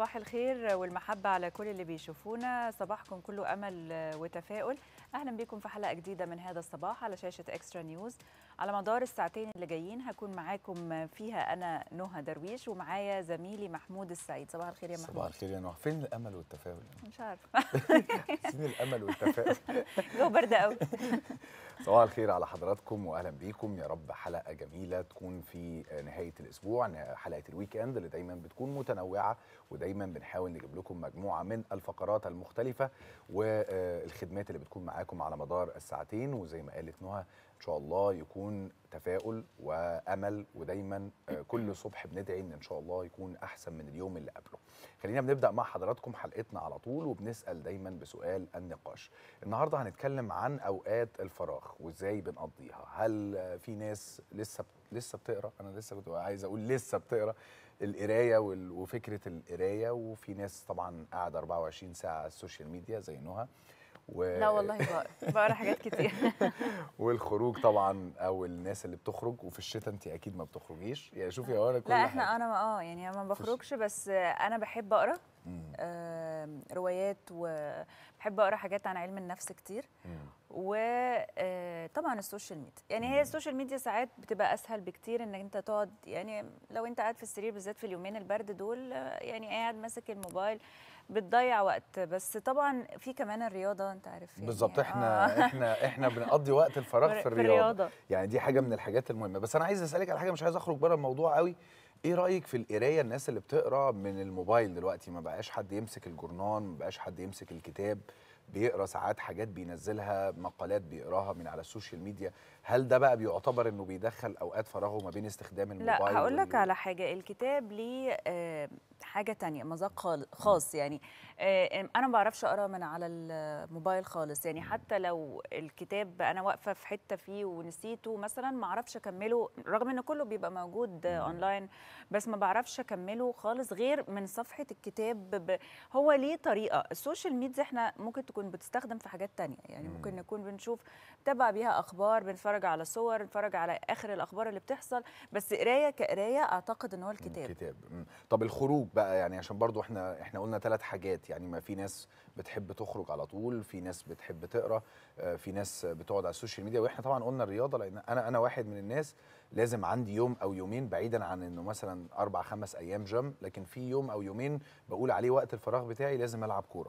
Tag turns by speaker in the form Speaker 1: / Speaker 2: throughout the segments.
Speaker 1: صباح الخير والمحبة على كل اللي بيشوفونا صباحكم كله أمل وتفاؤل أهلا بكم في حلقة جديدة من هذا الصباح على شاشة إكسترا نيوز على مدار الساعتين اللي جايين هكون معاكم فيها أنا نهى درويش ومعايا زميلي محمود السعيد صباح الخير يا محمود
Speaker 2: صباح الخير يا نهى فين الامل والتفاؤل
Speaker 1: مش عارفة
Speaker 2: فين الامل والتفاؤل
Speaker 1: جو برد قوي
Speaker 2: صباح الخير على حضراتكم واهلا بيكم يا رب حلقه جميله تكون في نهايه الاسبوع حلقه الويك اند اللي دايما بتكون متنوعه ودايما بنحاول نجيب لكم مجموعه من الفقرات المختلفه والخدمات اللي بتكون معاكم على مدار الساعتين وزي ما قالت نهى ان شاء الله يكون تفاؤل وامل ودايما كل صبح بندعي ان ان شاء الله يكون احسن من اليوم اللي قبله خلينا بنبدا مع حضراتكم حلقتنا على طول وبنسال دايما بسؤال النقاش النهارده هنتكلم عن اوقات الفراغ وازاي بنقضيها هل في ناس لسه لسه بتقرا انا لسه كنت عايز اقول لسه بتقرا القرايه وفكره القرايه وفي ناس طبعا قاعده 24 ساعه على السوشيال ميديا زي نهى
Speaker 1: و... لا والله بقرا بقرا حاجات كتير
Speaker 2: والخروج طبعا او الناس اللي بتخرج وفي الشتاء انت اكيد ما بتخرجيش يعني شوفي يا انا كل
Speaker 1: لا احنا حاجة. انا اه يعني ما بخرجش بس انا بحب اقرا آه روايات وبحب اقرا حاجات عن علم النفس كتير وطبعا السوشيال ميديا يعني هي السوشيال ميديا ساعات بتبقى اسهل بكتير انك انت تقعد يعني لو انت قاعد في السرير بالذات في اليومين البرد دول يعني قاعد ماسك الموبايل بتضيع وقت بس طبعا في كمان الرياضه انت عارف يعني
Speaker 2: بالظبط احنا آه. احنا احنا بنقضي وقت الفراغ في الرياضة. في الرياضه يعني دي حاجه من الحاجات المهمه بس انا عايز اسالك على حاجه مش عايز اخرج بره الموضوع قوي ايه رايك في القرايه الناس اللي بتقرا من الموبايل دلوقتي ما بقاش حد يمسك الجورنان ما بقاش حد يمسك الكتاب بيقرا ساعات حاجات بينزلها مقالات بيقراها من على السوشيال ميديا هل ده بقى بيعتبر انه بيدخل اوقات فراغه ما بين استخدام الموبايل
Speaker 1: لا هقول لك على حاجه الكتاب ليه آه حاجه تانية مذاق خاص يعني آه انا ما بعرفش اقرا من على الموبايل خالص يعني حتى لو الكتاب انا واقفه في حته فيه ونسيته مثلا ما اعرفش اكمله رغم ان كله بيبقى موجود آه اونلاين بس ما بعرفش اكمله خالص غير من صفحه الكتاب هو ليه طريقه السوشيال ميديا احنا ممكن تكون بتستخدم في حاجات تانية يعني ممكن نكون بنشوف تابع بيها اخبار بنتفرج على صور نتفرج على اخر الاخبار اللي بتحصل بس قرايه كقرايه اعتقد ان هو الكتاب
Speaker 2: الكتاب طب الخروج بقى يعني عشان برضو احنا احنا قلنا ثلاث حاجات يعني ما في ناس بتحب تخرج على طول في ناس بتحب تقرا في ناس بتقعد على السوشيال ميديا واحنا طبعا قلنا الرياضه لان انا انا واحد من الناس لازم عندي يوم او يومين بعيدا عن انه مثلا اربع خمس ايام جيم لكن في يوم او يومين بقول عليه وقت الفراغ بتاعي لازم العب كوره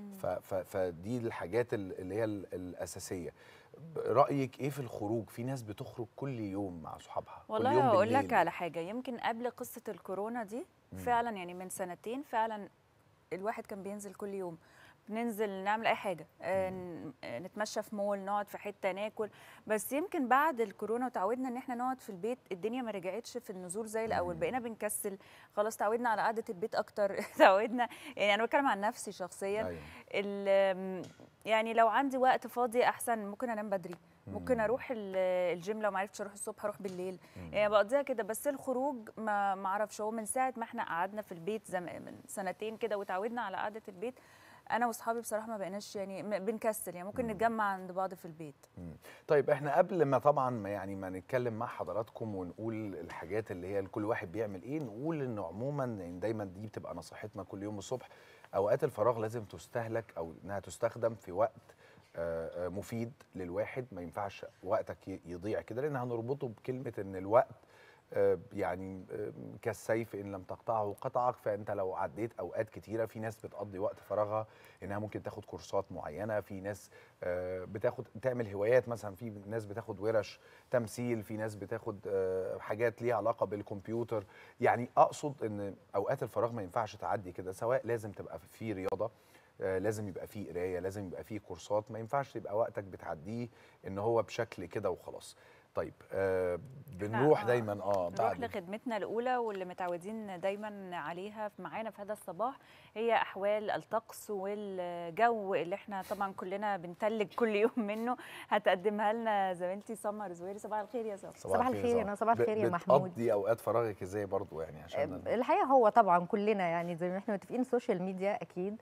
Speaker 2: فدي الحاجات اللي هي الاساسيه رايك ايه في الخروج في ناس بتخرج كل يوم مع اصحابها
Speaker 1: والله هقول لك على حاجه يمكن قبل قصه الكورونا دي فعلا يعني من سنتين فعلا الواحد كان بينزل كل يوم بننزل نعمل اي حاجه نتمشى في مول نقعد في حته ناكل بس يمكن بعد الكورونا وتعودنا ان احنا نقعد في البيت الدنيا ما رجعتش في النزول زي الاول بقينا بنكسل خلاص تعودنا على قعده البيت اكتر تعودنا يعني انا بتكلم عن نفسي شخصيا أيوة. يعني لو عندي وقت فاضي احسن ممكن انام بدري ممكن اروح الجيم لو ما عرفتش اروح الصبح اروح بالليل يعني بقضيها كده بس الخروج ما ما اعرفش هو من ساعه ما احنا قعدنا في البيت زمان من سنتين كده وتعودنا على قعده البيت انا واصحابي بصراحه ما بقيناش يعني بنكسل يعني ممكن نتجمع عند بعض في البيت
Speaker 2: مم. طيب احنا قبل ما طبعا ما يعني ما نتكلم مع حضراتكم ونقول الحاجات اللي هي كل واحد بيعمل ايه نقول انه عموما يعني دايما دي بتبقى نصيحتنا كل يوم الصبح اوقات الفراغ لازم تستهلك او انها تستخدم في وقت مفيد للواحد ما ينفعش وقتك يضيع كده لان هنربطه بكلمه ان الوقت يعني كالسيف ان لم تقطعه قطعك فانت لو عديت اوقات كتيره في ناس بتقضي وقت فراغها انها ممكن تاخد كورسات معينه في ناس بتاخد تعمل هوايات مثلا في ناس بتاخد ورش تمثيل في ناس بتاخد حاجات ليها علاقه بالكمبيوتر يعني اقصد ان اوقات الفراغ ما ينفعش تعدي كده سواء لازم تبقى في رياضه لازم يبقى فيه قرايه لازم يبقى فيه كورسات ما ينفعش يبقى وقتك بتعديه ان هو بشكل كده وخلاص طيب آه بنروح آه دايما اه
Speaker 1: نروح لخدمتنا الاولى واللي متعودين دايما عليها معانا في هذا الصباح هي احوال الطقس والجو اللي احنا طبعا كلنا بنتلج كل يوم منه هتقدمها لنا زميلتي سمر زويري صباح الخير يا سمر
Speaker 3: صباح الخير انا صباح الخير يا محمود
Speaker 2: بتقضي اوقات فراغك ازاي برضو يعني عشان
Speaker 3: الحقيقه هو طبعا كلنا يعني زي ما احنا متفقين السوشيال ميديا اكيد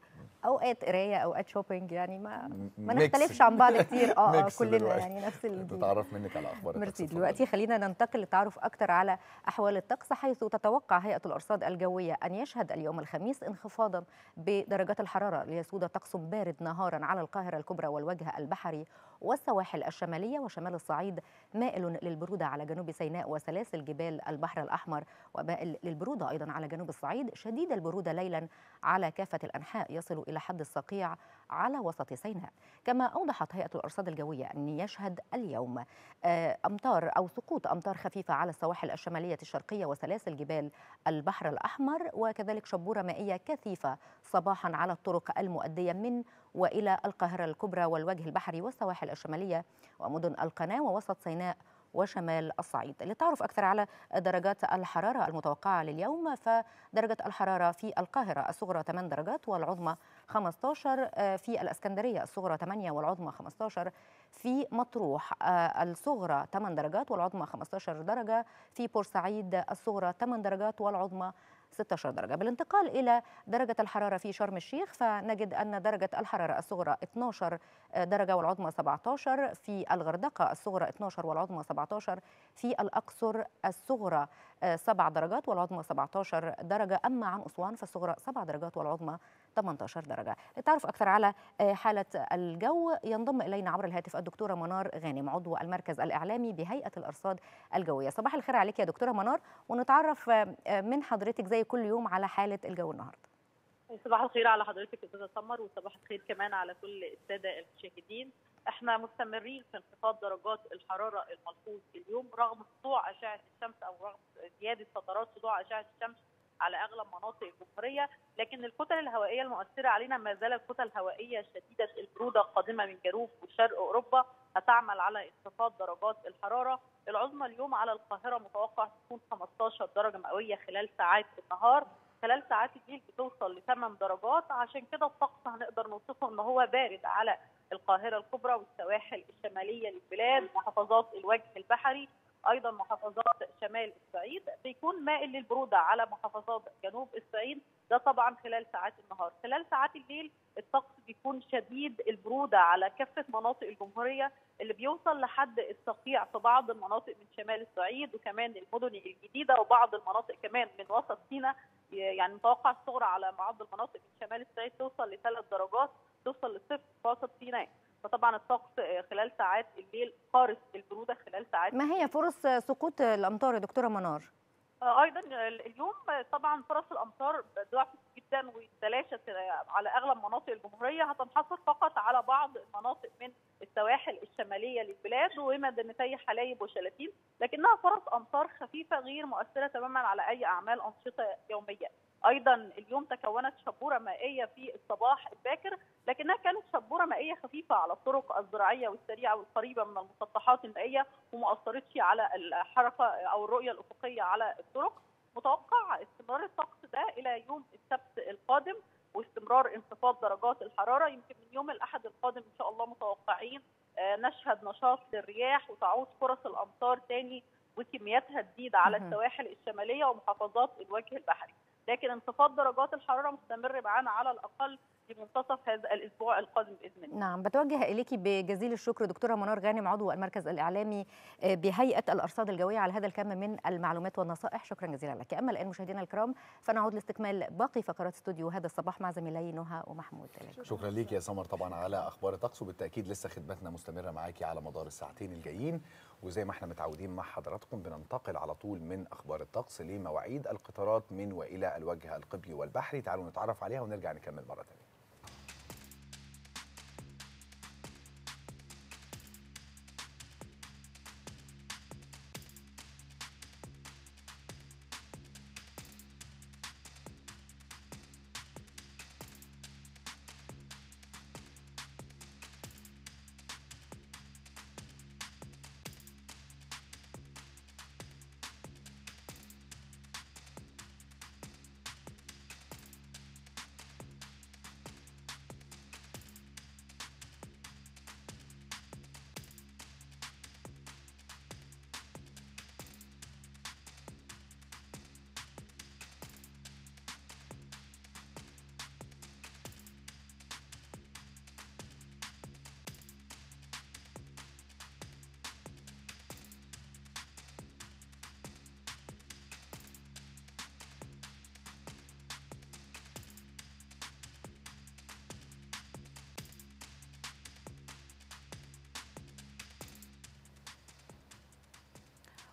Speaker 3: اوقات قرايه اوقات شوبينج يعني ما ما
Speaker 2: ميكس.
Speaker 3: نختلفش عن بعض كتير اه اه
Speaker 2: ميكس
Speaker 3: كلنا
Speaker 2: دلوقتي.
Speaker 3: يعني نفس الجيل
Speaker 2: نتعرف منك على اخبار الطقس
Speaker 3: ميرسي
Speaker 2: اتفضلي.
Speaker 3: دلوقتي خلينا ننتقل للتعرف اكثر على احوال الطقس حيث تتوقع هيئه الارصاد الجويه ان يشهد اليوم الخميس انخفاضا بدرجات الحراره ليسود طقس بارد نهارا على القاهره الكبرى والوجه البحري والسواحل الشماليه وشمال الصعيد مائل للبروده على جنوب سيناء وسلاسل جبال البحر الاحمر ومائل للبروده ايضا على جنوب الصعيد شديد البروده ليلا على كافه الانحاء يصل الى حد الصقيع على وسط سيناء كما اوضحت هيئه الارصاد الجويه ان يشهد اليوم آه، امطار او سقوط امطار خفيفه على السواحل الشماليه الشرقيه وسلاسل جبال البحر الاحمر وكذلك شبوره مائيه كثيفه صباحا على الطرق المؤديه من والى القاهره الكبرى والوجه البحري والسواحل الشماليه ومدن القناه ووسط سيناء وشمال الصعيد للتعرف أكثر على درجات الحرارة المتوقعة لليوم فدرجة الحرارة في القاهرة الصغرى 8 درجات والعظمى 15 آه، في الإسكندرية الصغرى 8 والعظمى 15 في مطروح آه، الصغرى 8 درجات والعظمى 15 درجة في بورسعيد الصغرى 8 درجات والعظمى 16 درجة بالانتقال إلى درجة الحرارة في شرم الشيخ فنجد أن درجة الحرارة الصغرى 12 درجة والعظمى 17 في الغردقة الصغرى 12 والعظمى 17 في الأقصر الصغرى 7 درجات والعظمى 17 درجة أما عن أسوان فالصغرى 7 درجات والعظمى 18 درجة للتعرف أكثر على حالة الجو ينضم إلينا عبر الهاتف الدكتورة منار غانم عضو المركز الإعلامي بهيئة الأرصاد الجوية صباح الخير عليك يا دكتورة منار ونتعرف من حضرتك زي كل يوم على حالة الجو النهاردة
Speaker 4: صباح الخير على حضرتك استاذه سمر وصباح الخير كمان على كل الساده المشاهدين احنا مستمرين في انخفاض درجات الحراره الملحوظ اليوم رغم سطوع اشعه الشمس او رغم زياده فترات سطوع اشعه الشمس على اغلب مناطق الجمهوريه لكن الكتل الهوائيه المؤثره علينا ما زالت كتل هوائيه شديده البروده قادمه من جنوب وشرق اوروبا هتعمل على انخفاض درجات الحراره العظمى اليوم على القاهره متوقع تكون 15 درجه مئويه خلال ساعات النهار خلال ساعات الليل بتوصل ل 8 درجات عشان كده الطقس هنقدر نوصفه ان هو بارد على القاهره الكبرى والسواحل الشماليه للبلاد محافظات الوجه البحري ايضا محافظات شمال الصعيد بيكون مائل للبروده على محافظات جنوب الصعيد ده طبعا خلال ساعات النهار خلال ساعات الليل الطقس بيكون شديد البروده على كافه مناطق الجمهوريه اللي بيوصل لحد الصقيع في بعض المناطق من شمال الصعيد وكمان المدن الجديده وبعض المناطق كمان من وسط سيناء يعني متوقع الصغرى على بعض المناطق من شمال الصعيد توصل لثلاث درجات توصل للصفر في وسط سيناء فطبعا الطقس خلال ساعات الليل قارس البروده خلال ساعات
Speaker 3: ما هي فرص سقوط الامطار يا دكتوره منار؟
Speaker 4: ايضا اليوم طبعا فرص الامطار ضعفت جدا وتلاشت على اغلب مناطق الجمهوريه هتنحصر فقط على بعض المناطق من السواحل الشماليه للبلاد ومدينتي حلايب وشلاتين لكنها فرص امطار خفيفه غير مؤثره تماما على اي اعمال انشطه يوميه ايضا اليوم تكونت شبوره مائيه في الصباح الباكر لكنها كانت شبوره مائيه خفيفه على الطرق الزراعيه والسريعه والقريبه من المسطحات المائيه وما اثرتش على الحركه او الرؤيه الافقيه على الطرق متوقع استمرار الطقس ده الى يوم السبت القادم واستمرار انخفاض درجات الحراره يمكن من يوم الاحد القادم ان شاء الله متوقعين نشهد نشاط للرياح وتعود فرص الامطار تاني وكمياتها تزيد على السواحل الشماليه ومحافظات الوجه البحري لكن انخفاض درجات الحراره مستمر معانا على الاقل لمنتصف هذا الاسبوع القادم باذن الله.
Speaker 3: نعم بتوجه اليك بجزيل الشكر دكتوره منار غانم عضو المركز الاعلامي بهيئه الارصاد الجويه على هذا الكم من المعلومات والنصائح شكرا جزيلا لك. اما الان مشاهدينا الكرام فنعود لاستكمال باقي فقرات استوديو هذا الصباح مع زميلي نهى ومحمود.
Speaker 2: شكرا ليك يا سمر طبعا على اخبار الطقس وبالتاكيد لسه خدمتنا مستمره معاكي على مدار الساعتين الجايين وزي ما احنا متعودين مع حضراتكم بننتقل على طول من اخبار الطقس لمواعيد القطارات من والى الوجه القبلي والبحري تعالوا نتعرف عليها ونرجع نكمل مره ثانيه.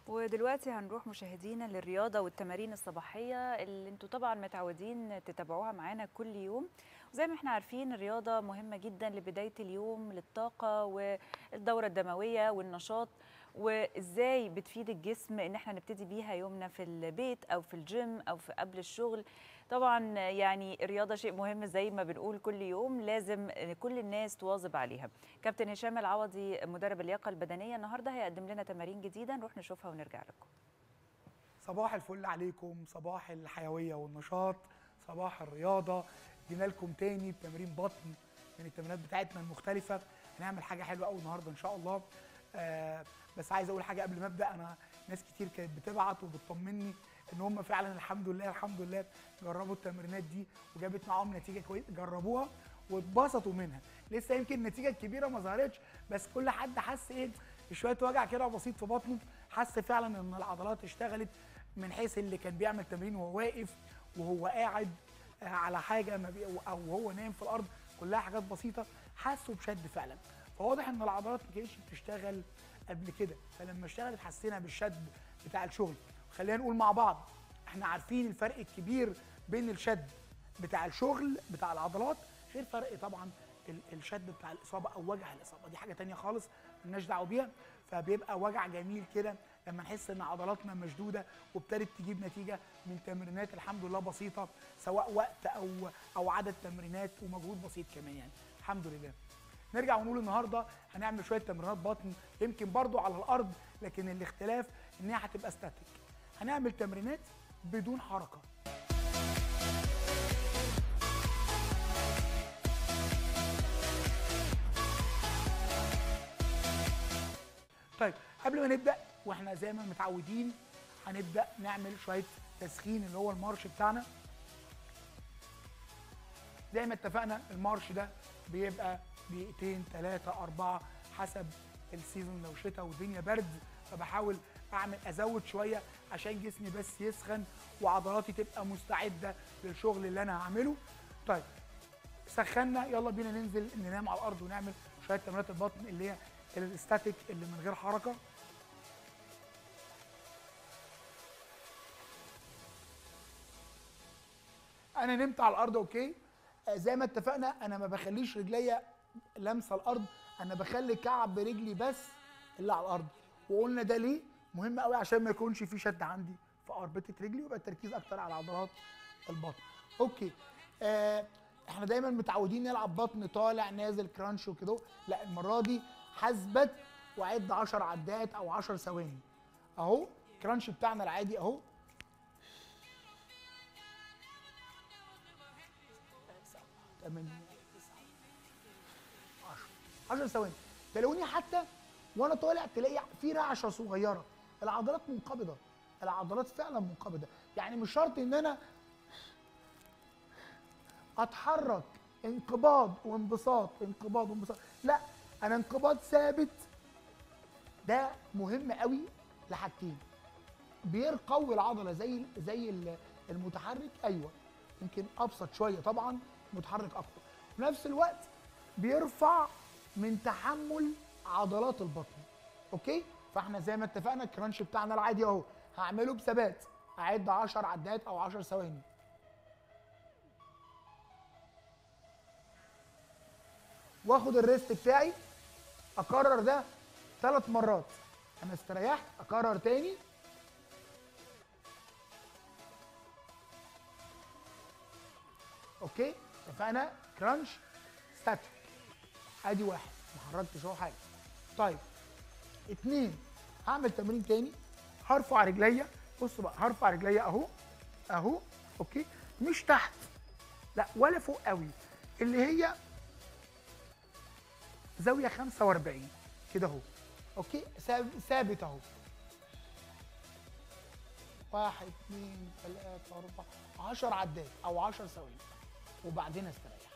Speaker 1: ودلوقتي هنروح مشاهدينا للرياضة والتمارين الصباحية اللي انتوا طبعا متعودين تتابعوها معانا كل يوم وزي ما احنا عارفين الرياضة مهمة جدا لبداية اليوم للطاقة والدورة الدموية والنشاط وازاي بتفيد الجسم ان احنا نبتدي بيها يومنا في البيت او في الجيم او في قبل الشغل طبعا يعني الرياضه شيء مهم زي ما بنقول كل يوم لازم كل الناس تواظب عليها كابتن هشام العوضي مدرب اللياقه البدنيه النهارده هيقدم لنا تمارين جديده نروح نشوفها ونرجع لكم
Speaker 5: صباح الفل عليكم صباح الحيويه والنشاط صباح الرياضه جينا لكم تاني بتمارين بطن من التمرينات بتاعتنا المختلفه هنعمل حاجه حلوه قوي النهارده ان شاء الله آه بس عايز اقول حاجه قبل ما ابدا انا ناس كتير كانت بتبعت وبتطمني ان هم فعلا الحمد لله الحمد لله جربوا التمرينات دي وجابت معاهم نتيجه كويسه جربوها واتبسطوا منها لسه يمكن النتيجه الكبيره ما ظهرتش بس كل حد حس ايه شويه وجع كده بسيط في بطنه حس فعلا ان العضلات اشتغلت من حيث اللي كان بيعمل تمرين وهو واقف وهو قاعد آه، على حاجه ما بي او هو نايم في الارض كلها حاجات بسيطه حسوا بشد فعلا فواضح ان العضلات ما كانتش بتشتغل قبل كده فلما اشتغلت حسينا بالشد بتاع الشغل خلينا نقول مع بعض احنا عارفين الفرق الكبير بين الشد بتاع الشغل بتاع العضلات غير فرق طبعا ال- الشد بتاع الاصابه او وجع الاصابه دي حاجه تانية خالص ملناش دعوه بيها فبيبقى وجع جميل كده لما نحس ان عضلاتنا مشدوده وابتدت تجيب نتيجه من تمرينات الحمد لله بسيطه سواء وقت او او عدد تمرينات ومجهود بسيط كمان يعني الحمد لله نرجع ونقول النهارده هنعمل شويه تمرينات بطن يمكن برضو على الارض لكن الاختلاف ان هي هتبقى ستاتيك هنعمل تمرينات بدون حركه طيب قبل ما نبدا واحنا زي ما متعودين هنبدا نعمل شويه تسخين اللي هو المارش بتاعنا زي ما اتفقنا المارش ده بيبقى دقيقتين ثلاثة أربعة حسب السيزون لو شتاء والدنيا برد فبحاول أعمل أزود شوية عشان جسمي بس يسخن وعضلاتي تبقى مستعدة للشغل اللي أنا هعمله طيب سخنا يلا بينا ننزل ننام على الأرض ونعمل شوية تمرينات البطن اللي هي الاستاتيك اللي من غير حركة انا نمت على الارض اوكي آه، زي ما اتفقنا انا ما بخليش رجليا لامسه الارض انا بخلي كعب رجلي بس اللي على الارض وقلنا ده ليه مهم قوي عشان ما يكونش في شد عندي في اربطه رجلي ويبقى التركيز اكتر على عضلات البطن اوكي آه احنا دايما متعودين نلعب بطن طالع نازل كرانش وكده لا المره دي حاسبت وعد 10 عدات او 10 ثواني اهو كرانش بتاعنا العادي اهو تمانية تسعة 10 10 ثواني تلاقوني حتى وانا طالع تلاقي في رعشه صغيره العضلات منقبضه العضلات فعلا منقبضه يعني مش شرط ان انا اتحرك انقباض وانبساط انقباض وانبساط لا انا انقباض ثابت ده مهم قوي لحاجتين بيقوي العضله زي زي ال- المتحرك ايوه يمكن ابسط شويه طبعا متحرك اكتر في نفس الوقت بيرفع من تحمل عضلات البطن اوكي فاحنا زي ما اتفقنا الكرانش بتاعنا العادي اهو هعمله بثبات اعد 10 عدات او 10 ثواني واخد الريست بتاعي اكرر ده ثلاث مرات انا استريحت اكرر تاني اوكي اتفقنا كرانش ستاتيك ادي واحد ما حركتش اهو حاجه طيب اتنين هعمل تمرين تاني هرفع رجليا بصوا بقى هرفع رجليا اهو اهو اوكي مش تحت لا ولا فوق قوي اللي هي زاويه 45 كده اهو اوكي ثاب- ثابت اهو واحد اثنين ثلاثة أربعة عشر عدات أو عشر ثواني وبعدين استريح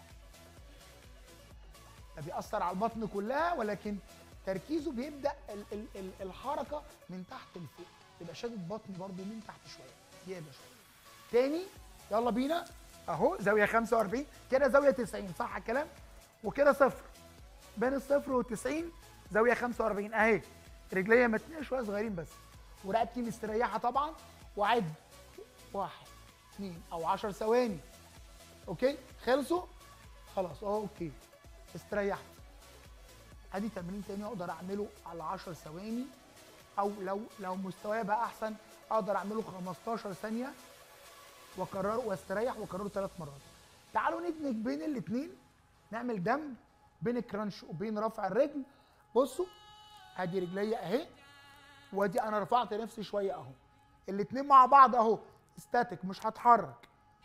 Speaker 5: ده بيأثر على البطن كلها ولكن تركيزه بيبدأ ال ال ال الحركة من تحت لفوق يبقى شادد بطني برضو من تحت شوية زيادة شوية تاني يلا بينا اهو زاوية 45 كده زاوية 90 صح الكلام وكده صفر بين الصفر والتسعين زاوية 45 اهي رجليا متنية شوية صغيرين بس ورقبتي مستريحه طبعا واعد واحد اثنين او 10 ثواني اوكي خلصوا خلاص اه اوكي استريحت ادي تمرين تاني اقدر اعمله على 10 ثواني او لو لو مستواي بقى احسن اقدر اعمله 15 ثانيه واكرره واستريح واكرره ثلاث مرات تعالوا ندمج بين الاثنين نعمل دمج بين الكرانش وبين رفع الرجل بصوا ادي رجليا اهي وادي انا رفعت نفسي شويه اهو الاثنين مع بعض اهو استاتيك مش هتحرك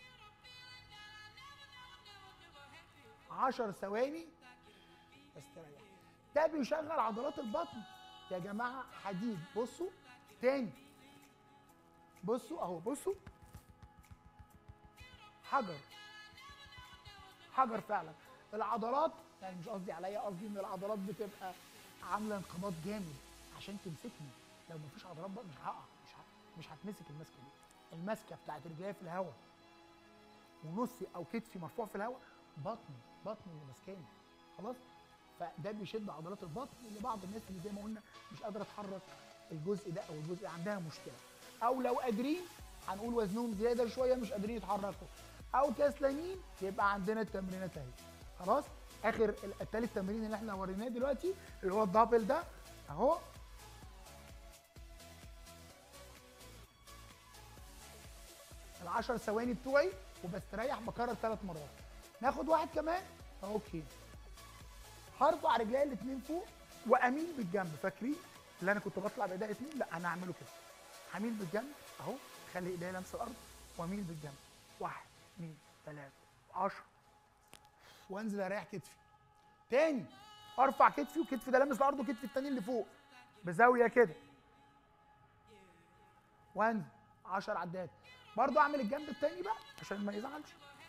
Speaker 5: 10 ثواني استريح ده بيشغل عضلات البطن يا جماعه حديد بصوا تاني بصوا اهو بصوا حجر حجر فعلا العضلات يعني مش قصدي عليا قصدي ان العضلات بتبقى عامله انقباض جامد عشان تمسكني لو مفيش عضلات بقى مش هقع مش ه... مش هتمسك المسكه دي المسكه بتاعت رجليا في الهواء ونصي او كتفي مرفوع في الهواء بطني بطني اللي ماسكاني خلاص فده بيشد عضلات البطن اللي بعض الناس اللي زي ما قلنا مش قادره تحرك الجزء ده او الجزء عندها مشكله او لو قادرين هنقول وزنهم زياده شويه مش قادرين يتحركوا او كسلانين يبقى عندنا التمرينات اهي خلاص اخر ال- التالت تمرين اللي احنا وريناه دلوقتي اللي هو الدبل ده اهو العشر ثواني بتوعي وبستريح بكرر ثلاث مرات ناخد واحد كمان اوكي هرفع رجلي الاثنين فوق واميل بالجنب فاكرين اللي انا كنت بطلع بايديا اثنين لا انا هعمله كده هميل بالجنب اهو خلي ايديا لامسه الارض واميل بالجنب واحد اثنين ثلاثة عشرة وانزل اريح كتفي تاني ارفع كتفي وكتفي ده لامس الارض وكتفي التاني اللي فوق بزاويه كده وانزل 10 عدات برضو اعمل الجنب التاني بقى عشان ما يزعلش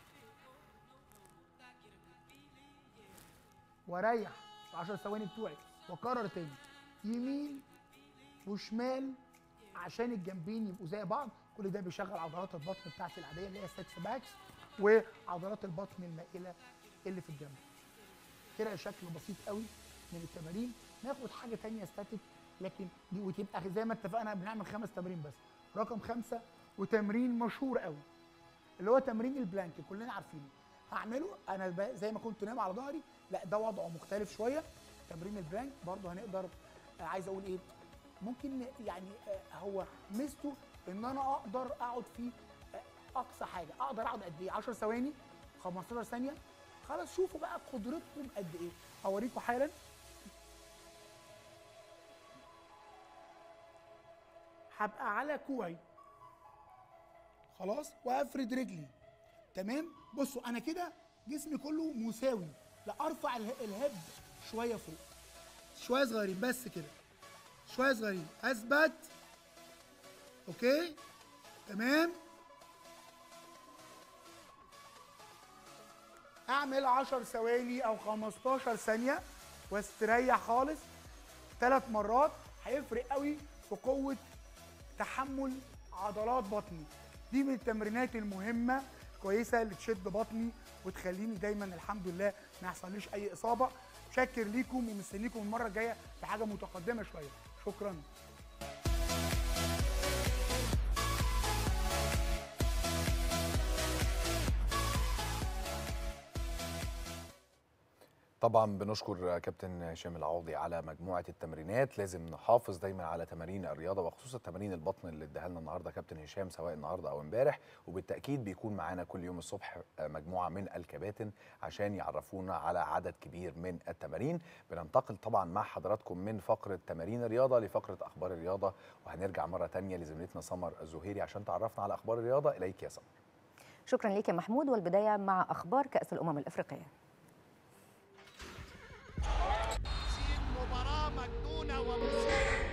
Speaker 5: واريح 10 ثواني بتوعي واكرر تاني يمين وشمال عشان الجنبين يبقوا زي بعض كل ده بيشغل عضلات البطن بتاعتي العاديه اللي هي السكس باكس وعضلات البطن المائله اللي في الجنب كده شكل بسيط قوي من التمارين ناخد حاجه تانية ستاتيك لكن دي وتبقى زي ما اتفقنا بنعمل خمس تمارين بس رقم خمسة وتمرين مشهور قوي اللي هو تمرين البلانك كلنا عارفينه هعمله انا ب- زي ما كنت نايم على ظهري لا ده وضعه مختلف شويه تمرين البلانك برضه هنقدر آه، عايز اقول ايه ممكن يعني آه، هو ميزته ان انا اقدر اقعد فيه آه، اقصى حاجه اقدر اقعد قد ايه 10 ثواني 15 ثانيه خلاص شوفوا بقى قدرتكم قد ايه هوريكم حالا هبقى على كوعي خلاص وافرد رجلي تمام بصوا انا كده جسمي كله مساوي لا ارفع اله- الهب شويه فوق شويه صغيرين بس كده شويه صغيرين اثبت اوكي تمام اعمل 10 ثواني او 15 ثانيه واستريح خالص ثلاث مرات هيفرق قوي في قوه تحمل عضلات بطني دي من التمرينات المهمه كويسه اللي تشد بطني وتخليني دايما الحمد لله ما يحصليش اي اصابه شاكر ليكم ومستنيكم المره الجايه في حاجه متقدمه شويه شكرا
Speaker 2: طبعا بنشكر كابتن هشام العوضي على مجموعه التمرينات لازم نحافظ دايما على تمارين الرياضه وخصوصا تمارين البطن اللي اداها لنا النهارده كابتن هشام سواء النهارده او امبارح وبالتاكيد بيكون معانا كل يوم الصبح مجموعه من الكباتن عشان يعرفونا على عدد كبير من التمارين بننتقل طبعا مع حضراتكم من فقره تمارين الرياضه لفقره اخبار الرياضه وهنرجع مره تانية لزميلتنا سمر الزهيري عشان تعرفنا على اخبار الرياضه اليك يا سمر
Speaker 3: شكرا ليك يا محمود والبدايه مع اخبار كاس الامم الافريقيه
Speaker 6: مباراة مجنونة ومثيرة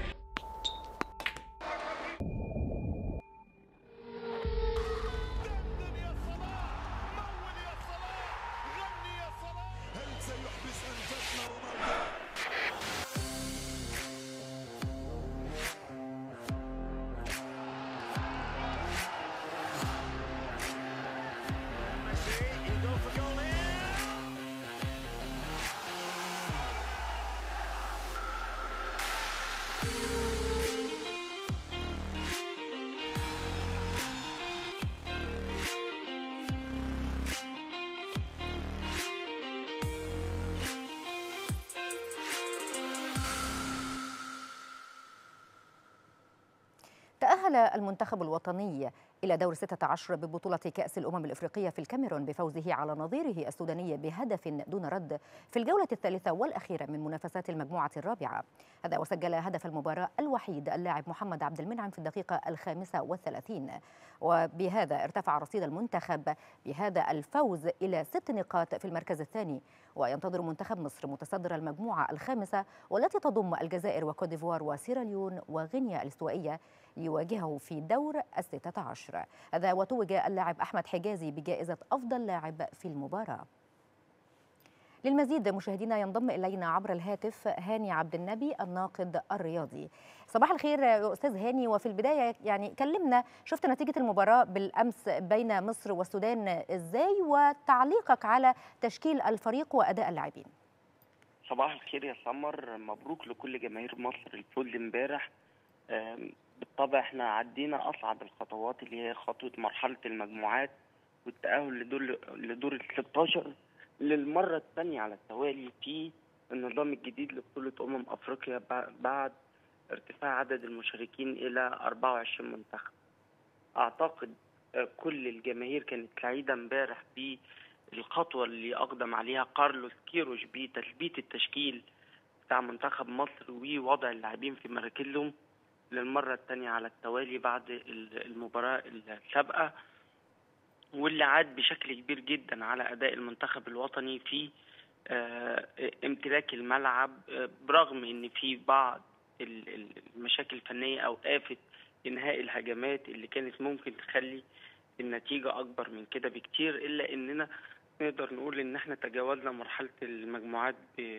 Speaker 6: دندن يا صلاح مول يا صلاح غني يا صلاح هل سيحبس أنفاسنا رونالدو Messi, you go for goal here.
Speaker 3: تأهل المنتخب الوطني إلى دور 16 ببطولة كأس الأمم الإفريقية في الكاميرون بفوزه على نظيره السوداني بهدف دون رد في الجولة الثالثة والأخيرة من منافسات المجموعة الرابعة هذا وسجل هدف المباراة الوحيد اللاعب محمد عبد المنعم في الدقيقة الخامسة والثلاثين وبهذا ارتفع رصيد المنتخب بهذا الفوز إلى ست نقاط في المركز الثاني وينتظر منتخب مصر متصدر المجموعة الخامسة والتي تضم الجزائر وكوديفوار وسيراليون وغينيا الاستوائية ليواجهه في دور الستة عشر هذا وتوج اللاعب أحمد حجازي بجائزة أفضل لاعب في المباراة للمزيد مشاهدينا ينضم إلينا عبر الهاتف هاني عبد النبي الناقد الرياضي صباح الخير يا أستاذ هاني وفي البداية يعني كلمنا شفت نتيجة المباراة بالأمس بين مصر والسودان إزاي وتعليقك على تشكيل الفريق وأداء اللاعبين
Speaker 7: صباح الخير يا سمر مبروك لكل جماهير مصر الفوز امبارح آم، بالطبع احنا عدينا اصعب الخطوات اللي هي خطوه مرحله المجموعات والتاهل لدور لدور ال 16 للمره الثانيه على التوالي في النظام الجديد لبطوله امم افريقيا بع- بعد ارتفاع عدد المشاركين الى 24 منتخب اعتقد آه، كل الجماهير كانت سعيده امبارح بالخطوه اللي اقدم عليها كارلوس كيروش بتثبيت التشكيل بتاع منتخب مصر ووضع اللاعبين في مراكزهم للمرة الثانية على التوالي بعد ال- المباراة السابقة واللي عاد بشكل كبير جدا على أداء المنتخب الوطني في آه، امتلاك الملعب آه، برغم ان في بعض ال- ال- المشاكل الفنية او آفة انهاء الهجمات اللي كانت ممكن تخلي النتيجة اكبر من كده بكتير الا اننا نقدر نقول ان احنا تجاوزنا مرحلة المجموعات ب-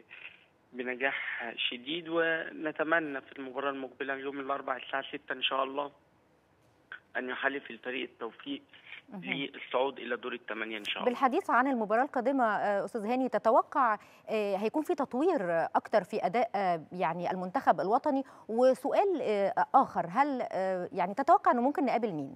Speaker 7: بنجاح شديد ونتمنى في المباراة المقبلة يوم الأربعاء الساعة 6 إن شاء الله أن يحالف الفريق التوفيق للصعود إلى دور الثمانية إن شاء الله
Speaker 3: بالحديث عن المباراة القادمة آه، أستاذ هاني تتوقع آه، هيكون في تطوير آه، أكتر في أداء آه، يعني المنتخب الوطني وسؤال آه، آخر هل آه، يعني تتوقع أنه ممكن نقابل مين؟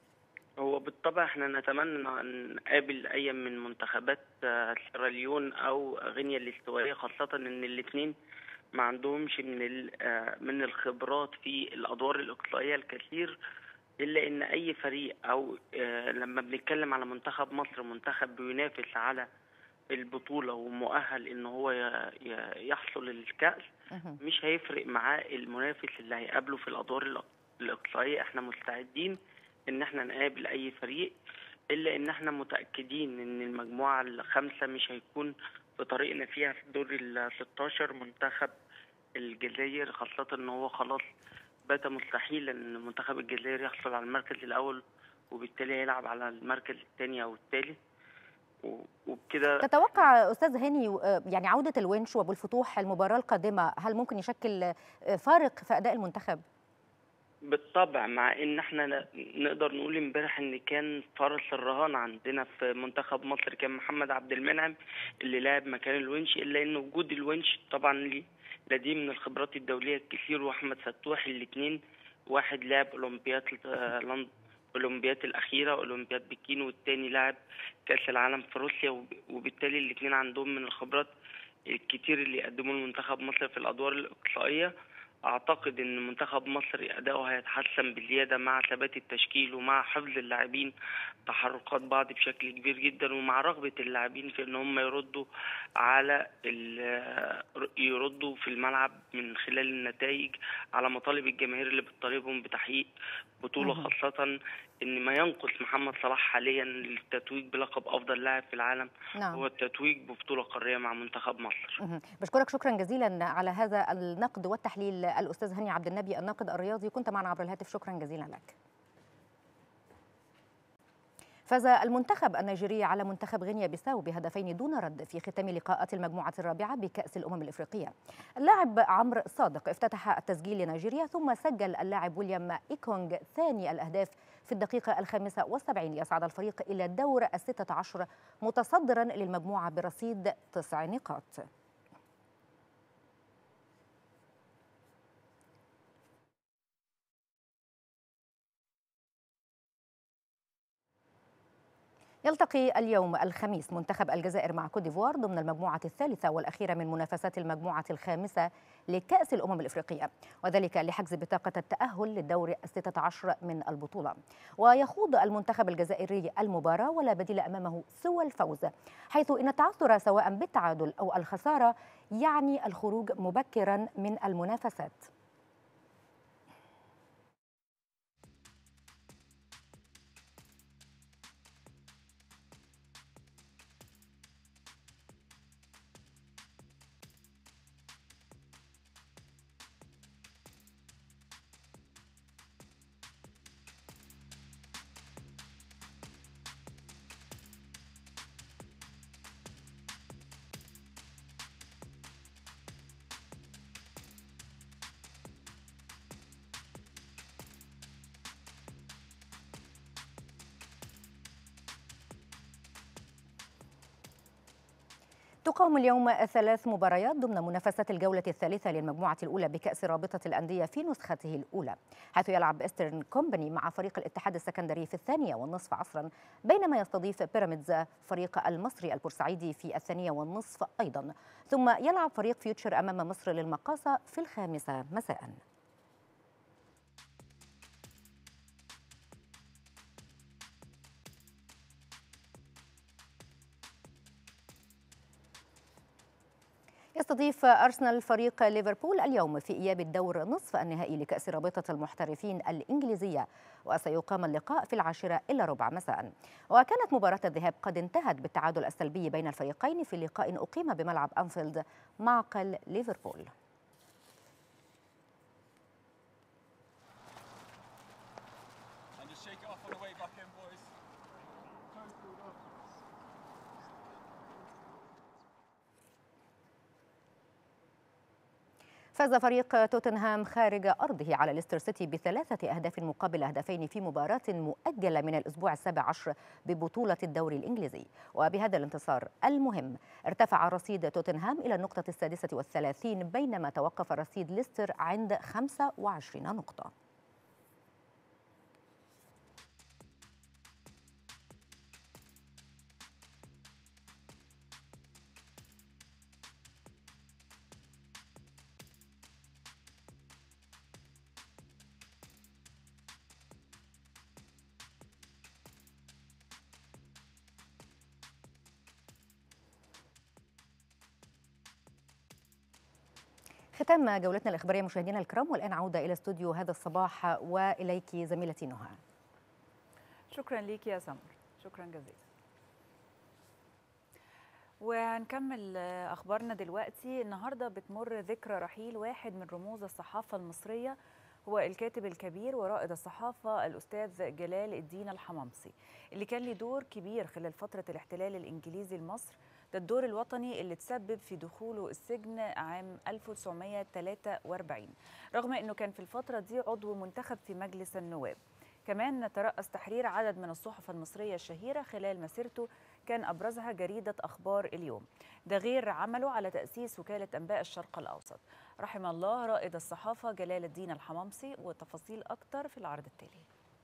Speaker 7: هو بالطبع احنا نتمنى أن نقابل أي من منتخبات آه، سيراليون أو غينيا الاستوائية خاصة إن الاثنين ما عندهمش من ال- آه، من الخبرات في الأدوار الإقصائية الكثير إلا إن أي فريق أو آه، لما بنتكلم على منتخب مصر منتخب بينافس على البطولة ومؤهل إن هو ي- ي- يحصل الكأس
Speaker 3: مهم.
Speaker 7: مش هيفرق معاه المنافس اللي هيقابله في الادوار الإق- الاقصائيه احنا مستعدين ان احنا نقابل اي فريق الا ان احنا متاكدين ان المجموعه الخامسه مش هيكون في طريقنا فيها في دور ال 16 منتخب الجزائر خاصه ان هو خلاص بات مستحيلا ان منتخب الجزائر يحصل على المركز الاول وبالتالي هيلعب على المركز الثاني او الثالث و- وبكده
Speaker 3: تتوقع أستاذ هاني آه، يعني عودة الونش وأبو الفتوح المباراة القادمة هل ممكن يشكل آه، فارق في أداء المنتخب؟
Speaker 7: بالطبع مع ان احنا ن- نقدر نقول امبارح ان كان فرس الرهان عندنا في منتخب مصر كان محمد عبد المنعم اللي لعب مكان الونش الا ان وجود الونش طبعا ليه لديه من الخبرات الدوليه الكثير واحمد فتوح الاثنين واحد لعب اولمبياد آه، لندن اولمبياد الاخيره اولمبياد بكين والتاني لعب كاس العالم في روسيا وب- وبالتالي الاثنين عندهم من الخبرات الكتير اللي يقدموه لمنتخب مصر في الادوار الاقصائيه اعتقد ان منتخب مصر اداؤه هيتحسن بزياده مع ثبات التشكيل ومع حفظ اللاعبين تحركات بعض بشكل كبير جدا ومع رغبه اللاعبين في ان هم يردوا على ال- يردوا في الملعب من خلال النتائج على مطالب الجماهير اللي بتطالبهم بتحقيق بطوله
Speaker 3: مهم.
Speaker 7: خاصه ان ما ينقص محمد صلاح حاليا للتتويج بلقب افضل لاعب في العالم
Speaker 3: نعم
Speaker 7: هو التتويج ببطوله قاريه مع منتخب مصر
Speaker 3: مهم. بشكرك شكرا جزيلا على هذا النقد والتحليل الأستاذ هاني عبد النبي الناقد الرياضي كنت معنا عبر الهاتف شكرا جزيلا لك فاز المنتخب النيجيري على منتخب غينيا بيساو بهدفين دون رد في ختام لقاءات المجموعة الرابعة بكأس الأمم الإفريقية اللاعب عمرو صادق افتتح التسجيل لنيجيريا ثم سجل اللاعب ويليام إيكونغ ثاني الأهداف في الدقيقة الخامسة والسبعين ليصعد الفريق إلى الدور الستة عشر متصدرا للمجموعة برصيد تسع نقاط يلتقي اليوم الخميس منتخب الجزائر مع كوت ديفوار ضمن المجموعة الثالثة والأخيرة من منافسات المجموعة الخامسة لكأس الأمم الإفريقية وذلك لحجز بطاقة التأهل للدور الستة عشر من البطولة ويخوض المنتخب الجزائري المباراة ولا بديل أمامه سوى الفوز حيث إن التعثر سواء بالتعادل أو الخسارة يعني الخروج مبكرا من المنافسات تقام اليوم ثلاث مباريات ضمن منافسات الجولة الثالثة للمجموعة الأولى بكأس رابطة الأندية في نسخته الأولى حيث يلعب إسترن كومباني مع فريق الاتحاد السكندري في الثانية والنصف عصرا بينما يستضيف بيراميدز فريق المصري البورسعيدي في الثانية والنصف أيضا ثم يلعب فريق فيوتشر أمام مصر للمقاصة في الخامسة مساءً يستضيف أرسنال فريق ليفربول اليوم في إياب الدور نصف النهائي لكأس رابطة المحترفين الإنجليزية وسيقام اللقاء في العاشرة إلا ربع مساء وكانت مباراة الذهاب قد انتهت بالتعادل السلبي بين الفريقين في لقاء أقيم بملعب أنفيلد معقل ليفربول
Speaker 6: And just shake it off on the way back in, boys.
Speaker 3: فاز فريق توتنهام خارج أرضه على ليستر سيتي بثلاثة أهداف مقابل هدفين في مباراة مؤجلة من الأسبوع السابع عشر ببطولة الدوري الإنجليزي وبهذا الانتصار المهم ارتفع رصيد توتنهام إلى النقطة السادسة والثلاثين بينما توقف رصيد ليستر عند 25 نقطة ختام جولتنا الإخبارية مشاهدينا الكرام والآن عودة إلى استوديو هذا الصباح وإليك زميلتي نهى
Speaker 1: شكرا ليك يا سمر شكرا جزيلا وهنكمل آه، اخبارنا دلوقتي النهارده بتمر ذكرى رحيل واحد من رموز الصحافه المصريه هو الكاتب الكبير ورائد الصحافه الاستاذ جلال الدين الحمامصي اللي كان له دور كبير خلال فتره الاحتلال الانجليزي لمصر ده الدور الوطني اللي تسبب في دخوله السجن عام 1943 رغم انه كان في الفتره دي عضو منتخب في مجلس النواب كمان ترأس تحرير عدد من الصحف المصرية الشهيرة خلال مسيرته كان أبرزها جريدة أخبار اليوم ده غير عمله على تأسيس وكالة أنباء الشرق الأوسط رحم الله رائد الصحافة جلال الدين الحمامصي وتفاصيل أكتر في العرض التالي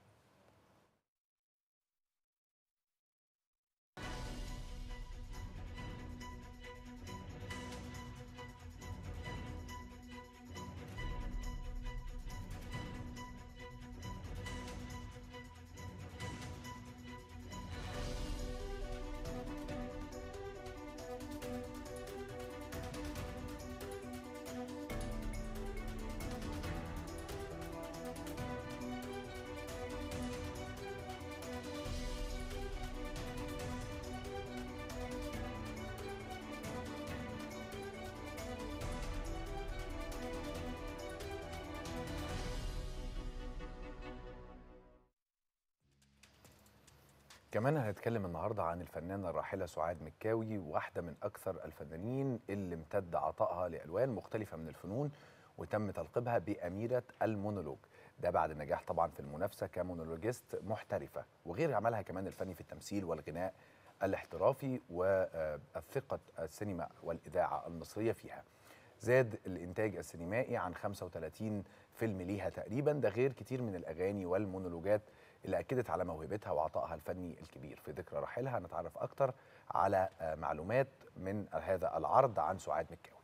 Speaker 2: كمان هنتكلم النهارده عن الفنانه الراحله سعاد مكاوي واحده من اكثر الفنانين اللي امتد عطائها لالوان مختلفه من الفنون وتم تلقيبها باميره المونولوج ده بعد النجاح طبعا في المنافسه كمونولوجيست محترفه وغير عملها كمان الفني في التمثيل والغناء الاحترافي وثقه السينما والاذاعه المصريه فيها زاد الانتاج السينمائي عن 35 فيلم ليها تقريبا ده غير كتير من الاغاني والمونولوجات اللي اكدت على موهبتها وعطائها الفني الكبير في ذكرى رحيلها نتعرف اكتر على آه، معلومات من هذا العرض عن سعاد مكاوي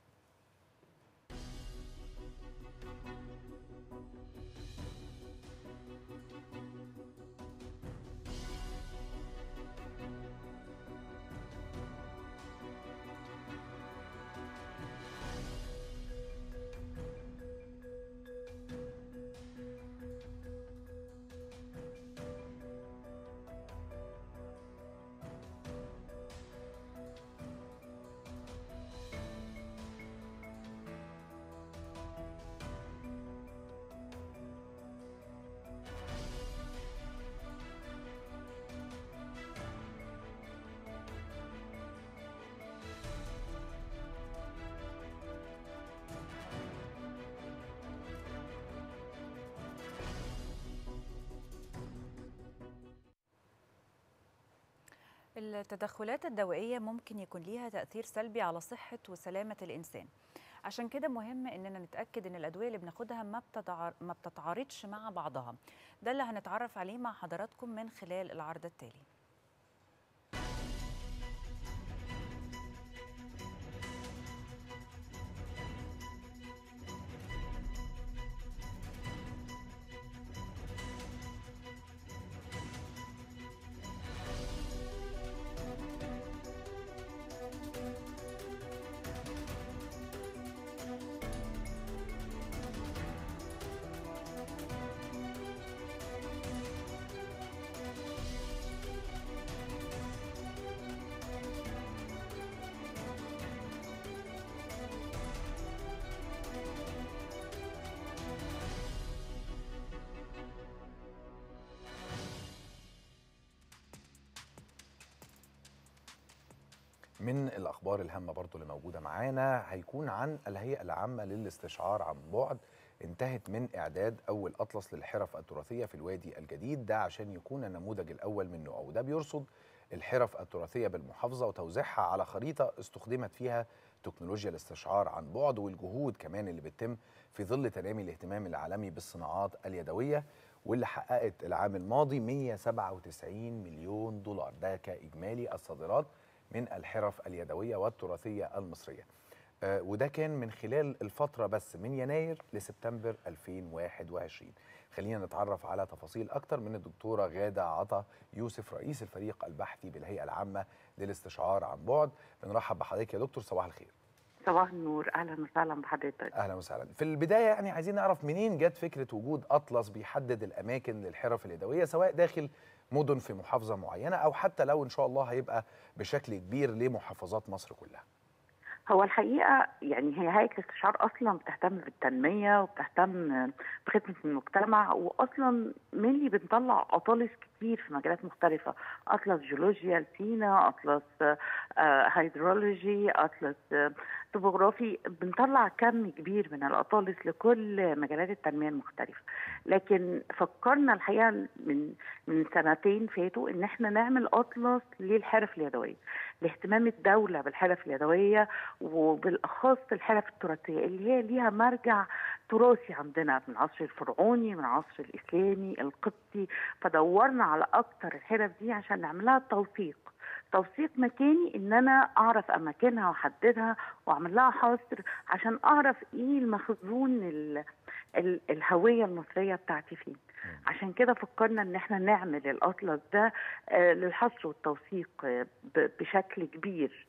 Speaker 1: التدخلات الدوائية ممكن يكون ليها تأثير سلبي على صحة وسلامة الإنسان عشان كده مهم إننا نتأكد إن الأدوية اللي بناخدها ما بتتعار... ما بتتعارضش مع بعضها ده اللي هنتعرف عليه مع حضراتكم من خلال العرض التالي
Speaker 2: من الاخبار الهامه برضو اللي موجوده معانا هيكون عن الهيئه العامه للاستشعار عن بعد انتهت من اعداد اول اطلس للحرف التراثيه في الوادي الجديد ده عشان يكون النموذج الاول من نوعه وده بيرصد الحرف التراثيه بالمحافظه وتوزيعها على خريطه استخدمت فيها تكنولوجيا الاستشعار عن بعد والجهود كمان اللي بتتم في ظل تنامي الاهتمام العالمي بالصناعات اليدويه واللي حققت العام الماضي 197 مليون دولار ده كاجمالي الصادرات من الحرف اليدويه والتراثيه المصريه آه، وده كان من خلال الفتره بس من يناير لسبتمبر 2021 خلينا نتعرف على تفاصيل اكتر من الدكتوره غاده عطا يوسف رئيس الفريق البحثي بالهيئه العامه للاستشعار عن بعد بنرحب بحضرتك يا دكتور صباح الخير
Speaker 8: صباح النور اهلا وسهلا بحضرتك
Speaker 2: اهلا وسهلا في البدايه يعني عايزين نعرف منين جت فكره وجود اطلس بيحدد الاماكن للحرف اليدويه سواء داخل مدن في محافظه معينه او حتى لو ان شاء الله هيبقى بشكل كبير لمحافظات مصر كلها
Speaker 8: هو الحقيقه يعني هي هيئه الاستشعار اصلا بتهتم بالتنميه وبتهتم بخدمه المجتمع واصلا ملي بنطلع اطالس كتير في مجالات مختلفه اطلس جيولوجيا لسينا اطلس آه، هيدرولوجي اطلس آه، توبوغرافي بنطلع كم كبير من الاطالس لكل مجالات التنميه المختلفه لكن فكرنا الحقيقه من من سنتين فاتوا ان احنا نعمل اطلس للحرف اليدويه لاهتمام الدوله بالحرف اليدويه وبالاخص الحرف التراثيه اللي هي ليها مرجع تراثي عندنا من العصر الفرعوني من العصر الاسلامي القبطي فدورنا على اكتر الحرف دي عشان نعملها توثيق توثيق مكاني ان انا اعرف اماكنها واحددها واعمل لها حصر عشان اعرف ايه المخزون ال ال الهويه المصريه بتاعتي فين عشان كده فكرنا ان احنا نعمل الاطلس ده آه، للحصر والتوثيق آه، ب- بشكل كبير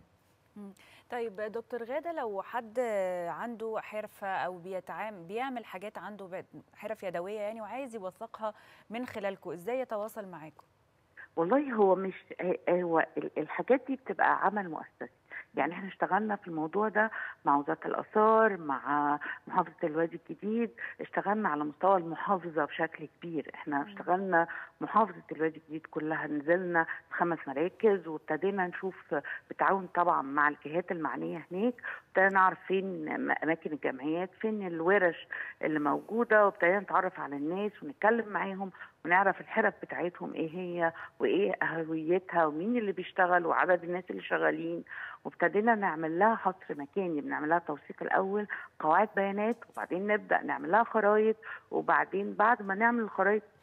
Speaker 1: طيب دكتور غادة لو حد عنده حرفة أو بيتعامل بيعمل حاجات عنده ب- حرف يدوية يعني وعايز يوثقها من خلالكم إزاي يتواصل معاكم؟
Speaker 8: والله هو مش هو ال- الحاجات دي بتبقى عمل مؤسسي يعني احنا اشتغلنا في الموضوع ده مع وزاره الاثار مع محافظه الوادي الجديد اشتغلنا على مستوى المحافظه بشكل كبير احنا اشتغلنا محافظه الوادي الجديد كلها نزلنا في خمس مراكز وابتدينا نشوف بالتعاون طبعا مع الجهات المعنيه هناك ابتدينا نعرف فين اماكن الجمعيات فين الورش اللي موجوده وابتدينا نتعرف على الناس ونتكلم معاهم ونعرف الحرف بتاعتهم ايه هي وايه هويتها ومين اللي بيشتغل وعدد الناس اللي شغالين وابتدينا نعمل لها حصر مكاني بنعمل لها توثيق الاول قواعد بيانات وبعدين نبدا نعمل لها خرايط وبعدين بعد ما نعمل الخرايط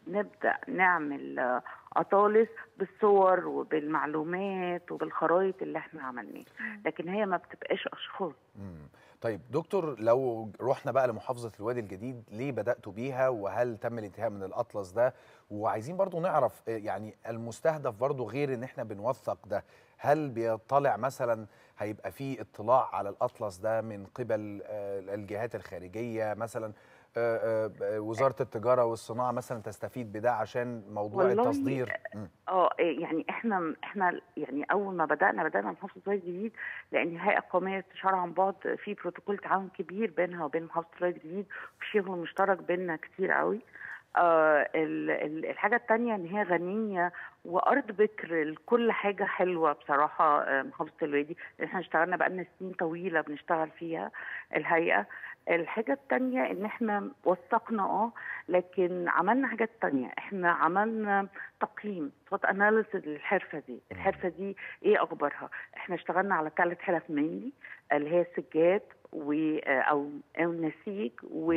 Speaker 8: نبدا نعمل آه، اطالس بالصور وبالمعلومات وبالخرائط اللي احنا عملناها لكن هي ما بتبقاش اشخاص
Speaker 2: مم. طيب دكتور لو رحنا بقى لمحافظة الوادي الجديد ليه بدأتوا بيها وهل تم الانتهاء من الأطلس ده وعايزين برضو نعرف آه، يعني المستهدف برضو غير ان احنا بنوثق ده هل بيطلع مثلا هيبقى فيه اطلاع على الأطلس ده من قبل آه، الجهات الخارجية مثلا آه، آه، آه، وزارة التجارة والصناعة مثلا تستفيد بده عشان موضوع
Speaker 8: والله
Speaker 2: التصدير مم.
Speaker 8: اه إيه يعني احنا احنا يعني اول ما بدانا بدانا محافظه الوادي الجديد لان الهيئه القوميه للاستشاره عن بعد في بروتوكول تعاون كبير بينها وبين محافظه الوادي الجديد وفي شغل مشترك بيننا كتير قوي آه ال- ال- الحاجه الثانيه ان هي غنيه وارض بكر لكل حاجه حلوه بصراحه آه، محافظه الوادي احنا اشتغلنا بقالنا سنين طويله بنشتغل فيها الهيئه الحاجه الثانيه ان احنا وثقنا اه لكن عملنا حاجات تانية احنا عملنا تقييم سوات اناليسيس للحرفه دي الحرفه دي ايه اخبارها احنا اشتغلنا على ثلاث حرف مينلي اللي هي السجاد و او او النسيج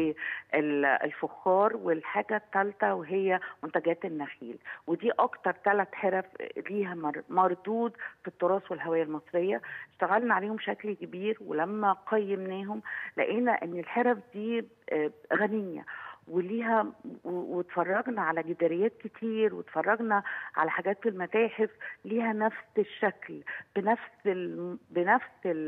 Speaker 8: والفخار والحاجه الثالثه وهي منتجات النخيل ودي اكتر ثلاث حرف ليها مر- مردود في التراث والهويه المصريه اشتغلنا عليهم بشكل كبير ولما قيمناهم لقينا ان الحرف دي آه، غنيه وليها و- واتفرجنا على جداريات كتير واتفرجنا على حاجات في المتاحف ليها نفس الشكل بنفس ال... بنفس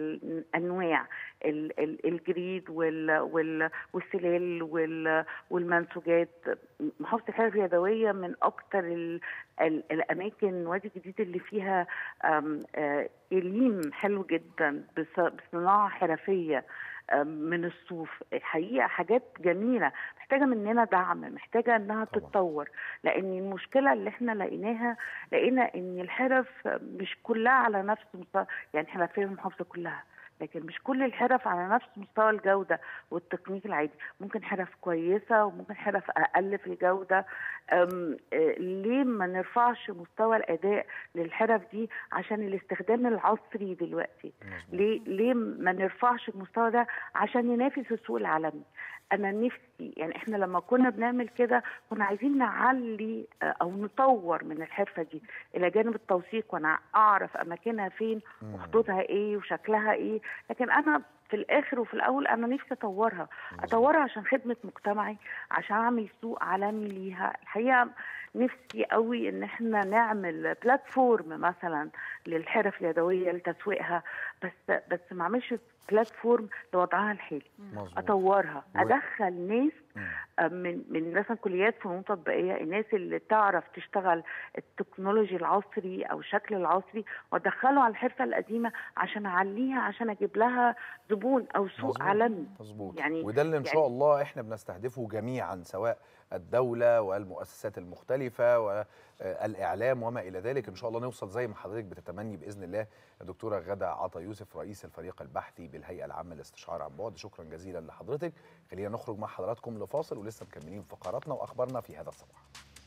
Speaker 8: الانواع ال... ال... الجريد وال... وال... والسلال وال... والمنسوجات محافظه الحرف اليدويه من اكتر ال... ال... الاماكن وادي الجديد اللي فيها أم... آه، إليم حلو جدا بص... بصناعه حرفيه أم، من الصوف الحقيقه حاجات جميله محتاجه مننا دعم محتاجه انها
Speaker 2: طبعاً.
Speaker 8: تتطور لان المشكله اللي احنا لقيناها لقينا ان الحرف مش كلها على نفس مستوى يعني احنا في المحافظه كلها لكن مش كل الحرف على نفس مستوى الجوده والتقنيك العادي ممكن حرف كويسه وممكن حرف اقل في الجوده أم آه، ليه ما نرفعش مستوى الاداء للحرف دي عشان الاستخدام العصري دلوقتي
Speaker 2: مظبوط.
Speaker 8: ليه ليه ما نرفعش المستوى ده عشان ننافس السوق العالمي انا نفسي يعني احنا لما كنا بنعمل كده كنا عايزين نعلي آه، او نطور من الحرفه دي الى جانب التوثيق وانا اعرف اماكنها فين
Speaker 2: مم.
Speaker 8: وخطوطها ايه وشكلها ايه لكن انا في الاخر وفي الاول انا نفسي اطورها اطورها عشان خدمه مجتمعي عشان اعمل سوق عالمي ليها الحقيقه نفسي قوي ان احنا نعمل بلاتفورم مثلا للحرف اليدويه لتسويقها بس بس ما اعملش بلاتفورم لوضعها الحالي
Speaker 2: مظبوط
Speaker 8: اطورها
Speaker 2: و-
Speaker 8: ادخل ناس
Speaker 2: مم.
Speaker 8: آه، من من مثلا كليات فنون تطبيقيه الناس اللي تعرف تشتغل التكنولوجي العصري او الشكل العصري وادخله على الحرفه القديمه عشان اعليها عشان اجيب لها زبون او سوق
Speaker 2: مظبوط.
Speaker 8: عالمي
Speaker 2: مظبوط
Speaker 8: يعني-
Speaker 2: وده اللي ان شاء
Speaker 8: يعني-
Speaker 2: الله احنا بنستهدفه جميعا سواء الدوله والمؤسسات المختلفه والاعلام وما الى ذلك ان شاء الله نوصل زي ما حضرتك بتتمني باذن الله الدكتوره غدا عطا يوسف رئيس الفريق البحثي بالهيئه العامه للاستشاره عن بعد شكرا جزيلا لحضرتك خلينا نخرج مع حضراتكم لفاصل ولسه مكملين فقراتنا واخبارنا في هذا الصباح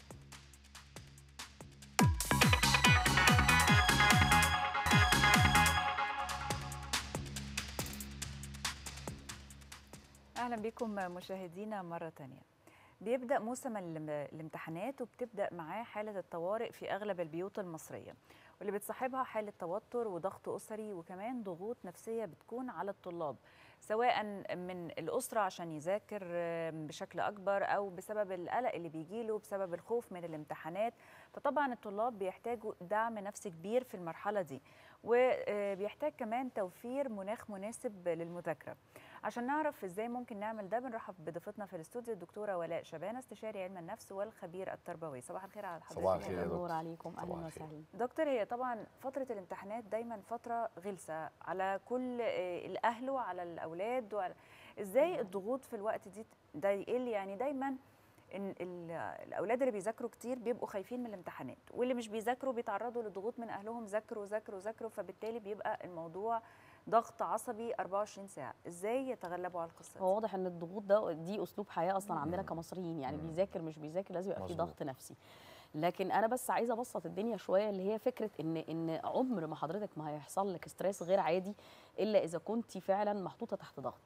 Speaker 1: اهلا بكم مشاهدينا مره تانية بيبدا موسم الام- الامتحانات وبتبدا معاه حاله الطوارئ في اغلب البيوت المصريه واللي بتصاحبها حاله توتر وضغط اسري وكمان ضغوط نفسيه بتكون على الطلاب سواء من الاسره عشان يذاكر آم، بشكل اكبر او بسبب القلق اللي بيجيله بسبب الخوف من الامتحانات فطبعا الطلاب بيحتاجوا دعم نفسي كبير في المرحله دي وبيحتاج كمان توفير مناخ مناسب للمذاكره عشان نعرف ازاي ممكن نعمل ده بنرحب بضيفتنا في الاستوديو الدكتوره ولاء شبانه استشاري علم النفس والخبير التربوي صباح الخير على حضرتك
Speaker 2: صباح الخير يا
Speaker 1: دكتور.
Speaker 2: دكتور.
Speaker 9: نور عليكم اهلا
Speaker 2: صباح الخير.
Speaker 9: وسهلا
Speaker 1: دكتور هي طبعا فترة الامتحانات دايما فترة غلسة على كل آه، الأهل وعلى الأولاد وعلى ازاي الضغوط في الوقت دي ده يقل يعني دايما ان ال- الاولاد اللي بيذاكروا كتير بيبقوا خايفين من الامتحانات واللي مش بيذاكروا بيتعرضوا لضغوط من اهلهم ذاكروا ذاكروا ذاكروا فبالتالي بيبقى الموضوع ضغط عصبي 24 ساعه ازاي يتغلبوا على القصه
Speaker 9: هو
Speaker 1: دي
Speaker 9: واضح ان الضغوط ده دي اسلوب حياه اصلا عندنا كمصريين يعني
Speaker 2: مم.
Speaker 9: بيذاكر مش بيذاكر لازم يبقى في
Speaker 2: مظبوط.
Speaker 9: ضغط نفسي لكن انا بس عايزه ابسط الدنيا شويه اللي هي فكره ان ان عمر ما حضرتك ما هيحصل لك ستريس غير عادي الا اذا كنت فعلا محطوطه تحت ضغط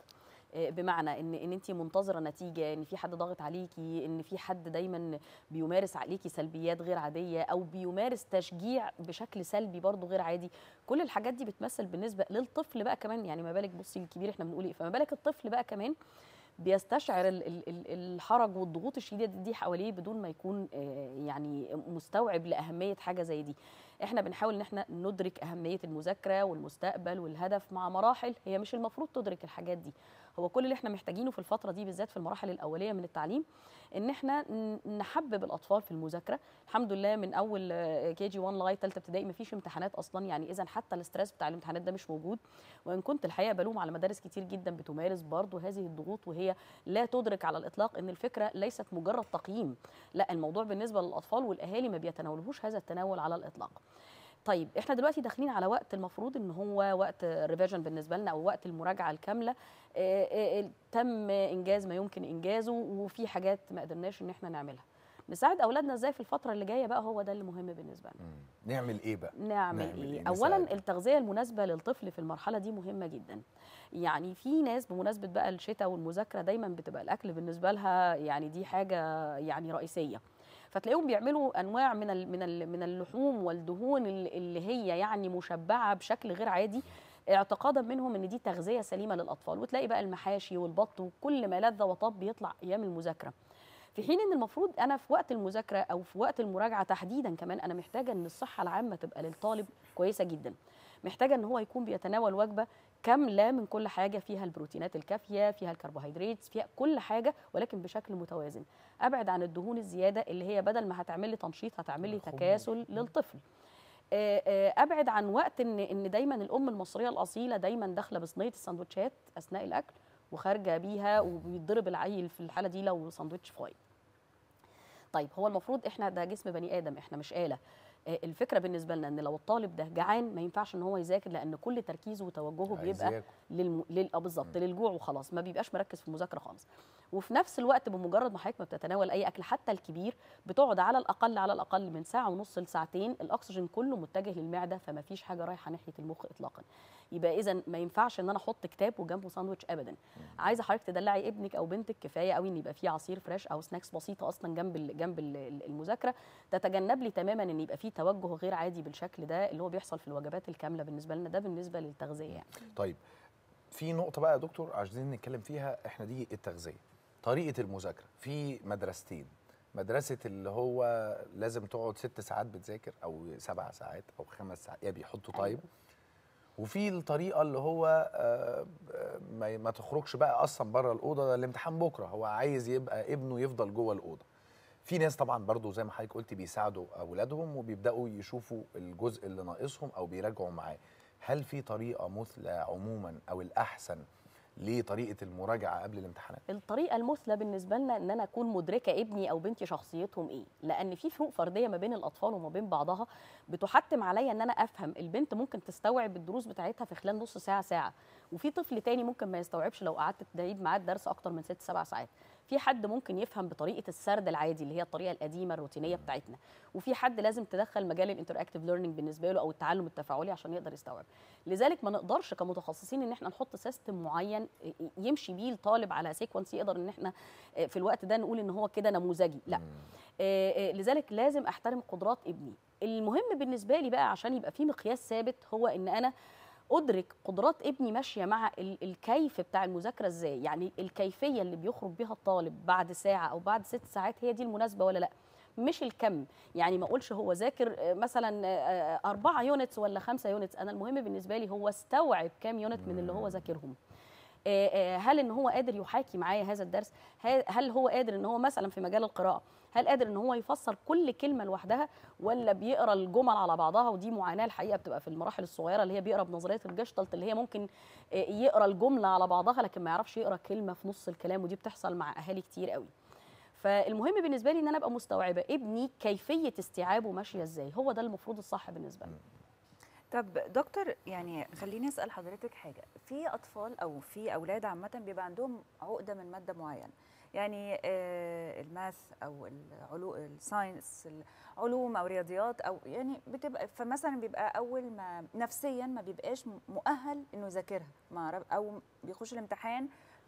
Speaker 9: آه، بمعنى ان ان انت منتظره نتيجه ان في حد ضاغط عليكي ان في حد دايما بيمارس عليكي سلبيات غير عاديه او بيمارس تشجيع بشكل سلبي برضه غير عادي كل الحاجات دي بتمثل بالنسبه للطفل بقى كمان يعني ما بالك بصي الكبير احنا بنقول ايه فما بالك الطفل بقى كمان بيستشعر ال- ال- ال- الحرج والضغوط الشديده دي حواليه بدون ما يكون آه، يعني مستوعب لاهميه حاجه زي دي احنا بنحاول ان احنا ندرك اهميه المذاكره والمستقبل والهدف مع مراحل هي مش المفروض تدرك الحاجات دي هو كل اللي احنا محتاجينه في الفتره دي بالذات في المراحل الاوليه من التعليم ان احنا ن- نحبب الاطفال في المذاكره الحمد لله من اول كي جي 1 لغايه ثالثه ابتدائي مفيش امتحانات اصلا يعني اذا حتى الاسترس بتاع الامتحانات ده مش موجود وان كنت الحقيقه بلوم على مدارس كتير جدا بتمارس برضه هذه الضغوط وهي لا تدرك على الاطلاق ان الفكره ليست مجرد تقييم لا الموضوع بالنسبه للاطفال والاهالي ما بيتناولهوش هذا التناول على الاطلاق طيب احنا دلوقتي داخلين على وقت المفروض ان هو وقت ريفيجن بالنسبه لنا او وقت المراجعه الكامله آه، آه، تم انجاز ما يمكن انجازه وفي حاجات ما قدرناش ان احنا نعملها نساعد اولادنا ازاي في الفتره اللي جايه بقى هو ده اللي مهم بالنسبه لنا
Speaker 2: مم. نعمل ايه بقى
Speaker 9: نعمل,
Speaker 2: نعمل
Speaker 9: ايه
Speaker 2: إيه؟
Speaker 9: اولا
Speaker 2: نساعد.
Speaker 9: التغذيه المناسبه للطفل في المرحله دي مهمه جدا يعني في ناس بمناسبه بقى الشتاء والمذاكره دايما بتبقى الاكل بالنسبه لها يعني دي حاجه يعني رئيسيه فتلاقيهم بيعملوا انواع من ال من ال من اللحوم والدهون ال- اللي هي يعني مشبعه بشكل غير عادي اعتقادا منهم ان دي تغذيه سليمه للاطفال وتلاقي بقى المحاشي والبط وكل ما لذ وطاب بيطلع ايام المذاكره في حين ان المفروض انا في وقت المذاكره او في وقت المراجعه تحديدا كمان انا محتاجه ان الصحه العامه تبقى للطالب كويسه جدا محتاجه ان هو يكون بيتناول وجبه كامله من كل حاجه فيها البروتينات الكافيه فيها الكربوهيدرات فيها كل حاجه ولكن بشكل متوازن ابعد عن الدهون الزياده اللي هي بدل ما هتعمل لي تنشيط هتعمل لي
Speaker 2: الخمول.
Speaker 9: تكاسل للطفل آه، آه، ابعد عن وقت ان ان دايما الام المصريه الاصيله دايما داخله بصينيه السندوتشات اثناء الاكل وخارجه بيها وبيتضرب العيل في الحاله دي لو ساندوتش فايض طيب هو المفروض احنا ده جسم بني ادم احنا مش آلة آه، الفكره بالنسبه لنا ان لو الطالب ده جعان ما ينفعش ان هو يذاكر لان كل تركيزه وتوجهه
Speaker 2: عايز
Speaker 9: بيبقى
Speaker 2: ياكل.
Speaker 9: للم... لل... آه بالظبط للجوع وخلاص ما بيبقاش مركز في المذاكره خالص وفي نفس الوقت بمجرد ما حضرتك ما بتتناول اي اكل حتى الكبير بتقعد على الاقل على الاقل من ساعه ونص لساعتين الاكسجين كله متجه للمعده فما فيش حاجه رايحه ناحيه المخ اطلاقا يبقى اذا ما ينفعش ان انا احط كتاب وجنبه ساندوتش ابدا عايزه حضرتك تدلعي ابنك او بنتك كفايه قوي ان يبقى فيه عصير فريش او سناكس بسيطه اصلا جنب ال... جنب ال- ال- المذاكره تتجنب لي تماما ان يبقى فيه توجه غير عادي بالشكل ده اللي هو بيحصل في الوجبات الكامله بالنسبه لنا ده بالنسبه للتغذيه يعني
Speaker 2: طيب في نقطة بقى يا دكتور عايزين نتكلم فيها احنا دي التغذية طريقة المذاكرة في مدرستين مدرسة اللي هو لازم تقعد ست ساعات بتذاكر أو سبع ساعات أو خمس ساعات يعني بيحطوا تايم وفي الطريقة اللي هو آه، آه، ما ما تخرجش بقى أصلا بره الأوضة ده الامتحان بكرة هو عايز يبقى ابنه يفضل جوه الأوضة في ناس طبعا برضو زي ما حضرتك قلتي بيساعدوا أولادهم وبيبدأوا يشوفوا الجزء اللي ناقصهم أو بيراجعوا معاه هل في طريقة مثلى عموما أو الأحسن لطريقة المراجعة قبل الامتحانات؟
Speaker 9: الطريقه المثلى بالنسبه لنا ان انا اكون مدركه ابني او بنتي شخصيتهم ايه لان في فروق فرديه ما بين الاطفال وما بين بعضها بتحتم عليا ان انا افهم البنت ممكن تستوعب الدروس بتاعتها في خلال نص ساعه ساعه وفي طفل تاني ممكن ما يستوعبش لو قعدت تعيد معاه الدرس اكتر من ست سبع ساعات في حد ممكن يفهم بطريقه السرد العادي اللي هي الطريقه القديمه الروتينيه بتاعتنا وفي حد لازم تدخل مجال الانتراكتيف ليرنينج بالنسبه له او التعلم التفاعلي عشان يقدر يستوعب لذلك ما نقدرش كمتخصصين ان احنا نحط سيستم معين يمشي بيه الطالب على سيكونس يقدر ان احنا في الوقت ده نقول ان هو كده نموذجي لا آه، آه، لذلك لازم احترم قدرات ابني المهم بالنسبه لي بقى عشان يبقى في مقياس ثابت هو ان انا ادرك قدرات ابني ماشيه مع ال- الكيف بتاع المذاكره ازاي يعني الكيفيه اللي بيخرج بيها الطالب بعد ساعه او بعد ست ساعات هي دي المناسبه ولا لا مش الكم يعني ما اقولش هو ذاكر آه، مثلا آه، آه، أربعة يونتس ولا خمسة يونتس أنا المهم بالنسبة لي هو استوعب كام يونت من اللي هو ذاكرهم آه، آه، هل ان هو قادر يحاكي معايا هذا الدرس هل- هل هو قادر ان هو مثلا في مجال القراءه هل قادر ان هو يفسر كل كلمه لوحدها ولا بيقرا الجمل على بعضها ودي معاناه الحقيقه بتبقى في المراحل الصغيره اللي هي بيقرا بنظريه الجشتلت اللي هي ممكن آه، يقرا الجمله على بعضها لكن ما يعرفش يقرا كلمه في نص الكلام ودي بتحصل مع اهالي كتير قوي فالمهم بالنسبه لي ان انا ابقى مستوعبه ابني كيفيه استيعابه ماشيه ازاي هو ده المفروض الصح بالنسبه لي
Speaker 1: طب دكتور يعني خليني اسال حضرتك حاجه في اطفال او في اولاد عامه بيبقى عندهم عقده من ماده معينه يعني آه، الماث او العلوم الساينس العلوم او رياضيات او يعني بتبقى فمثلا بيبقى اول ما نفسيا ما بيبقاش م- مؤهل انه يذاكرها ما عرف- او بيخش الامتحان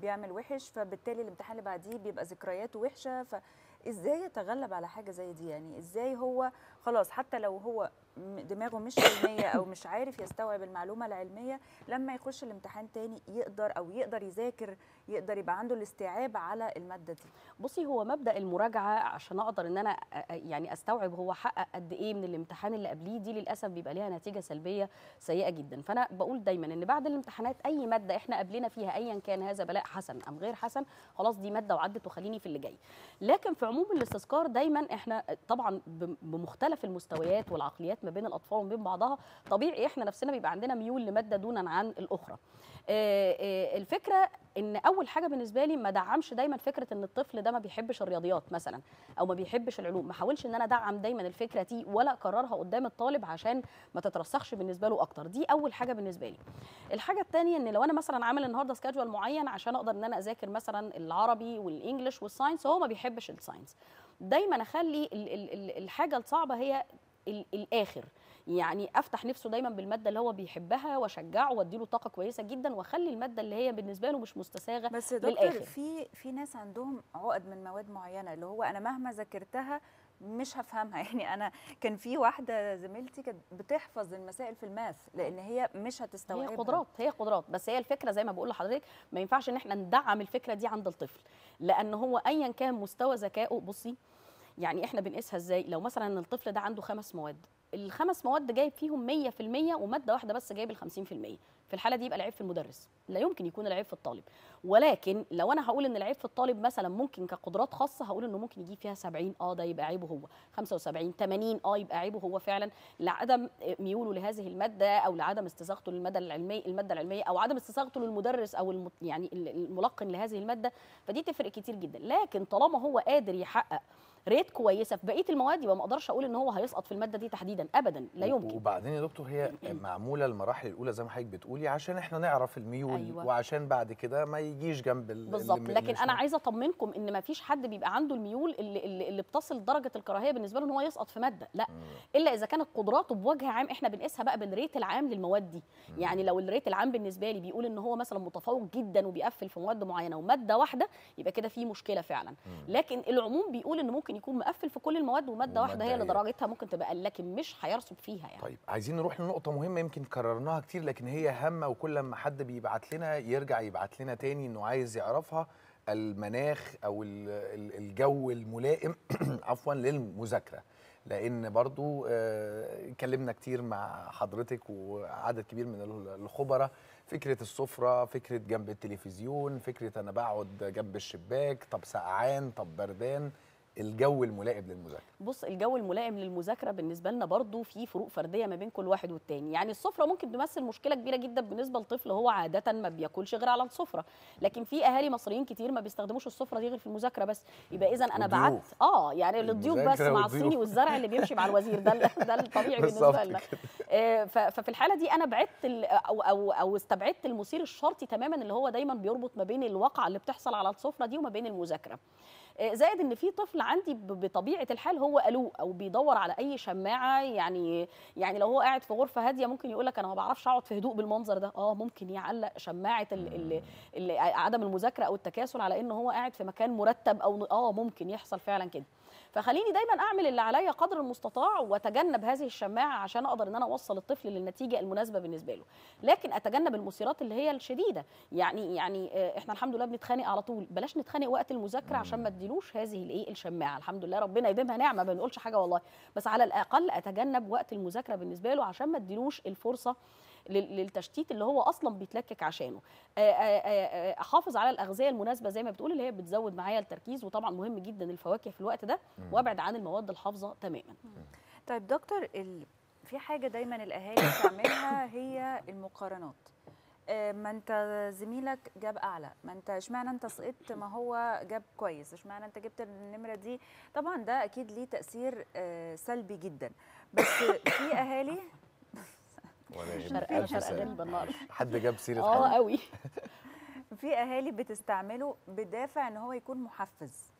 Speaker 1: بيعمل وحش فبالتالي الامتحان اللي بعديه بيبقى ذكرياته وحشه فازاي يتغلب على حاجه زي دي يعني ازاي هو خلاص حتى لو هو م- دماغه مش علميه او مش عارف يستوعب المعلومه العلميه لما يخش الامتحان تاني يقدر او يقدر يذاكر يقدر يبقى عنده الاستيعاب على الماده دي
Speaker 9: بصي هو مبدا المراجعه عشان اقدر ان انا أ- أ- يعني استوعب هو حقق قد ايه من الامتحان اللي قبليه دي للاسف بيبقى ليها نتيجه سلبيه سيئه جدا فانا بقول دايما ان بعد الامتحانات اي ماده احنا قبلنا فيها ايا كان هذا بلاء حسن ام غير حسن خلاص دي ماده وعدت وخليني في اللي جاي لكن في عموم الاستذكار دايما احنا طبعا ب- بمختلف المستويات والعقليات ما بين الاطفال وما بين بعضها طبيعي احنا نفسنا بيبقى عندنا ميول لماده دونا عن الاخرى آه، آه، الفكره ان اول حاجه بالنسبه لي ما دعمش دايما فكره ان الطفل ده ما بيحبش الرياضيات مثلا او ما بيحبش العلوم ما حاولش ان انا ادعم دايما الفكره دي ولا اكررها قدام الطالب عشان ما تترسخش بالنسبه له اكتر دي اول حاجه بالنسبه لي الحاجه الثانيه ان لو انا مثلا عامل النهارده سكادجول معين عشان اقدر ان انا اذاكر مثلا العربي والانجليش والساينس هو ما بيحبش الساينس دايما اخلي ال- ال- ال- الحاجه الصعبه هي ال- الاخر يعني افتح نفسه دايما بالماده اللي هو بيحبها واشجعه واديله طاقه كويسه جدا واخلي الماده اللي هي بالنسبه له مش مستساغه
Speaker 1: بس يا دكتور
Speaker 9: للآخر.
Speaker 1: في في ناس عندهم عقد من مواد معينه اللي هو انا مهما ذاكرتها مش هفهمها يعني انا كان في واحده زميلتي كانت بتحفظ المسائل في الماث لان هي مش هتستوعبها
Speaker 9: هي قدرات هي قدرات بس هي الفكره زي ما بقول لحضرتك ما ينفعش ان احنا ندعم الفكره دي عند الطفل لان هو ايا كان مستوى ذكائه بصي يعني احنا بنقيسها ازاي لو مثلا الطفل ده عنده خمس مواد الخمس مواد جايب فيهم 100% وماده واحده بس جايب ال 50% في الحاله دي يبقى العيب في المدرس لا يمكن يكون العيب في الطالب ولكن لو انا هقول ان العيب في الطالب مثلا ممكن كقدرات خاصه هقول انه ممكن يجيب فيها 70 اه ده يبقى عيبه هو 75 80 اه يبقى عيبه هو فعلا لعدم ميوله لهذه الماده او لعدم استزاغته للماده العلميه الماده العلميه او عدم استزاغته للمدرس او المت يعني الملقن لهذه الماده فدي تفرق كتير جدا لكن طالما هو قادر يحقق ريت كويسه في بقيه المواد يبقى ما اقدرش اقول ان هو هيسقط في الماده دي تحديدا ابدا لا يمكن
Speaker 2: وبعدين يا دكتور هي معموله المراحل الاولى زي ما حضرتك بتقولي عشان احنا نعرف الميول
Speaker 9: أيوة.
Speaker 2: وعشان بعد كده ما يجيش جنب ال-
Speaker 9: بالظبط
Speaker 2: اللي-
Speaker 9: لكن
Speaker 2: اللي
Speaker 9: انا
Speaker 2: مش-
Speaker 9: عايزه اطمنكم ان ما فيش حد بيبقى عنده الميول اللي, اللي, اللي بتصل لدرجه الكراهيه بالنسبه له ان هو يسقط في ماده لا الا اذا كانت قدراته بوجه عام احنا بنقيسها بقى بالريت العام للمواد دي يعني لو الريت العام بالنسبه لي بيقول ان هو مثلا متفوق جدا وبيقفل في مواد معينه وماده واحده يبقى كده في مشكله فعلا لكن العموم بيقول ان ممكن يكون مقفل في كل المواد وماده واحده هي اللي
Speaker 2: ومادة هي.
Speaker 9: درجتها ممكن تبقى أقل، لكن مش هيرسب فيها يعني
Speaker 2: طيب عايزين نروح لنقطة مهمة يمكن كررناها كتير لكن هي هامة وكل ما حد بيبعت لنا يرجع يبعت لنا تاني انه عايز يعرفها المناخ او ال- ال- الجو الملائم عفوا للمذاكرة لان برضو آه، اتكلمنا كتير مع حضرتك وعدد كبير من ال- الخبراء فكرة السفرة فكرة جنب التلفزيون فكرة انا بقعد جنب الشباك طب سقعان طب بردان الجو الملائم للمذاكرة
Speaker 9: بص الجو الملائم للمذاكره بالنسبه لنا برضو في فروق فرديه ما بين كل واحد والتاني يعني السفره ممكن تمثل مشكله كبيره جدا بالنسبه لطفل هو عاده ما بياكلش غير على السفره لكن في اهالي مصريين كتير ما بيستخدموش السفره دي غير في المذاكره بس يبقى اذا انا بعت
Speaker 2: والضيوف.
Speaker 9: اه يعني للضيوف بس
Speaker 2: المذاكرة
Speaker 9: مع
Speaker 2: والضيوف.
Speaker 9: الصيني والزرع اللي بيمشي مع الوزير ده ال- ده الطبيعي
Speaker 2: بالظبط
Speaker 9: بالنسبه لنا
Speaker 2: كده.
Speaker 9: آه، ف- ففي الحاله دي انا بعدت ال- او او او استبعدت المثير الشرطي تماما اللي هو دايما بيربط ما بين الواقعه اللي بتحصل على السفره دي وما بين المذاكره آه، زائد ان في طفل عندي ب- بطبيعه الحال هو قلوق او بيدور على اي شماعه يعني يعني لو هو قاعد في غرفه هاديه ممكن يقول لك انا ما بعرفش اقعد في هدوء بالمنظر ده اه ممكن يعلق شماعه ال ال ال عدم المذاكره او التكاسل على ان هو قاعد في مكان مرتب او اه ممكن يحصل فعلا كده فخليني دايما اعمل اللي عليا قدر المستطاع واتجنب هذه الشماعه عشان اقدر ان انا اوصل الطفل للنتيجه المناسبه بالنسبه له لكن اتجنب المثيرات اللي هي الشديده يعني يعني آه، احنا الحمد لله بنتخانق على طول بلاش نتخانق وقت المذاكره عشان ما اديلوش هذه الايه الشماعه الحمد لله ربنا يديمها نعمه ما بنقولش حاجه والله بس على الاقل اتجنب وقت المذاكره بالنسبه له عشان ما اديلوش الفرصه لل- للتشتيت اللي هو اصلا بيتلكك عشانه آه، آه، آه، احافظ على الاغذيه المناسبه زي ما بتقول اللي هي بتزود معايا التركيز وطبعا مهم جدا الفواكه في الوقت ده وابعد عن المواد الحافظه تماما
Speaker 1: طيب دكتور ال... في حاجه دايما الاهالي بتعملها هي المقارنات آه، ما انت زميلك جاب اعلى ما انت اشمعنى انت سقطت ما هو جاب كويس اشمعنى انت جبت النمره دي طبعا ده اكيد ليه تاثير آه، سلبي جدا بس في اهالي
Speaker 2: ولا يهمك.
Speaker 9: شرق
Speaker 2: ألف
Speaker 9: شرق
Speaker 2: سلامة.
Speaker 9: غالبا النهارده
Speaker 2: حد جاب سيرة
Speaker 9: اه
Speaker 2: حد
Speaker 9: قوي
Speaker 1: في اهالي بتستعمله بدافع ان هو يكون محفز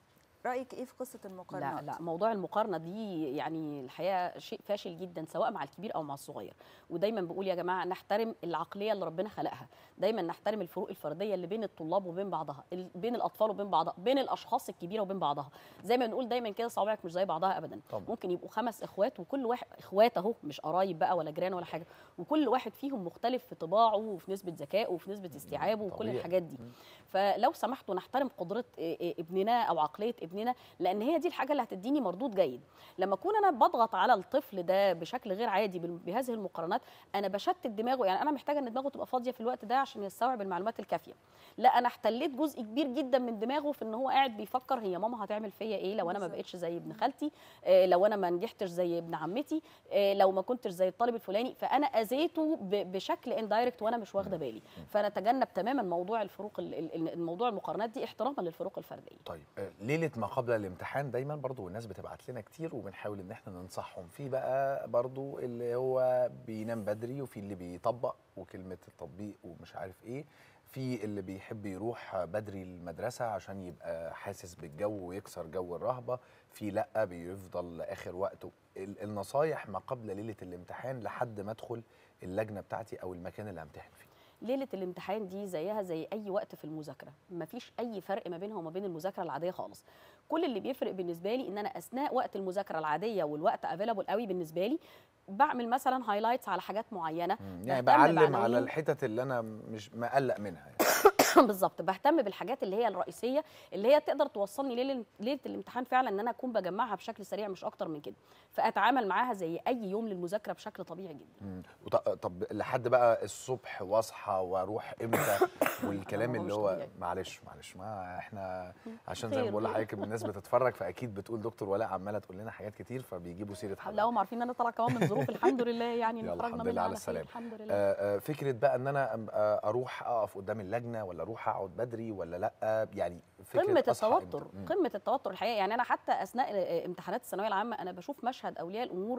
Speaker 1: رايك ايه في قصه
Speaker 9: لا
Speaker 1: المقارنات
Speaker 9: لا موضوع المقارنه دي يعني الحقيقه شيء فاشل جدا سواء مع الكبير او مع الصغير ودايما بقول يا جماعه نحترم العقليه اللي ربنا خلقها دايما نحترم الفروق الفرديه اللي بين الطلاب وبين بعضها ال- بين الاطفال وبين بعضها بين الاشخاص الكبيره وبين بعضها زي ما بنقول دايما كده صوابعك مش زي بعضها ابدا
Speaker 2: طبعا.
Speaker 9: ممكن يبقوا خمس اخوات وكل واحد اخوات اهو مش قرايب بقى ولا جيران ولا حاجه وكل واحد فيهم مختلف في طباعه وفي نسبه ذكائه وفي نسبه استيعابه وكل
Speaker 2: طبيعي.
Speaker 9: الحاجات دي فلو سمحتوا نحترم قدره إيه إيه ابننا او عقليه ابننا لان هي دي الحاجه اللي هتديني مردود جيد لما اكون انا بضغط على الطفل ده بشكل غير عادي بال- بهذه المقارنات انا بشتت دماغه يعني انا محتاجه ان دماغه تبقى فاضيه في الوقت ده عشان يستوعب المعلومات الكافيه لا انا احتليت جزء كبير جدا من دماغه في ان هو قاعد بيفكر هي ماما هتعمل فيا ايه لو انا ما
Speaker 1: بالظبط.
Speaker 9: بقتش زي ابن خالتي آه، لو انا ما نجحتش زي ابن عمتي آه، لو ما كنتش زي الطالب الفلاني فانا اذيته ب- بشكل اندايركت وانا مش واخده بالي فنتجنب تماما موضوع الفروق ال- ال- الموضوع المقارنات دي احتراما للفروق الفرديه
Speaker 2: طيب آه، ليله ما قبل الامتحان دايما برضو الناس بتبعت لنا كتير وبنحاول ان احنا ننصحهم في بقى برضو اللي هو بينام بدري وفي اللي بيطبق وكلمه التطبيق ومش عارف ايه في اللي بيحب يروح بدري المدرسه عشان يبقى حاسس بالجو ويكسر جو الرهبه في لا بيفضل لاخر وقته ال- النصايح ما قبل ليله الامتحان لحد ما ادخل اللجنه بتاعتي او المكان اللي همتحن فيه
Speaker 9: ليله الامتحان دي زيها زي اي وقت في المذاكره مفيش اي فرق ما بينها وما بين المذاكره العاديه خالص كل اللي بيفرق بالنسبه لي ان انا اثناء وقت المذاكره العاديه والوقت افيلابل قوي بالنسبه لي بعمل مثلا هايلايتس على حاجات معينه
Speaker 2: يعني
Speaker 9: بهتم
Speaker 2: بعلم على
Speaker 9: بعناوين.
Speaker 2: الحتت اللي انا مش مقلق منها يعني.
Speaker 9: بالظبط بهتم بالحاجات اللي هي الرئيسيه اللي هي تقدر توصلني ليله ليله الامتحان فعلا ان انا اكون بجمعها بشكل سريع مش اكتر من كده فاتعامل معاها زي اي يوم للمذاكره بشكل طبيعي جدا
Speaker 2: مم. وط- طب لحد بقى الصبح واصحى واروح امتى والكلام
Speaker 9: هو
Speaker 2: اللي
Speaker 9: مش
Speaker 2: هو
Speaker 9: طبيعي.
Speaker 2: معلش معلش ما احنا عشان زي ما
Speaker 9: خير،
Speaker 2: بقول
Speaker 9: خير.
Speaker 2: لحضرتك الناس بتتفرج فاكيد بتقول دكتور ولاء عماله تقول لنا حاجات كتير فبيجيبوا سيره
Speaker 9: لا
Speaker 2: حضرتك
Speaker 9: هم عارفين ان انا طالعه كمان من ظروف الحمد لله يعني إن
Speaker 2: يلا
Speaker 9: خرجنا
Speaker 2: الحمد لله
Speaker 9: منها
Speaker 2: على
Speaker 9: خير،
Speaker 2: السلامة.
Speaker 9: الحمد لله
Speaker 2: آه، آه، فكره بقى ان انا أبقى اروح اقف قدام اللجنه ولا اروح اقعد بدري ولا لا يعني فكره
Speaker 9: قمه
Speaker 2: أصحى
Speaker 9: التوتر
Speaker 2: إمتى؟ مم.
Speaker 9: قمه التوتر الحقيقه يعني انا حتى اثناء آه، امتحانات الثانويه العامه انا بشوف مشهد اولياء الامور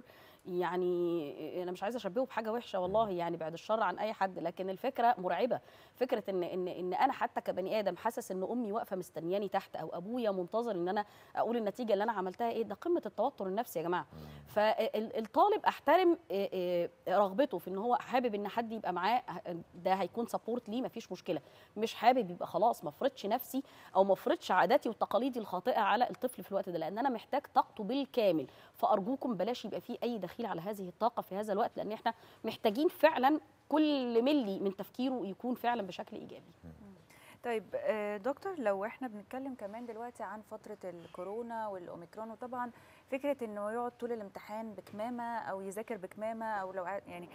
Speaker 9: يعني انا مش عايزه اشبهه بحاجه وحشه والله يعني بعد الشر عن اي حد لكن الفكره مرعبه فكره ان ان ان انا حتى كبني ادم حاسس ان امي واقفه مستنياني تحت او ابويا منتظر ان انا اقول النتيجه اللي انا عملتها ايه ده قمه التوتر النفسي يا جماعه فالطالب احترم آه، آه، رغبته في ان هو حابب ان حد يبقى معاه ده هيكون سبورت ليه مفيش مشكله مش حابب يبقى خلاص ما افرضش نفسي او ما افرضش عاداتي وتقاليدي الخاطئه على الطفل في الوقت ده لان انا محتاج طاقته بالكامل فارجوكم بلاش يبقى فيه اي دخيل على هذه الطاقه في هذا الوقت لان احنا محتاجين فعلا كل ملي من تفكيره يكون فعلا بشكل ايجابي
Speaker 1: طيب آه، دكتور لو احنا بنتكلم كمان دلوقتي عن فتره الكورونا والاوميكرون وطبعا فكره انه يقعد طول الامتحان بكمامه او يذاكر بكمامه او لو ع- يعني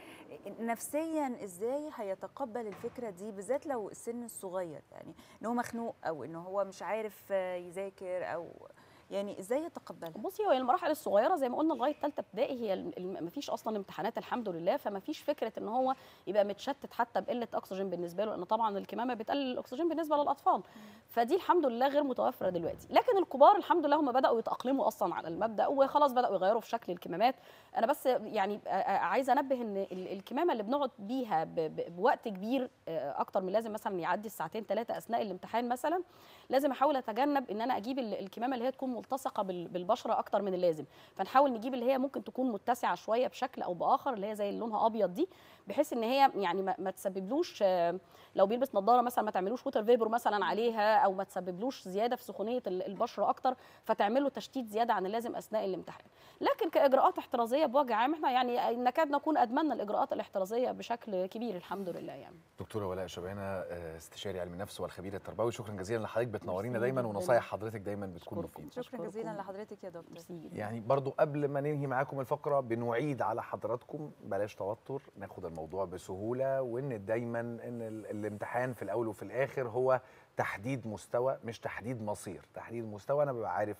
Speaker 1: نفسيا ازاي هيتقبل الفكره دي بالذات لو السن الصغير يعني ان هو مخنوق او ان هو مش عارف آه، يذاكر او يعني ازاي يتقبلها
Speaker 9: بصي هو المراحل الصغيره زي ما قلنا لغايه ثالثه ابتدائي هي ما فيش اصلا امتحانات الحمد لله فما فيش فكره ان هو يبقى متشتت حتى بقله اكسجين بالنسبه له لان طبعا الكمامه بتقلل الاكسجين بالنسبه للاطفال فدي الحمد لله غير متوفره دلوقتي لكن الكبار الحمد لله هم بداوا يتاقلموا اصلا على المبدا وخلاص بداوا يغيروا في شكل الكمامات انا بس يعني آه، آه، عايزه انبه ان ال- الكمامه اللي بنقعد بيها ب- ب- بوقت كبير آه، اكتر من لازم مثلا يعدي الساعتين ثلاثه اثناء الامتحان مثلا لازم احاول اتجنب ان انا اجيب ال- الكمامه اللي هي تكون ملتصقه بال- بالبشره اكتر من اللازم فنحاول نجيب اللي هي ممكن تكون متسعه شويه بشكل او باخر اللي هي زي اللي لونها ابيض دي بحيث ان هي يعني ما, ما تسببلوش آه، لو بيلبس نظاره مثلا ما تعملوش ووتر فيبر مثلا عليها او ما تسببلوش زياده في سخونيه ال- البشره اكتر فتعمل له تشتيت زياده عن اللازم اثناء الامتحان لكن كاجراءات احترازيه بوجه عام احنا يعني نكاد نكون ادمنا الاجراءات الاحترازيه بشكل كبير الحمد لله يعني
Speaker 2: دكتوره ولاء شبانه آه، استشاري علم النفس والخبير التربوي شكرا جزيلا لحضرتك بتنورينا
Speaker 9: ميرسي
Speaker 2: دايما
Speaker 9: جداً.
Speaker 2: ونصايح حضرتك دايما بتكون
Speaker 9: أشكركم.
Speaker 2: مفيده
Speaker 1: شكرا جزيلا
Speaker 9: أشكركم.
Speaker 1: لحضرتك يا دكتور
Speaker 9: ميرسي جدا
Speaker 2: يعني برضو قبل ما ننهي معاكم الفقرة بنعيد على حضراتكم بلاش توتر ناخد الموضوع بسهولة وان دايما ان ال- الامتحان في الاول وفي الاخر هو تحديد مستوى مش تحديد مصير تحديد مستوى انا ببقى عارف انا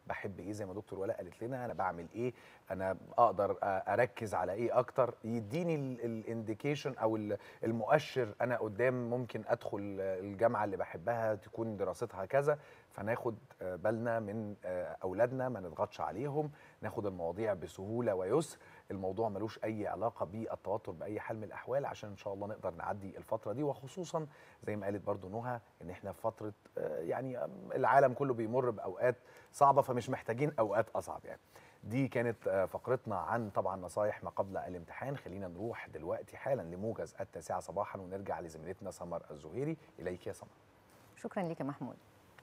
Speaker 2: بحب ايه زي ما دكتور ولاء قالت لنا انا بعمل ايه انا اقدر أ- اركز على ايه اكتر يديني الانديكيشن او ال- المؤشر انا قدام ممكن ادخل الجامعه اللي بحبها تكون دراستها كذا فناخد آه، بالنا من آه، اولادنا ما نضغطش عليهم ناخد المواضيع بسهوله ويسر الموضوع ملوش اي علاقه بالتوتر باي حال من الاحوال عشان ان شاء الله نقدر نعدي الفتره دي وخصوصا زي ما قالت برضو نهى ان احنا في فتره آه، يعني آم، العالم كله بيمر باوقات صعبه فمش محتاجين اوقات اصعب يعني دي كانت آه، فقرتنا عن طبعا نصايح ما قبل الامتحان خلينا نروح دلوقتي حالا لموجز التاسعه صباحا ونرجع لزميلتنا سمر الزهيري اليك يا سمر
Speaker 3: شكرا لك يا محمود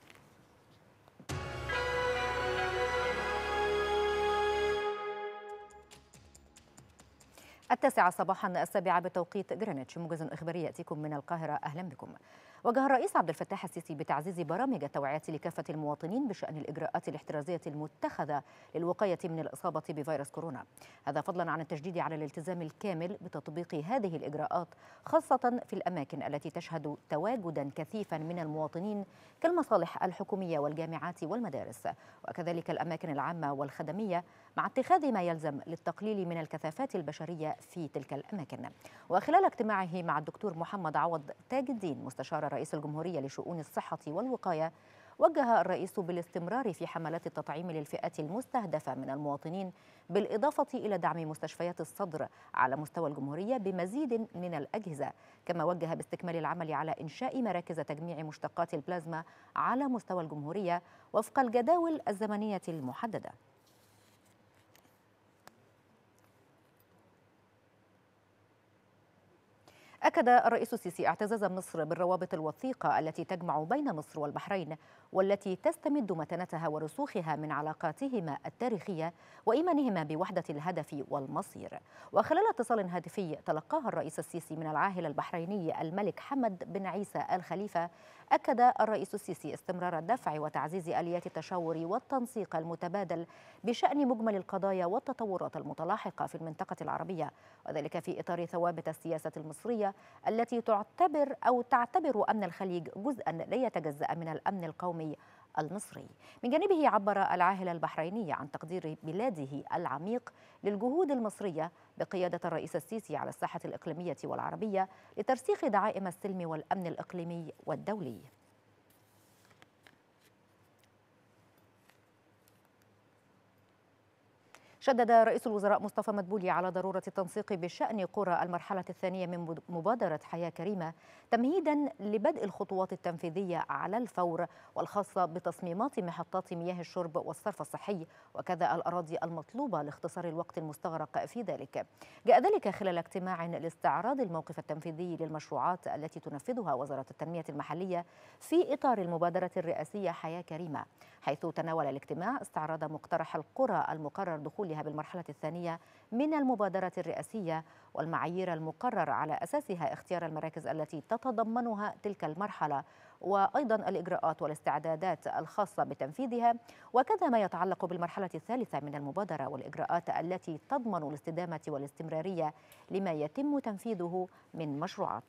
Speaker 3: التاسعة صباحا السابعة بتوقيت جرينتش موجز إخباري يأتيكم من القاهرة أهلا بكم وجه الرئيس عبد الفتاح السيسي بتعزيز برامج التوعية لكافة المواطنين بشأن الإجراءات الاحترازية المتخذة للوقاية من الإصابة بفيروس كورونا هذا فضلا عن التشديد على الالتزام الكامل بتطبيق هذه الإجراءات خاصة في الأماكن التي تشهد تواجدا كثيفا من المواطنين كالمصالح الحكومية والجامعات والمدارس وكذلك الأماكن العامة والخدمية مع اتخاذ ما يلزم للتقليل من الكثافات البشرية في تلك الأماكن وخلال اجتماعه مع الدكتور محمد عوض تاج الدين مستشار رئيس الجمهورية لشؤون الصحة والوقاية وجه الرئيس بالاستمرار في حملات التطعيم للفئات المستهدفة من المواطنين بالإضافة إلى دعم مستشفيات الصدر على مستوى الجمهورية بمزيد من الأجهزة كما وجه باستكمال العمل على إنشاء مراكز تجميع مشتقات البلازما على مستوى الجمهورية وفق الجداول الزمنية المحددة أكد الرئيس السيسي اعتزاز مصر بالروابط الوثيقة التي تجمع بين مصر والبحرين والتي تستمد متانتها ورسوخها من علاقاتهما التاريخية وإيمانهما بوحدة الهدف والمصير وخلال اتصال هاتفي تلقاه الرئيس السيسي من العاهل البحريني الملك حمد بن عيسى الخليفة أكد الرئيس السيسي استمرار الدفع وتعزيز آليات التشاور والتنسيق المتبادل بشأن مجمل القضايا والتطورات المتلاحقة في المنطقة العربية وذلك في إطار ثوابت السياسة المصرية التي تعتبر أو تعتبر أمن الخليج جزءا لا يتجزأ من الأمن القومي المصري من جانبه عبر العاهل البحريني عن تقدير بلاده العميق للجهود المصرية بقيادة الرئيس السيسي على الساحة الإقليمية والعربية لترسيخ دعائم السلم والأمن الإقليمي والدولي شدد رئيس الوزراء مصطفى مدبولي على ضرورة التنسيق بشأن قرى المرحلة الثانية من مبادرة حياة كريمة تمهيدا لبدء الخطوات التنفيذية على الفور والخاصة بتصميمات محطات مياه الشرب والصرف الصحي وكذا الأراضي المطلوبة لاختصار الوقت المستغرق في ذلك جاء ذلك خلال اجتماع لاستعراض الموقف التنفيذي للمشروعات التي تنفذها وزارة التنمية المحلية في إطار المبادرة الرئاسية حياة كريمة حيث تناول الاجتماع استعراض مقترح القرى المقرر دخولها بالمرحلة الثانية من المبادرة الرئاسية والمعايير المقرر على أساسها اختيار المراكز التي تتضمنها تلك المرحلة وأيضا الإجراءات والاستعدادات الخاصة بتنفيذها وكذا ما يتعلق بالمرحلة الثالثة من المبادرة والإجراءات التي تضمن الاستدامة والاستمرارية لما يتم تنفيذه من مشروعات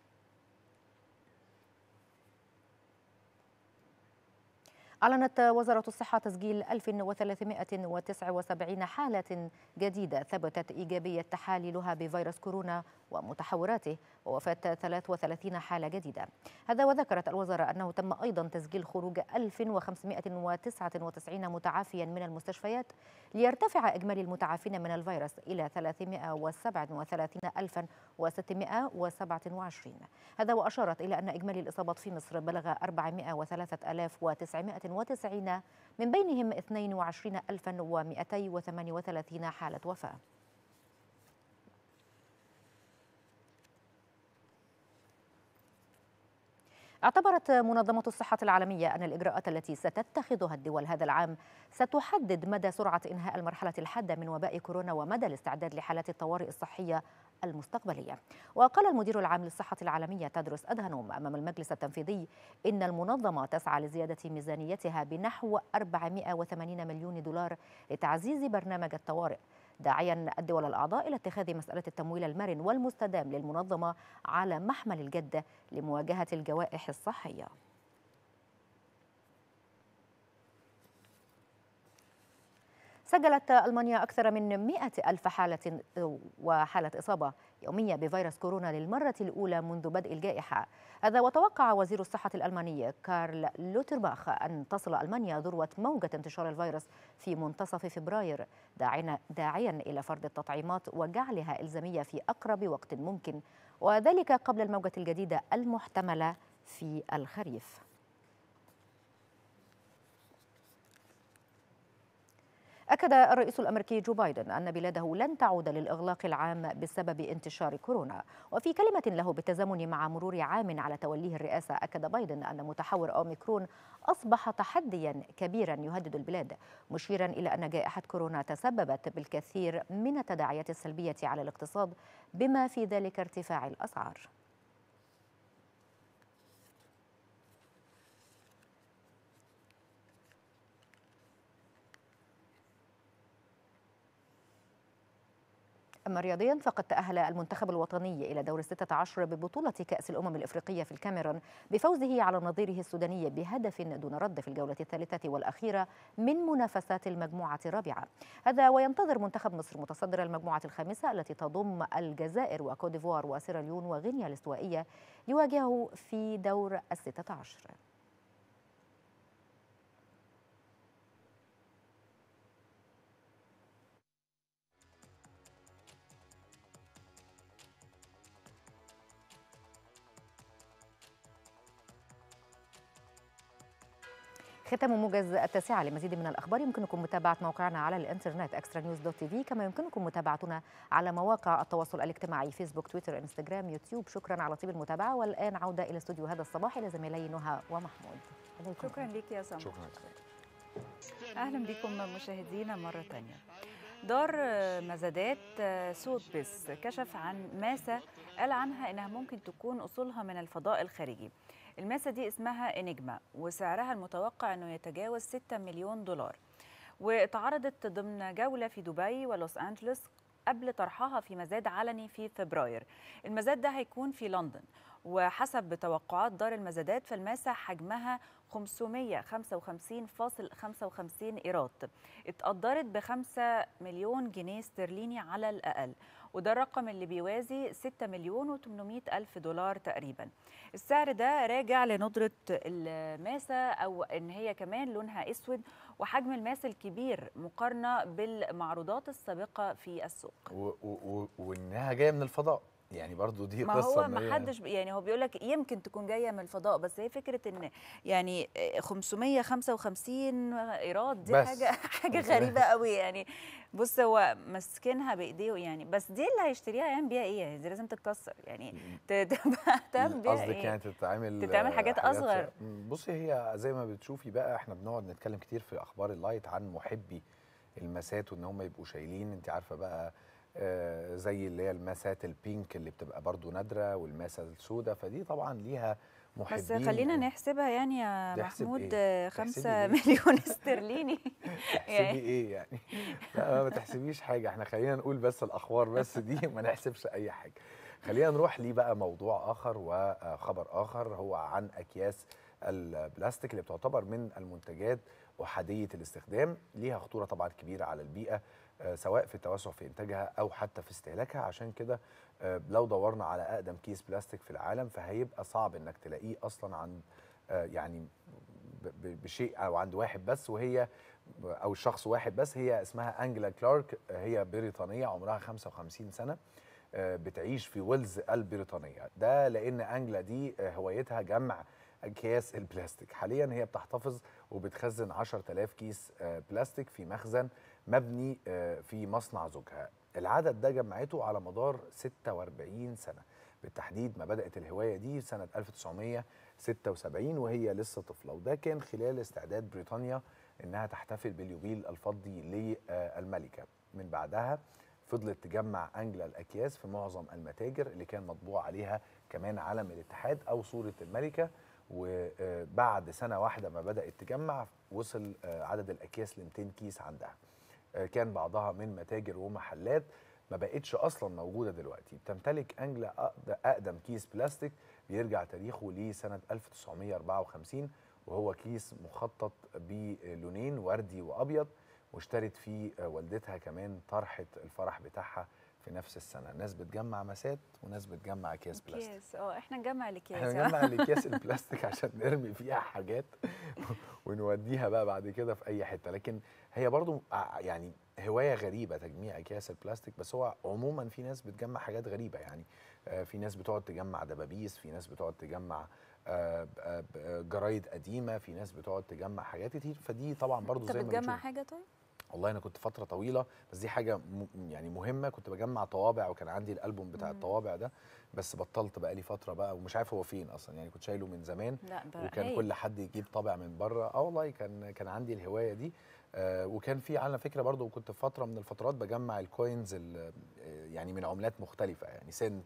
Speaker 3: أعلنت وزارة الصحة تسجيل 1379 حالة جديدة ثبتت إيجابية تحاليلها بفيروس كورونا ومتحوراته ووفاة 33 حالة جديدة هذا وذكرت الوزارة أنه تم أيضا تسجيل خروج 1599 متعافيا من المستشفيات ليرتفع إجمالي المتعافين من الفيروس إلى 337627 هذا وأشارت إلى أن إجمالي الإصابات في مصر بلغ 403990 من بينهم 22238 حالة وفاة اعتبرت منظمة الصحة العالمية أن الإجراءات التي ستتخذها الدول هذا العام ستحدد مدى سرعة إنهاء المرحلة الحادة من وباء كورونا ومدى الاستعداد لحالات الطوارئ الصحية المستقبلية وقال المدير العام للصحة العالمية تدرس أدهنوم أمام المجلس التنفيذي إن المنظمة تسعى لزيادة ميزانيتها بنحو 480 مليون دولار لتعزيز برنامج الطوارئ داعيا الدول الأعضاء إلى اتخاذ مسألة التمويل المرن والمستدام للمنظمة على محمل الجد لمواجهة الجوائح الصحية سجلت ألمانيا أكثر من 100 ألف حالة وحالة إصابة يومية بفيروس كورونا للمرة الأولى منذ بدء الجائحة هذا وتوقع وزير الصحة الألماني كارل لوترباخ أن تصل ألمانيا ذروة موجة انتشار الفيروس في منتصف فبراير داعنا داعيا إلى فرض التطعيمات وجعلها إلزامية في أقرب وقت ممكن وذلك قبل الموجة الجديدة المحتملة في الخريف أكد الرئيس الأمريكي جو بايدن أن بلاده لن تعود للإغلاق العام بسبب انتشار كورونا وفي كلمة له بالتزامن مع مرور عام على توليه الرئاسة أكد بايدن أن متحور أوميكرون أصبح تحديا كبيرا يهدد البلاد مشيرا إلى أن جائحة كورونا تسببت بالكثير من التداعيات السلبية على الاقتصاد بما في ذلك ارتفاع الأسعار أما رياضيا فقد تأهل المنتخب الوطني إلى دور الستة عشر ببطولة كأس الأمم الإفريقية في الكاميرون بفوزه على نظيره السوداني بهدف دون رد في الجولة الثالثة والأخيرة من منافسات المجموعة الرابعة هذا وينتظر منتخب مصر متصدر المجموعة الخامسة التي تضم الجزائر وكوديفوار وسيراليون وغينيا الاستوائية يواجهه في دور الستة عشر ختام موجز التاسعة لمزيد من الأخبار يمكنكم متابعة موقعنا على الإنترنت اكسترا نيوز دوت تي في كما يمكنكم متابعتنا على مواقع التواصل الاجتماعي فيسبوك تويتر انستغرام يوتيوب شكرا على طيب المتابعة والآن عودة إلى استوديو هذا الصباح إلى زميلي نهى ومحمود
Speaker 1: عليكم. شكرا لك يا سمر
Speaker 2: شكرا
Speaker 1: أهلا بكم مشاهدينا مرة تانية دار مزادات سوتبس كشف عن ماسة قال عنها إنها ممكن تكون أصولها من الفضاء الخارجي الماسة دي اسمها إنجما وسعرها المتوقع أنه يتجاوز 6 مليون دولار واتعرضت ضمن جولة في دبي ولوس أنجلوس قبل طرحها في مزاد علني في فبراير المزاد ده هيكون في لندن وحسب توقعات دار المزادات فالماسة حجمها 555.55 إيراد اتقدرت ب 5 مليون جنيه استرليني على الأقل وده الرقم اللي بيوازي 6 مليون و800 ألف دولار تقريبا السعر ده راجع لندرة الماسة أو إن هي كمان لونها أسود وحجم الماسة الكبير مقارنة بالمعروضات السابقة في السوق
Speaker 2: و- و- و- وانها جايه من الفضاء يعني برضو دي
Speaker 1: ما
Speaker 2: قصه
Speaker 1: هو
Speaker 2: إن
Speaker 1: ما
Speaker 2: هي-
Speaker 1: حدش يعني هو بيقول لك يمكن تكون جايه من الفضاء بس هي فكره ان يعني 555 ايراد دي
Speaker 2: بس.
Speaker 1: حاجه حاجه
Speaker 2: 500.
Speaker 1: غريبه قوي يعني بص هو ماسكينها بايديه يعني بس دي اللي هيشتريها يعمل بيها ايه دي لازم تتكسر يعني ت- تبقى تعمل بيها
Speaker 2: قصدك
Speaker 1: ايه
Speaker 2: يعني تتعمل
Speaker 1: تتعمل حاجات أصغر.
Speaker 2: في- مم، بصي هي زي ما بتشوفي بقى احنا بنقعد نتكلم كتير في اخبار اللايت عن محبي المسات وان هم يبقوا شايلين انت عارفه بقى آه، زي اللي هي المسات البينك اللي بتبقى برضو نادره والماسه السوداء فدي طبعا ليها محبين
Speaker 1: بس خلينا نحسبها يعني يا
Speaker 2: تحسب
Speaker 1: محمود
Speaker 2: إيه؟
Speaker 1: خمسة
Speaker 2: تحسبي إيه؟
Speaker 1: مليون استرليني
Speaker 2: تحسبي
Speaker 1: يعني
Speaker 2: ايه يعني لا ما تحسبيش حاجه احنا خلينا نقول بس الاخبار بس دي ما نحسبش اي حاجه خلينا نروح ليه بقى موضوع اخر وخبر اخر هو عن اكياس البلاستيك اللي بتعتبر من المنتجات احاديه الاستخدام ليها خطوره طبعا كبيره على البيئه آه، سواء في التوسع في انتاجها او حتى في استهلاكها عشان كده آه، لو دورنا على اقدم كيس بلاستيك في العالم فهيبقى صعب انك تلاقيه اصلا عند آه، يعني ب- ب- بشيء او عند واحد بس وهي او شخص واحد بس هي اسمها انجلا كلارك هي بريطانيه عمرها 55 سنه آه، بتعيش في ويلز البريطانيه ده لان انجلا دي آه، هوايتها جمع اكياس البلاستيك حاليا هي بتحتفظ وبتخزن 10000 كيس آه، بلاستيك في مخزن مبني آه، في مصنع زوجها العدد ده جمعته على مدار 46 سنه بالتحديد ما بدات الهوايه دي سنه 1976 وهي لسه طفله وده كان خلال استعداد بريطانيا انها تحتفل باليوبيل الفضي للملكه من بعدها فضلت تجمع انجلا الاكياس في معظم المتاجر اللي كان مطبوع عليها كمان علم الاتحاد او صوره الملكه وبعد سنه واحده ما بدات تجمع وصل آه، عدد الاكياس ل 200 كيس عندها آه، كان بعضها من متاجر ومحلات ما بقتش اصلا موجوده دلوقتي بتمتلك انجلا أقد- اقدم كيس بلاستيك بيرجع تاريخه لسنه 1954 وهو كيس مخطط بلونين وردي وابيض واشترت فيه آه، والدتها كمان طرحه الفرح بتاعها في نفس السنه ناس بتجمع مسات وناس بتجمع اكياس بلاستيك
Speaker 1: اكياس اه احنا نجمع الاكياس
Speaker 2: احنا نجمع الاكياس البلاستيك عشان نرمي فيها حاجات ونوديها بقى بعد كده في اي حته لكن هي برضو ع- يعني هوايه غريبه تجميع اكياس البلاستيك بس هو عموما في ناس بتجمع حاجات غريبه يعني آه، في ناس بتقعد تجمع دبابيس في ناس بتقعد تجمع آه، ب- آه، ب- آه، جرايد قديمه في ناس بتقعد تجمع حاجات كتير فدي طبعا برضو
Speaker 1: انت
Speaker 2: زي ما
Speaker 1: بتجمع
Speaker 2: بنشوف
Speaker 1: حاجه طيب
Speaker 2: والله انا كنت فتره طويله بس دي حاجه م يعني مهمه كنت بجمع طوابع وكان عندي الالبوم بتاع
Speaker 1: مم.
Speaker 2: الطوابع ده بس بطلت بقى لي فتره بقى ومش عارف هو فين اصلا يعني كنت شايله من زمان
Speaker 1: لا ده
Speaker 2: وكان
Speaker 1: هايل.
Speaker 2: كل حد يجيب طابع من بره اه والله كان كان عندي الهوايه دي آه وكان في على فكره برضو كنت في فتره من الفترات بجمع الكوينز ال- آه، يعني من عملات مختلفه يعني سنت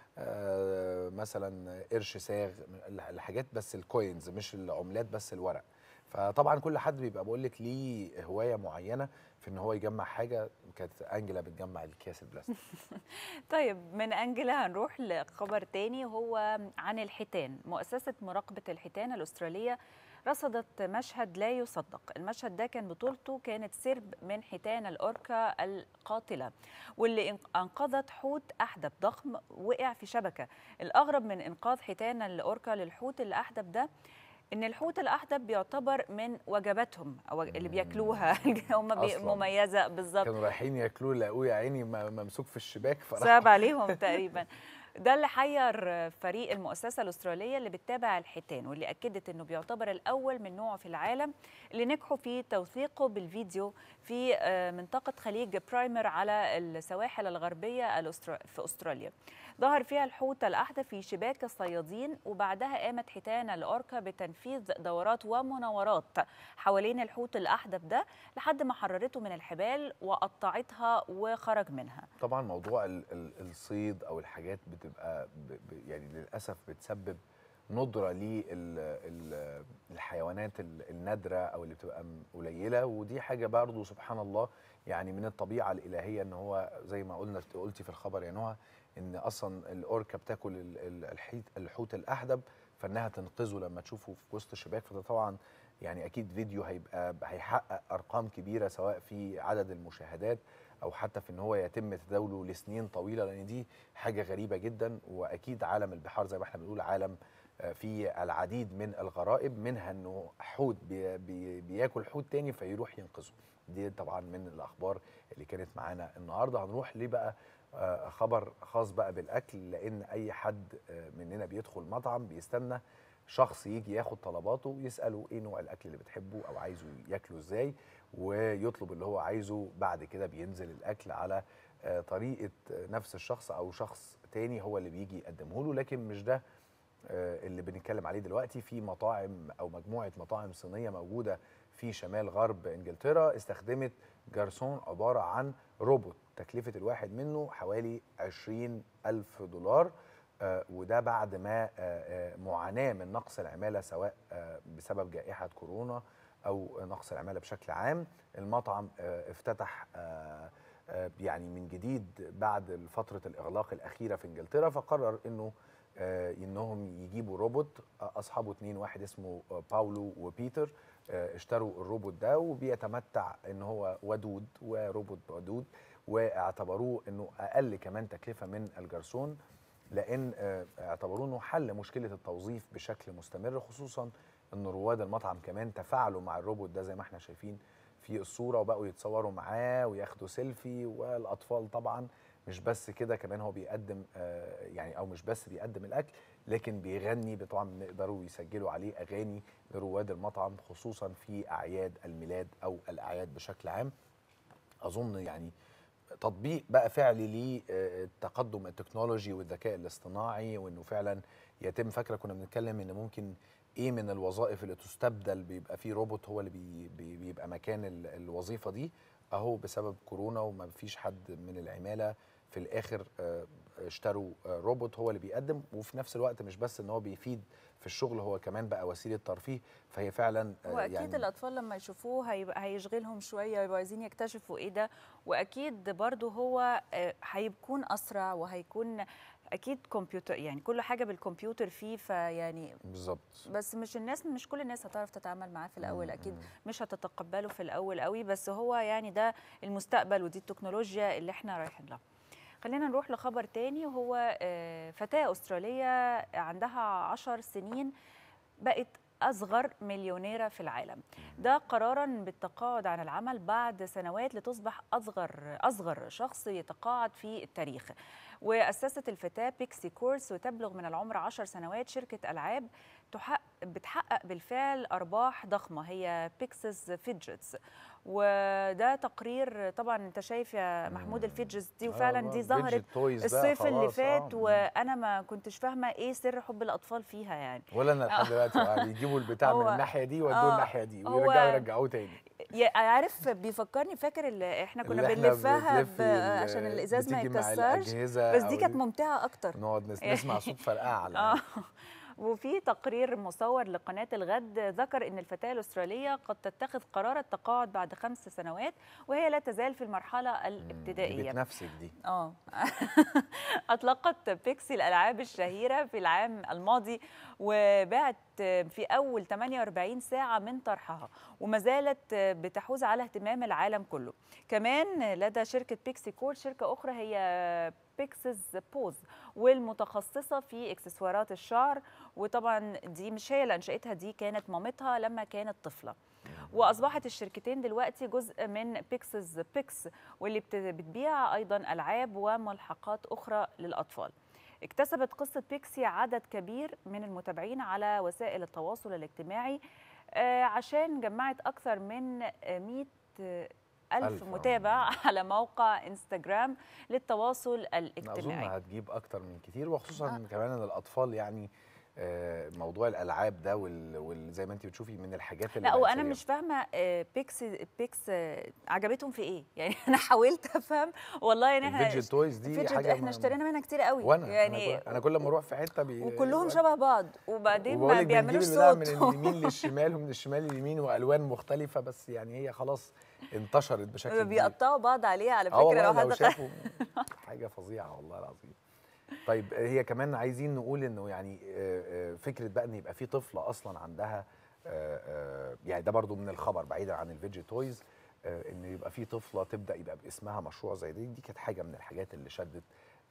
Speaker 2: آه مثلا قرش صاغ الحاجات بس الكوينز مش العملات بس الورق فطبعا كل حد بيبقى بقول لك ليه هوايه معينه في ان هو يجمع حاجه كانت انجلا بتجمع الكياس البلاستيك
Speaker 1: طيب من انجلا هنروح لخبر تاني وهو عن الحيتان مؤسسه مراقبه الحيتان الاستراليه رصدت مشهد لا يصدق المشهد ده كان بطولته كانت سرب من حيتان الأوركا القاتلة واللي إن- أنقذت حوت أحدب ضخم وقع في شبكة الأغرب من إنقاذ حيتان الأوركا للحوت الأحدب ده ان الحوت الاحدب بيعتبر من وجباتهم او اللي بياكلوها هم بي-
Speaker 2: أصلاً.
Speaker 1: مميزه بالظبط
Speaker 2: كانوا رايحين ياكلوه لقوه يا عيني م- ممسوك في الشباك فراح
Speaker 1: صعب عليهم تقريبا ده اللي حير فريق المؤسسة الأسترالية اللي بتتابع الحيتان واللي أكدت أنه بيعتبر الأول من نوعه في العالم اللي نجحوا في توثيقه بالفيديو في آه، منطقة خليج برايمر على السواحل الغربية الأسترا- في أستراليا ظهر فيها الحوت الأحدث في شباك الصيادين وبعدها قامت حيتان الأوركا بتنفيذ دورات ومناورات حوالين الحوت الأحدث ده لحد ما حررته من الحبال وقطعتها وخرج منها
Speaker 2: طبعا موضوع ال- ال- الصيد او الحاجات بتبقى ب ب يعني للاسف بتسبب ندره للحيوانات النادره او اللي بتبقى م- قليله ودي حاجه برضه سبحان الله يعني من الطبيعه الالهيه ان هو زي ما قلنا قلتي في الخبر يا نهى ان اصلا الاوركا بتاكل ال- ال- الحيت الحوت الاحدب فانها تنقذه لما تشوفه في وسط الشباك فده طبعا يعني اكيد فيديو هيبقى هيحقق ارقام كبيره سواء في عدد المشاهدات او حتى في ان هو يتم تداوله لسنين طويله لان دي حاجه غريبه جدا واكيد عالم البحار زي ما احنا بنقول عالم آه، فيه العديد من الغرائب منها انه حوت بي بي بياكل حوت تاني فيروح ينقذه دي طبعا من الاخبار اللي كانت معانا النهارده هنروح ليه بقى آه، خبر خاص بقى بالاكل لان اي حد آه، مننا بيدخل مطعم بيستنى شخص يجي ياخد طلباته ويساله ايه نوع الاكل اللي بتحبه او عايزه ياكله ازاي ويطلب اللي هو عايزه بعد كده بينزل الاكل على آه، طريقه آه، نفس الشخص او شخص تاني هو اللي بيجي يقدمه له لكن مش ده آه، اللي بنتكلم عليه دلوقتي في مطاعم او مجموعه مطاعم صينيه موجوده في شمال غرب انجلترا استخدمت جرسون عباره عن روبوت تكلفه الواحد منه حوالي 20 الف دولار آه، وده بعد ما آه، آه، معاناه من نقص العماله سواء آه، بسبب جائحه كورونا او نقص العماله بشكل عام المطعم آه، افتتح آه، آه، يعني من جديد بعد فتره الاغلاق الاخيره في انجلترا فقرر انه آه، انهم يجيبوا روبوت آه، اصحابه اتنين واحد اسمه آه، باولو وبيتر آه، اشتروا الروبوت ده وبيتمتع ان هو ودود وروبوت ودود واعتبروه انه اقل كمان تكلفه من الجرسون لان آه، اعتبروه انه حل مشكله التوظيف بشكل مستمر خصوصا ان رواد المطعم كمان تفاعلوا مع الروبوت ده زي ما احنا شايفين في الصوره وبقوا يتصوروا معاه وياخدوا سيلفي والاطفال طبعا مش بس كده كمان هو بيقدم آه، يعني او مش بس بيقدم الاكل لكن بيغني طبعا بيقدروا يسجلوا عليه اغاني لرواد المطعم خصوصا في اعياد الميلاد او الاعياد بشكل عام اظن يعني تطبيق بقى فعلي للتقدم التكنولوجي والذكاء الاصطناعي وانه فعلا يتم فاكره كنا بنتكلم ان ممكن ايه من الوظائف اللي تستبدل بيبقى فيه روبوت هو اللي بي بي بيبقى مكان ال- الوظيفه دي اهو بسبب كورونا وما فيش حد من العماله في الاخر آه، اشتروا آه، روبوت هو اللي بيقدم وفي نفس الوقت مش بس ان هو بيفيد في الشغل هو كمان بقى وسيله ترفيه فهي فعلا آه،
Speaker 1: واكيد
Speaker 2: يعني
Speaker 1: الاطفال لما يشوفوه هيبقى هيشغلهم شويه ويبقوا عايزين يكتشفوا ايه ده واكيد برضو هو آه، هيكون اسرع وهيكون اكيد كمبيوتر يعني كل حاجه بالكمبيوتر فيه فيعني
Speaker 2: بالظبط
Speaker 1: بس مش الناس مش كل الناس هتعرف تتعامل معاه في الاول
Speaker 2: مم،
Speaker 1: اكيد
Speaker 2: مم.
Speaker 1: مش هتتقبله في الاول قوي بس هو يعني ده المستقبل ودي التكنولوجيا اللي احنا رايحين لها خلينا نروح لخبر تاني وهو آه، فتاة أسترالية عندها عشر سنين بقت أصغر مليونيرة في العالم ده قرارا بالتقاعد عن العمل بعد سنوات لتصبح أصغر أصغر شخص يتقاعد في التاريخ وأسست الفتاة بيكسي كورس وتبلغ من العمر 10 سنوات شركة ألعاب تحقق بتحقق بالفعل أرباح ضخمة هي بيكسز فيدجتس وده تقرير طبعا انت شايف يا محمود الفيدجتس دي وفعلا دي ظهرت الصيف اللي فات وانا ما كنتش فاهمه ايه سر حب الاطفال فيها يعني
Speaker 2: ولا انا لحد دلوقتي آه، بيجيبوا البتاع من
Speaker 1: هو-
Speaker 2: الناحيه دي ويودوه
Speaker 1: آه،
Speaker 2: الناحيه دي
Speaker 1: هو-
Speaker 2: ويرجعوا يرجعوه تاني
Speaker 1: يا- عارف بيفكرني فاكر اللي احنا كنا
Speaker 2: اللي إحنا
Speaker 1: بنلفها
Speaker 2: بنلف
Speaker 1: ب-
Speaker 2: ال-
Speaker 1: عشان الازاز ما
Speaker 2: بتيجي مع
Speaker 1: يتكسرش
Speaker 2: الأجهزة
Speaker 1: بس دي
Speaker 2: أو
Speaker 1: كانت
Speaker 2: ال-
Speaker 1: ممتعه اكتر
Speaker 2: نقعد نس- نسمع صوت فرقعه
Speaker 1: اه وفي تقرير مصور لقناة الغد ذكر أن الفتاة الأسترالية قد تتخذ قرار التقاعد بعد خمس سنوات وهي لا تزال في المرحلة الابتدائية
Speaker 2: بتنافسك دي
Speaker 1: اه اطلقت بيكسي الالعاب الشهيره في العام الماضي وباعت في اول 48 ساعه من طرحها وما زالت بتحوز على اهتمام العالم كله كمان لدى شركه بيكسي كور شركه اخرى هي بيكسز بوز والمتخصصه في اكسسوارات الشعر وطبعا دي مش هي اللي انشاتها دي كانت مامتها لما كانت طفله واصبحت الشركتين دلوقتي جزء من بيكسز بيكس واللي بت- بتبيع ايضا العاب وملحقات اخرى للاطفال اكتسبت قصه بيكسي عدد كبير من المتابعين على وسائل التواصل الاجتماعي آه، عشان جمعت اكثر من آه، 100 آه، ألف
Speaker 2: ألف، آه.
Speaker 1: متابع على موقع انستغرام للتواصل
Speaker 2: أنا اظن
Speaker 1: الاجتماعي
Speaker 2: هتجيب اكتر من كتير وخصوصا آه. كمان ان الاطفال يعني آه، موضوع الالعاب ده وال- وال- زي ما انت بتشوفي من الحاجات اللي
Speaker 1: لا
Speaker 2: بقت
Speaker 1: وانا
Speaker 2: سريعة.
Speaker 1: مش فاهمه آه، بيكس بيكس آه، عجبتهم في ايه يعني انا حاولت افهم والله يعني احنا
Speaker 2: الفيدجت تويز دي
Speaker 1: الفيدجت
Speaker 2: حاجه
Speaker 1: احنا
Speaker 2: ما-
Speaker 1: اشترينا منها كتير قوي
Speaker 2: وانا
Speaker 1: يعني
Speaker 2: يعني انا كل ما اروح في حته بي...
Speaker 1: وكلهم شبه بعض وبعدين ما
Speaker 2: وبقولك
Speaker 1: بيعملوش
Speaker 2: بنجيب البتاع
Speaker 1: صوت
Speaker 2: من اليمين للشمال ومن الشمال لليمين والوان مختلفه بس يعني هي خلاص انتشرت بشكل كبير
Speaker 1: بيقطعوا بعض عليها على
Speaker 2: اه
Speaker 1: فكره
Speaker 2: والله
Speaker 1: لو
Speaker 2: لو
Speaker 1: حد
Speaker 2: شافوا حاجه فظيعه والله العظيم طيب هي كمان عايزين نقول انه يعني آه، آه، فكره بقى ان يبقى في طفله اصلا عندها آه، آه، يعني ده برضو من الخبر بعيدا عن الفيديو تويز آه، ان يبقى في طفله تبدا يبقى باسمها مشروع زي دي دي كانت حاجه من الحاجات اللي شدت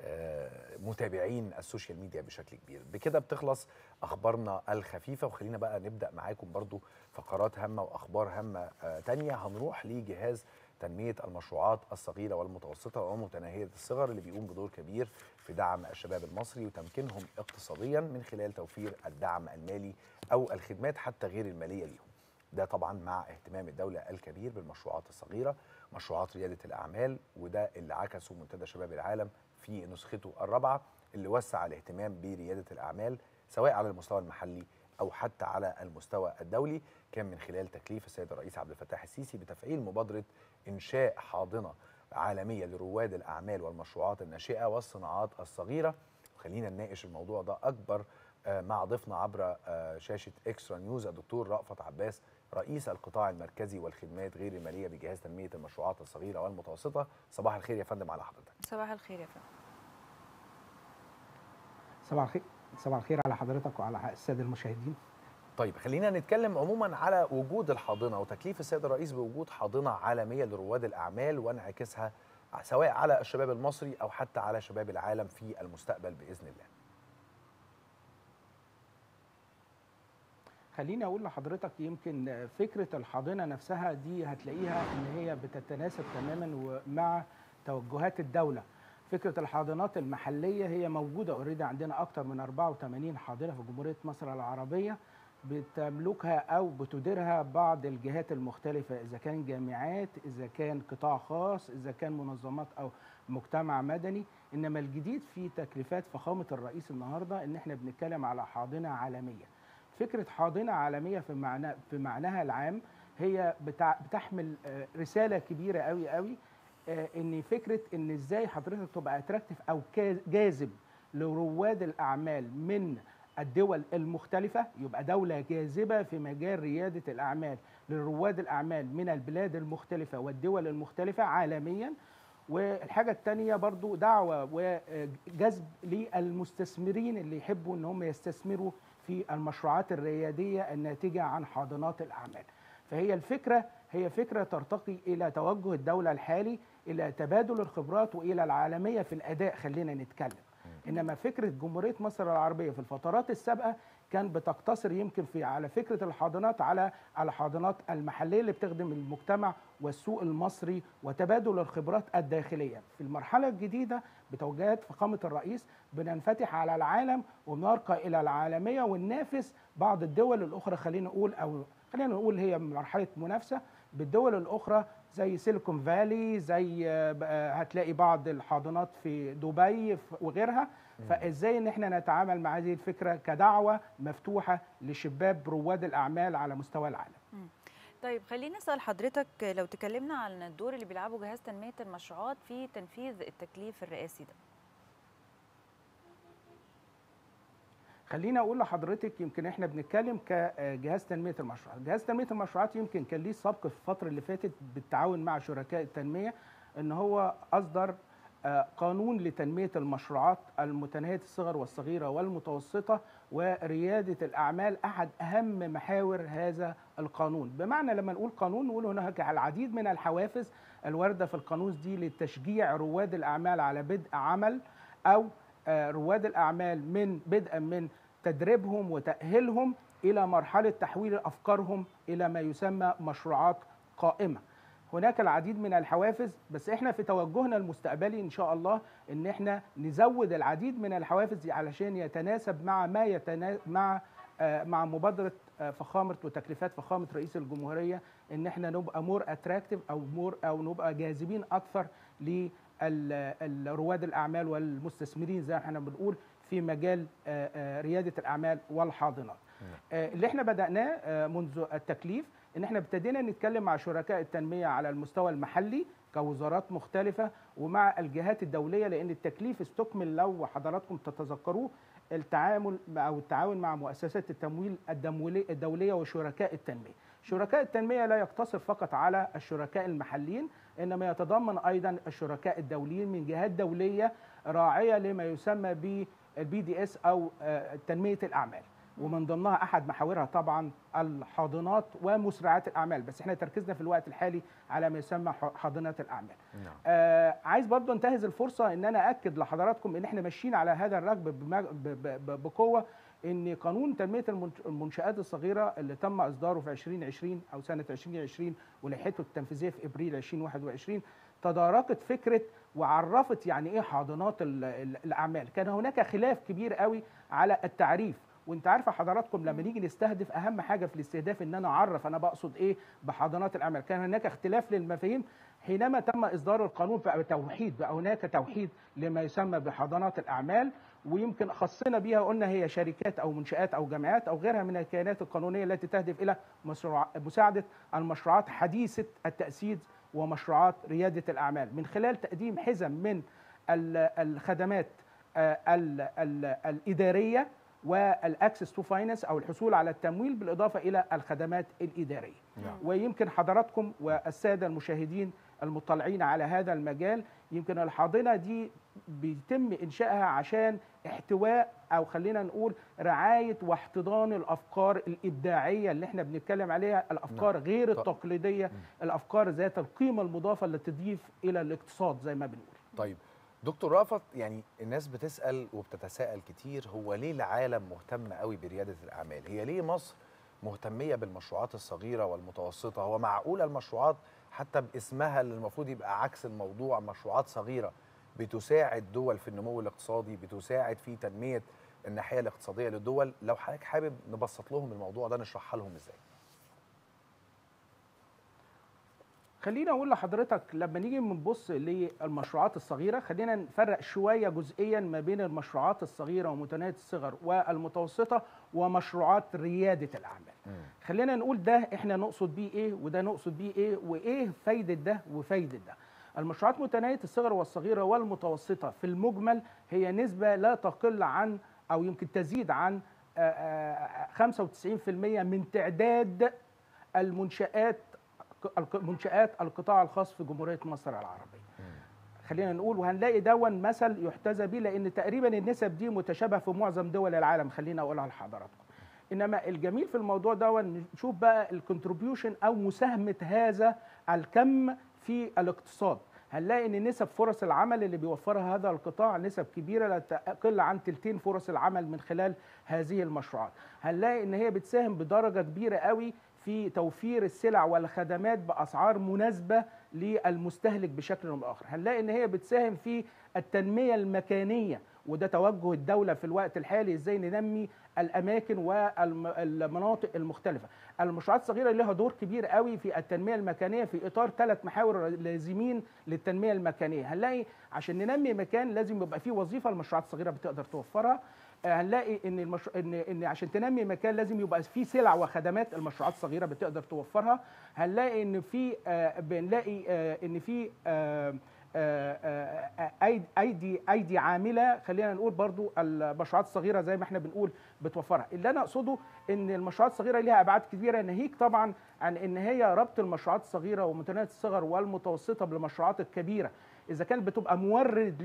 Speaker 2: آه، متابعين السوشيال ميديا بشكل كبير بكده بتخلص اخبارنا الخفيفه وخلينا بقى نبدا معاكم برضو فقرات هامه واخبار هامه آه، تانية هنروح لجهاز تنميه المشروعات الصغيره والمتوسطه ومتناهيه الصغر اللي بيقوم بدور كبير في دعم الشباب المصري وتمكينهم اقتصاديا من خلال توفير الدعم المالي او الخدمات حتى غير الماليه ليهم ده طبعا مع اهتمام الدولة الكبير بالمشروعات الصغيرة مشروعات ريادة الأعمال وده اللي عكسه منتدى شباب العالم في نسخته الرابعة اللي وسع الاهتمام بريادة الأعمال سواء على المستوى المحلي أو حتى على المستوى الدولي كان من خلال تكليف السيد الرئيس عبد الفتاح السيسي بتفعيل مبادرة إنشاء حاضنة عالمية لرواد الأعمال والمشروعات الناشئة والصناعات الصغيرة وخلينا نناقش الموضوع ده أكبر آه، مع ضيفنا عبر آه، شاشة إكسترا نيوز الدكتور رأفت عباس رئيس القطاع المركزي والخدمات غير المالية بجهاز تنمية المشروعات الصغيرة والمتوسطة صباح الخير يا فندم على حضرتك
Speaker 1: صباح الخير يا فندم
Speaker 10: صباح الخير صباح الخير على حضرتك وعلى الساده المشاهدين
Speaker 2: طيب خلينا نتكلم عموما على وجود الحاضنة وتكليف السيد الرئيس بوجود حاضنة عالمية لرواد الأعمال وانعكاسها سواء على الشباب المصري أو حتى على شباب العالم في المستقبل بإذن الله
Speaker 10: خليني اقول لحضرتك يمكن فكره الحاضنه نفسها دي هتلاقيها ان هي بتتناسب تماما مع توجهات الدوله فكره الحاضنات المحليه هي موجوده اوريدي عندنا اكتر من 84 حاضنه في جمهوريه مصر العربيه بتملكها او بتديرها بعض الجهات المختلفه اذا كان جامعات اذا كان قطاع خاص اذا كان منظمات او مجتمع مدني انما الجديد في تكليفات فخامه الرئيس النهارده ان احنا بنتكلم على حاضنه عالميه فكره حاضنه عالميه في معنى في معناها العام هي بتع بتحمل آه، رساله كبيره قوي قوي آه، ان فكره ان ازاي حضرتك تبقى اتراكتيف او كا- جاذب لرواد الاعمال من الدول المختلفة يبقى دولة جاذبة في مجال ريادة الأعمال لرواد الأعمال من البلاد المختلفة والدول المختلفة عالميا والحاجة التانية برضو دعوة وجذب للمستثمرين اللي يحبوا ان هم يستثمروا في المشروعات الريادية الناتجة عن حاضنات الأعمال فهي الفكرة هي فكرة ترتقي إلى توجه الدولة الحالي إلى تبادل الخبرات وإلى العالمية في الأداء خلينا نتكلم إنما فكرة جمهورية مصر العربية في الفترات السابقة كان بتقتصر يمكن في على فكرة الحاضنات على الحاضنات المحلية اللي بتخدم المجتمع والسوق المصري وتبادل الخبرات الداخلية في المرحلة الجديدة بتوجيهات فخامة الرئيس بننفتح على العالم ونرقى إلى العالمية وننافس بعض الدول الأخرى خلينا نقول أو خلينا نقول هي مرحلة منافسة بالدول الأخرى زي سيليكون فالي زي آه، هتلاقي بعض الحاضنات في دبي ف- وغيرها فازاي ان احنا نتعامل مع هذه الفكره كدعوه مفتوحه لشباب رواد الاعمال على مستوى العالم
Speaker 1: طيب خليني اسال حضرتك لو تكلمنا عن الدور اللي بيلعبه جهاز تنميه المشروعات في تنفيذ التكليف الرئاسي ده
Speaker 10: خليني اقول لحضرتك يمكن احنا بنتكلم كجهاز تنميه المشروعات، جهاز تنميه المشروعات يمكن كان ليه سبق في الفتره اللي فاتت بالتعاون مع شركاء التنميه ان هو اصدر آه، قانون لتنميه المشروعات المتناهيه الصغر والصغيره والمتوسطه ورياده الاعمال احد اهم محاور هذا القانون، بمعنى لما نقول قانون نقول هناك العديد من الحوافز الوارده في القانون دي لتشجيع رواد الاعمال على بدء عمل او آه، رواد الاعمال من بدءا من تدريبهم وتاهيلهم الى مرحله تحويل افكارهم الى ما يسمى مشروعات قائمه. هناك العديد من الحوافز بس احنا في توجهنا المستقبلي ان شاء الله ان احنا نزود العديد من الحوافز دي علشان يتناسب مع ما يتنا... مع آه، مع مبادره آه، فخامه وتكليفات فخامه رئيس الجمهوريه ان احنا نبقى مور اتراكتيف او مور او نبقى جاذبين اكثر لرواد الاعمال والمستثمرين زي ما احنا بنقول في مجال آه، آه، رياده الاعمال والحاضنات. آه، اللي احنا بدأناه آه، منذ التكليف ان احنا ابتدينا نتكلم مع شركاء التنمية على المستوى المحلي كوزارات مختلفة ومع الجهات الدولية لان التكليف استكمل لو حضراتكم تتذكروه التعامل مع- او التعاون مع مؤسسات التمويل الدمولي- الدولية وشركاء التنمية. شركاء التنمية لا يقتصر فقط على الشركاء المحليين انما يتضمن ايضا الشركاء الدوليين من جهات دولية راعية لما يسمى بالبي دي اس او آه، تنمية الاعمال. ومن ضمنها احد محاورها طبعا الحاضنات ومسرعات الاعمال بس احنا تركيزنا في الوقت الحالي على ما يسمى ح- حاضنات الاعمال
Speaker 2: نعم.
Speaker 10: آه عايز برضو انتهز الفرصه ان انا اكد لحضراتكم ان احنا ماشيين على هذا الركب بمج- ب- ب- ب- بقوه ان قانون تنميه المنش- المنشات الصغيره اللي تم اصداره في 2020 او سنه 2020 ولائحته التنفيذيه في ابريل 2021 تداركت فكره وعرفت يعني ايه حاضنات ال- ال- الاعمال كان هناك خلاف كبير قوي على التعريف وانت عارفه حضراتكم لما نيجي نستهدف اهم حاجه في الاستهداف ان انا اعرف انا بقصد ايه بحاضنات الاعمال كان هناك اختلاف للمفاهيم حينما تم اصدار القانون بقى توحيد بقى هناك توحيد لما يسمى بحضانات الاعمال ويمكن خصنا بيها قلنا هي شركات او منشات او جامعات او غيرها من الكيانات القانونيه التي تهدف الى مشروع مساعده المشروعات حديثه التاسيس ومشروعات رياده الاعمال من خلال تقديم حزم من ال- الخدمات آه، ال- ال- الاداريه والاكسس تو فاينانس او الحصول على التمويل بالاضافه الى الخدمات الاداريه.
Speaker 2: نعم.
Speaker 10: ويمكن حضراتكم والساده المشاهدين المطلعين على هذا المجال يمكن الحاضنه دي بيتم انشائها عشان احتواء او خلينا نقول رعايه واحتضان الافكار الابداعيه اللي احنا بنتكلم عليها الافكار
Speaker 2: نعم.
Speaker 10: غير
Speaker 2: طب-
Speaker 10: التقليديه الافكار ذات القيمه المضافه اللي تضيف الى الاقتصاد زي ما بنقول
Speaker 2: طيب دكتور رافت يعني الناس بتسال وبتتساءل كتير هو ليه العالم مهتم قوي برياده الاعمال هي ليه مصر مهتميه بالمشروعات الصغيره والمتوسطه هو معقول المشروعات حتى باسمها اللي المفروض يبقى عكس الموضوع مشروعات صغيره بتساعد دول في النمو الاقتصادي بتساعد في تنميه الناحيه الاقتصاديه للدول لو حضرتك حابب نبسط لهم الموضوع ده نشرحها لهم ازاي
Speaker 10: خليني اقول لحضرتك لما نيجي بنبص للمشروعات الصغيره خلينا نفرق شويه جزئيا ما بين المشروعات الصغيره ومتناهيه الصغر والمتوسطه ومشروعات رياده الاعمال خلينا نقول ده احنا نقصد بيه ايه وده نقصد بيه ايه وايه فايده ده وفايده ده المشروعات متناهيه الصغر والصغيره والمتوسطه في المجمل هي نسبه لا تقل عن او يمكن تزيد عن آه، آه، 95% من تعداد المنشآت الق- منشآت القطاع الخاص في جمهورية مصر العربية خلينا نقول وهنلاقي دون مثل يحتذى به لان تقريبا النسب دي متشابهه في معظم دول العالم خلينا اقولها لحضراتكم انما الجميل في الموضوع ده نشوف بقى الكونتريبيوشن او مساهمه هذا الكم في الاقتصاد هنلاقي ان نسب فرص العمل اللي بيوفرها هذا القطاع نسب كبيره لا تقل عن تلتين فرص العمل من خلال هذه المشروعات هنلاقي ان هي بتساهم بدرجه كبيره قوي في توفير السلع والخدمات باسعار مناسبه للمستهلك بشكل او باخر هنلاقي ان هي بتساهم في التنميه المكانيه وده توجه الدوله في الوقت الحالي ازاي ننمي الاماكن والمناطق المختلفه المشروعات الصغيره لها دور كبير قوي في التنميه المكانيه في اطار ثلاث محاور لازمين للتنميه المكانيه هنلاقي عشان ننمي مكان لازم يبقى فيه وظيفه المشروعات الصغيره بتقدر توفرها هنلاقي ان المش... ان ان عشان تنمي مكان لازم يبقى في سلع وخدمات المشروعات الصغيره بتقدر توفرها هنلاقي ان في آه بنلاقي آه ان في آه ايدي ايدي عامله خلينا نقول برضو المشروعات الصغيره زي ما احنا بنقول بتوفرها اللي انا اقصده ان المشروعات الصغيره ليها ابعاد كبيره ناهيك طبعا عن ان هي ربط المشروعات الصغيره ومتناهيه الصغر والمتوسطه بالمشروعات الكبيره اذا كانت بتبقى مورد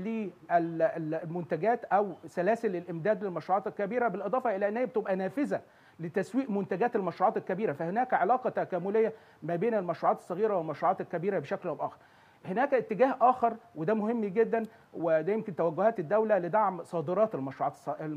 Speaker 10: للمنتجات او سلاسل الامداد للمشروعات الكبيره بالاضافه الى ان هي بتبقى نافذه لتسويق منتجات المشروعات الكبيره فهناك علاقه تكامليه ما بين المشروعات الصغيره والمشروعات الكبيره بشكل او باخر هناك اتجاه اخر وده مهم جدا وده يمكن توجهات الدوله لدعم صادرات المشروعات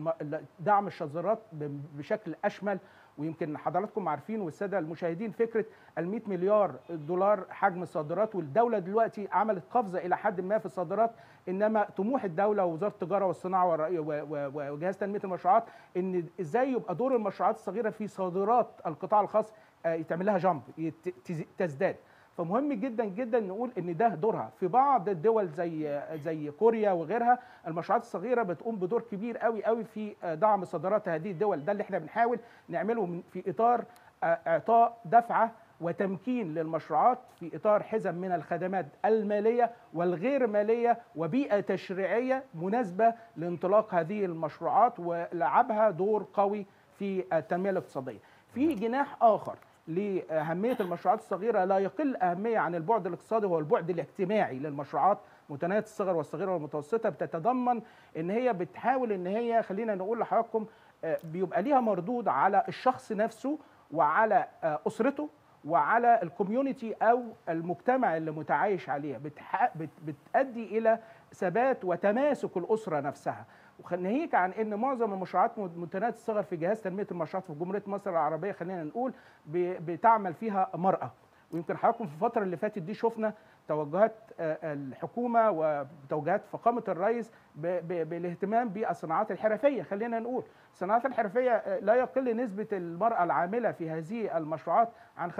Speaker 10: دعم الصادرات بشكل اشمل ويمكن حضراتكم عارفين والساده المشاهدين فكره ال 100 مليار دولار حجم الصادرات والدوله دلوقتي عملت قفزه الى حد ما في الصادرات انما طموح الدوله ووزاره التجاره والصناعه وجهاز تنميه المشروعات ان ازاي يبقى دور المشروعات الصغيره في صادرات القطاع الخاص يتعمل لها جامب تزداد فمهم جدا جدا نقول ان ده دورها في بعض الدول زي زي كوريا وغيرها المشروعات الصغيره بتقوم بدور كبير قوي قوي في دعم صادرات هذه الدول ده اللي احنا بنحاول نعمله في اطار اعطاء دفعه وتمكين للمشروعات في اطار حزم من الخدمات الماليه والغير ماليه وبيئه تشريعيه مناسبه لانطلاق هذه المشروعات ولعبها دور قوي في التنميه الاقتصاديه. في جناح اخر لأهمية المشروعات الصغيرة لا يقل أهمية عن البعد الاقتصادي هو البعد الاجتماعي للمشروعات متناهية الصغر والصغيرة والمتوسطة بتتضمن إن هي بتحاول إن هي خلينا نقول لحضراتكم بيبقى ليها مردود على الشخص نفسه وعلى أسرته وعلى الكوميونتي او المجتمع اللي متعايش عليها بتح... بت... بتؤدي الى ثبات وتماسك الاسره نفسها وناهيك عن ان معظم المشروعات متناهيه الصغر في جهاز تنميه المشروعات في جمهوريه مصر العربيه خلينا نقول ب... بتعمل فيها مراه ويمكن حضراتكم في الفتره اللي فاتت دي شفنا توجهات الحكومه وتوجهات فخامه الرئيس ب... ب... بالاهتمام بالصناعات الحرفيه خلينا نقول الصناعات الحرفيه لا يقل نسبه المراه العامله في هذه المشروعات عن 65%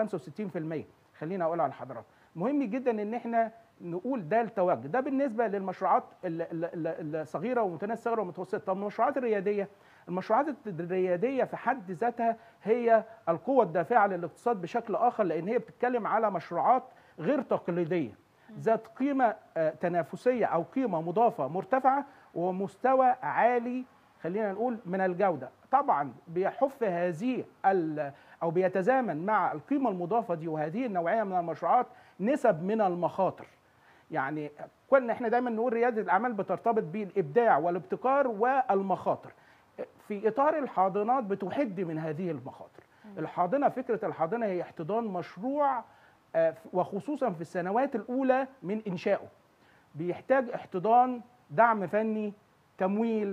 Speaker 10: خلينا اقولها لحضراتكم مهم جدا ان احنا نقول ده التوجه ده بالنسبه للمشروعات الصغيره ومتناهيه الصغر والمتوسطه طب المشروعات الرياديه المشروعات الرياديه في حد ذاتها هي القوه الدافعه للاقتصاد بشكل اخر لان هي بتتكلم على مشروعات غير تقليديه ذات قيمه تنافسيه او قيمه مضافه مرتفعه ومستوى عالي خلينا نقول من الجوده طبعا بيحف هذه او بيتزامن مع القيمه المضافه دي وهذه النوعيه من المشروعات نسب من المخاطر يعني كنا احنا دايما نقول رياده الاعمال بترتبط بالابداع والابتكار والمخاطر في اطار الحاضنات بتحد من هذه المخاطر الحاضنه فكره الحاضنه هي احتضان مشروع وخصوصا في السنوات الاولى من انشائه بيحتاج احتضان دعم فني تمويل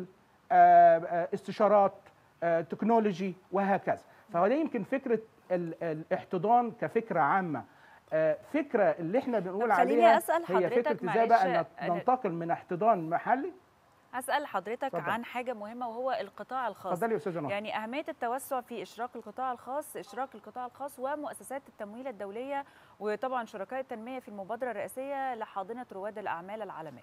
Speaker 10: استشارات تكنولوجي وهكذا فهو ده يمكن فكره الاحتضان كفكره عامه فكره اللي احنا بنقول عليها
Speaker 1: أسأل
Speaker 10: هي فكره ازاي بقى ننتقل من احتضان محلي
Speaker 1: هسأل حضرتك فضل. عن حاجة مهمة وهو القطاع الخاص
Speaker 10: اتفضلي يا استاذة
Speaker 1: يعني أهمية التوسع في إشراك القطاع الخاص إشراك القطاع الخاص ومؤسسات التمويل الدولية وطبعا شركاء التنمية في المبادرة الرئاسية لحاضنة رواد الأعمال العالمية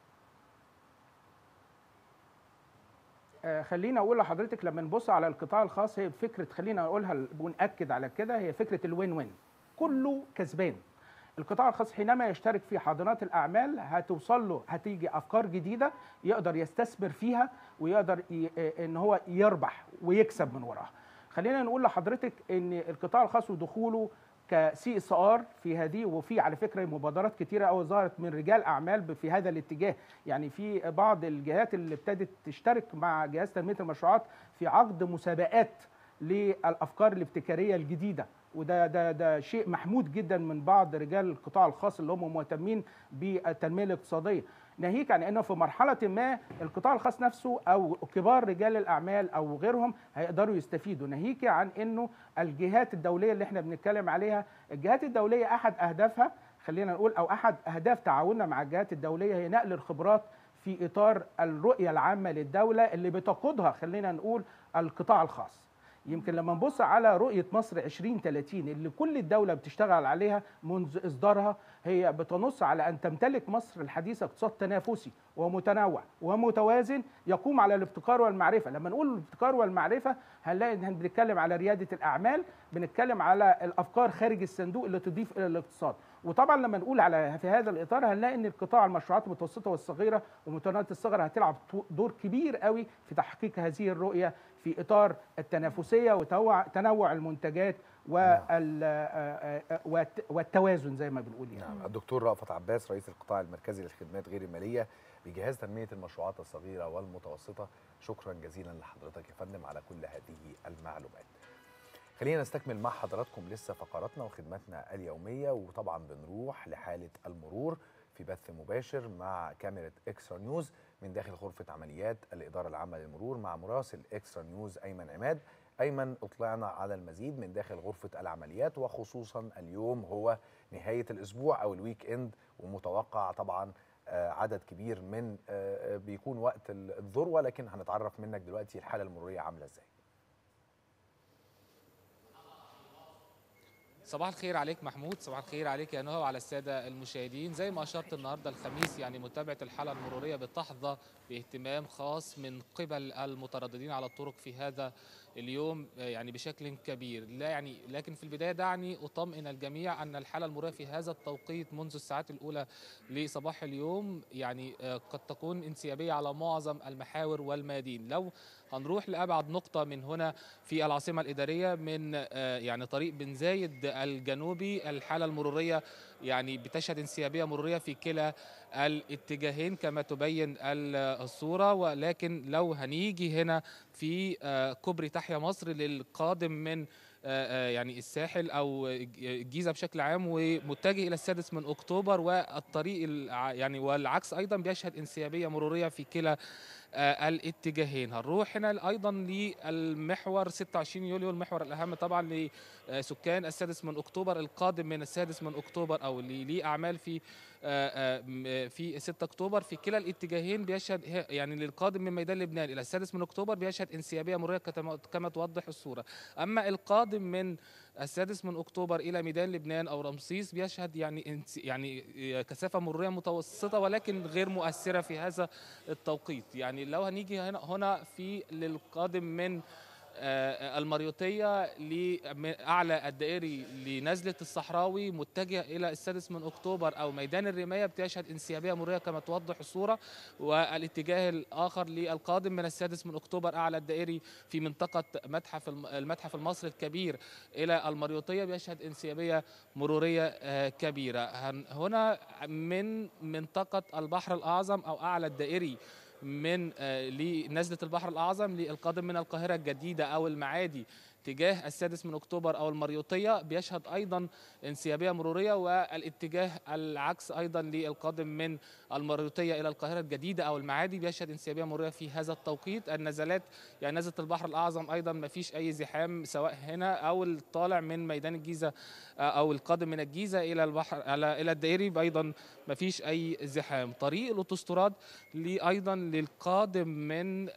Speaker 10: خلينا اقول لحضرتك لما نبص على القطاع الخاص هي فكره خلينا اقولها وناكد على كده هي فكره الوين وين كله كسبان القطاع الخاص حينما يشترك في حاضنات الاعمال هتوصل له هتيجي افكار جديده يقدر يستثمر فيها ويقدر ان هو يربح ويكسب من وراها خلينا نقول لحضرتك ان القطاع الخاص ودخوله كسي اس ار في هذه وفي على فكره مبادرات كتيره قوي ظهرت من رجال اعمال في هذا الاتجاه يعني في بعض الجهات اللي ابتدت تشترك مع جهاز تنميه المشروعات في عقد مسابقات للافكار الابتكاريه الجديده وده ده ده شيء محمود جدا من بعض رجال القطاع الخاص اللي هم مهتمين بالتنميه الاقتصاديه ناهيك عن انه في مرحله ما القطاع الخاص نفسه او كبار رجال الاعمال او غيرهم هيقدروا يستفيدوا ناهيك عن انه الجهات الدوليه اللي احنا بنتكلم عليها الجهات الدوليه احد اهدافها خلينا نقول او احد اهداف تعاوننا مع الجهات الدوليه هي نقل الخبرات في اطار الرؤيه العامه للدوله اللي بتقودها خلينا نقول القطاع الخاص يمكن لما نبص على رؤيه مصر 2030 اللي كل الدوله بتشتغل عليها منذ اصدارها هي بتنص على ان تمتلك مصر الحديثه اقتصاد تنافسي ومتنوع ومتوازن يقوم على الابتكار والمعرفه لما نقول الابتكار والمعرفه هنلاقي ان بنتكلم على رياده الاعمال بنتكلم على الافكار خارج الصندوق اللي تضيف الى الاقتصاد وطبعا لما نقول على في هذا الاطار هنلاقي ان القطاع المشروعات المتوسطه والصغيره ومتناهيه الصغر هتلعب دور كبير قوي في تحقيق هذه الرؤيه في اطار التنافسيه وتنوع المنتجات والتوازن زي ما بنقول يعني.
Speaker 2: نعم الدكتور رأفت عباس رئيس القطاع المركزي للخدمات غير الماليه بجهاز تنميه المشروعات الصغيره والمتوسطه شكرا جزيلا لحضرتك يا فندم على كل هذه المعلومات خلينا نستكمل مع حضراتكم لسه فقراتنا وخدماتنا اليوميه وطبعا بنروح لحاله المرور في بث مباشر مع كاميرا اكسترا نيوز من داخل غرفه عمليات الاداره العامه للمرور مع مراسل اكسترا نيوز ايمن عماد ايمن اطلعنا على المزيد من داخل غرفه العمليات وخصوصا اليوم هو نهايه الاسبوع او الويك اند ومتوقع طبعا عدد كبير من بيكون وقت الذروه لكن هنتعرف منك دلوقتي الحاله المروريه عامله ازاي
Speaker 11: صباح الخير عليك محمود صباح الخير عليك يا نهى وعلى الساده المشاهدين زي ما اشرت النهارده الخميس يعني متابعه الحاله المروريه بتحظى باهتمام خاص من قبل المترددين على الطرق في هذا اليوم يعني بشكل كبير لا يعني لكن في البدايه دعني اطمئن الجميع ان الحاله المروريه في هذا التوقيت منذ الساعات الاولى لصباح اليوم يعني قد تكون انسيابيه على معظم المحاور والميادين لو هنروح لابعد نقطه من هنا في العاصمه الاداريه من يعني طريق بن زايد الجنوبي الحاله المروريه يعني بتشهد انسيابيه مروريه في كلا الاتجاهين كما تبين الصوره ولكن لو هنيجي هنا في كوبري تحيا مصر للقادم من يعني الساحل او الجيزه بشكل عام ومتجه الى السادس من اكتوبر والطريق يعني والعكس ايضا بيشهد انسيابيه مروريه في كلا الاتجاهين هنروح هنا ايضا للمحور 26 يوليو المحور الاهم طبعا لسكان السادس من اكتوبر القادم من السادس من اكتوبر او اللي ليه اعمال في في 6 اكتوبر في كلا الاتجاهين بيشهد يعني للقادم من ميدان لبنان الى السادس من اكتوبر بيشهد انسيابيه مروريه كما توضح الصوره اما القادم من السادس من اكتوبر الى ميدان لبنان او رمسيس بيشهد يعني يعني كثافه مروريه متوسطه ولكن غير مؤثره في هذا التوقيت يعني لو هنيجي هنا هنا في للقادم من المريوطية لأعلى الدائري لنزلة الصحراوي متجه إلى السادس من أكتوبر أو ميدان الرماية بتشهد انسيابية مرورية كما توضح الصورة والاتجاه الآخر للقادم من السادس من أكتوبر أعلى الدائري في منطقة متحف المتحف المصري الكبير إلى المريوطية بيشهد انسيابية مرورية كبيرة هنا من منطقة البحر الأعظم أو أعلى الدائري من لنزلة البحر الأعظم للقادم من القاهرة الجديدة أو المعادي تجاه السادس من أكتوبر أو المريوطية بيشهد أيضا انسيابية مرورية والاتجاه العكس أيضا للقادم من المريوطية إلى القاهرة الجديدة أو المعادي بيشهد انسيابية مرورية في هذا التوقيت النزلات يعني نزلة البحر الأعظم أيضا ما فيش أي زحام سواء هنا أو الطالع من ميدان الجيزة أو القادم من الجيزة إلى البحر إلى الدائري أيضا ما فيش أي زحام طريق الأوتوستراد أيضا للقادم من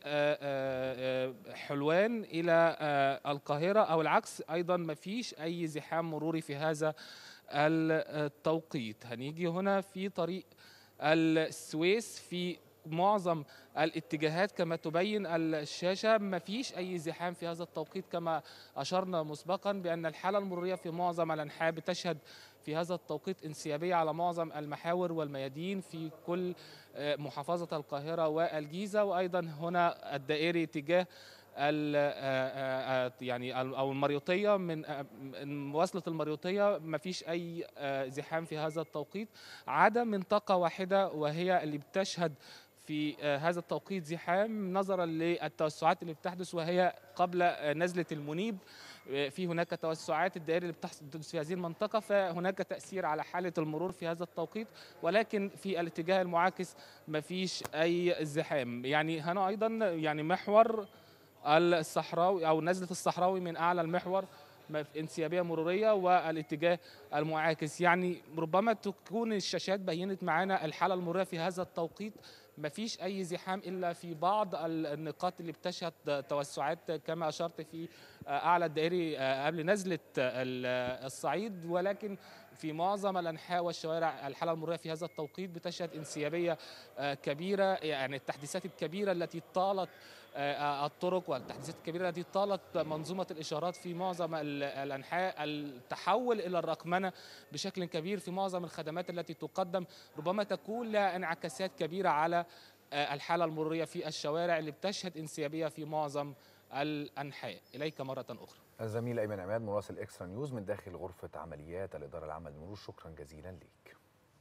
Speaker 11: حلوان إلى القاهرة أو العكس أيضا ما فيش أي زحام مروري في هذا التوقيت هنيجي هنا في طريق السويس في معظم الاتجاهات كما تبين الشاشة ما فيش أي زحام في هذا التوقيت كما أشرنا مسبقا بأن الحالة المرورية في معظم الأنحاء بتشهد في هذا التوقيت انسيابية على معظم المحاور والميادين في كل محافظة القاهرة والجيزة وأيضا هنا الدائري تجاه ال- آه، آه، يعني ال- او المريوطيه من آه، من مواصله المريوطيه ما فيش اي آه، زحام في هذا التوقيت عدا منطقه واحده وهي اللي بتشهد في آه، هذا التوقيت زحام نظرا للتوسعات اللي بتحدث وهي قبل آه، نزله المنيب آه، في هناك توسعات الدائري اللي بتحدث في هذه المنطقه فهناك تاثير على حاله المرور في هذا التوقيت ولكن في الاتجاه المعاكس ما فيش اي زحام يعني هنا ايضا يعني محور الصحراوي او نزله الصحراوي من اعلى المحور ما في انسيابيه مروريه والاتجاه المعاكس يعني ربما تكون الشاشات بينت معانا الحاله المروريه في هذا التوقيت ما فيش اي زحام الا في بعض ال- النقاط اللي بتشهد توسعات كما اشرت في اعلى الدائري قبل نزله ال- الصعيد ولكن في معظم الانحاء والشوارع الحاله المروريه في هذا التوقيت بتشهد انسيابيه آه، كبيره يعني التحديثات الكبيره التي طالت آه، الطرق والتحديثات الكبيره التي طالت منظومه الاشارات في معظم ال- الانحاء التحول الى الرقمنه بشكل كبير في معظم الخدمات التي تقدم ربما تكون لها انعكاسات كبيره على آه، الحاله المروريه في الشوارع اللي بتشهد انسيابيه في معظم الانحاء اليك مره اخرى
Speaker 2: الزميل ايمن عماد مراسل اكسترا نيوز من داخل غرفه عمليات الاداره العامه للمرور شكرا جزيلا ليك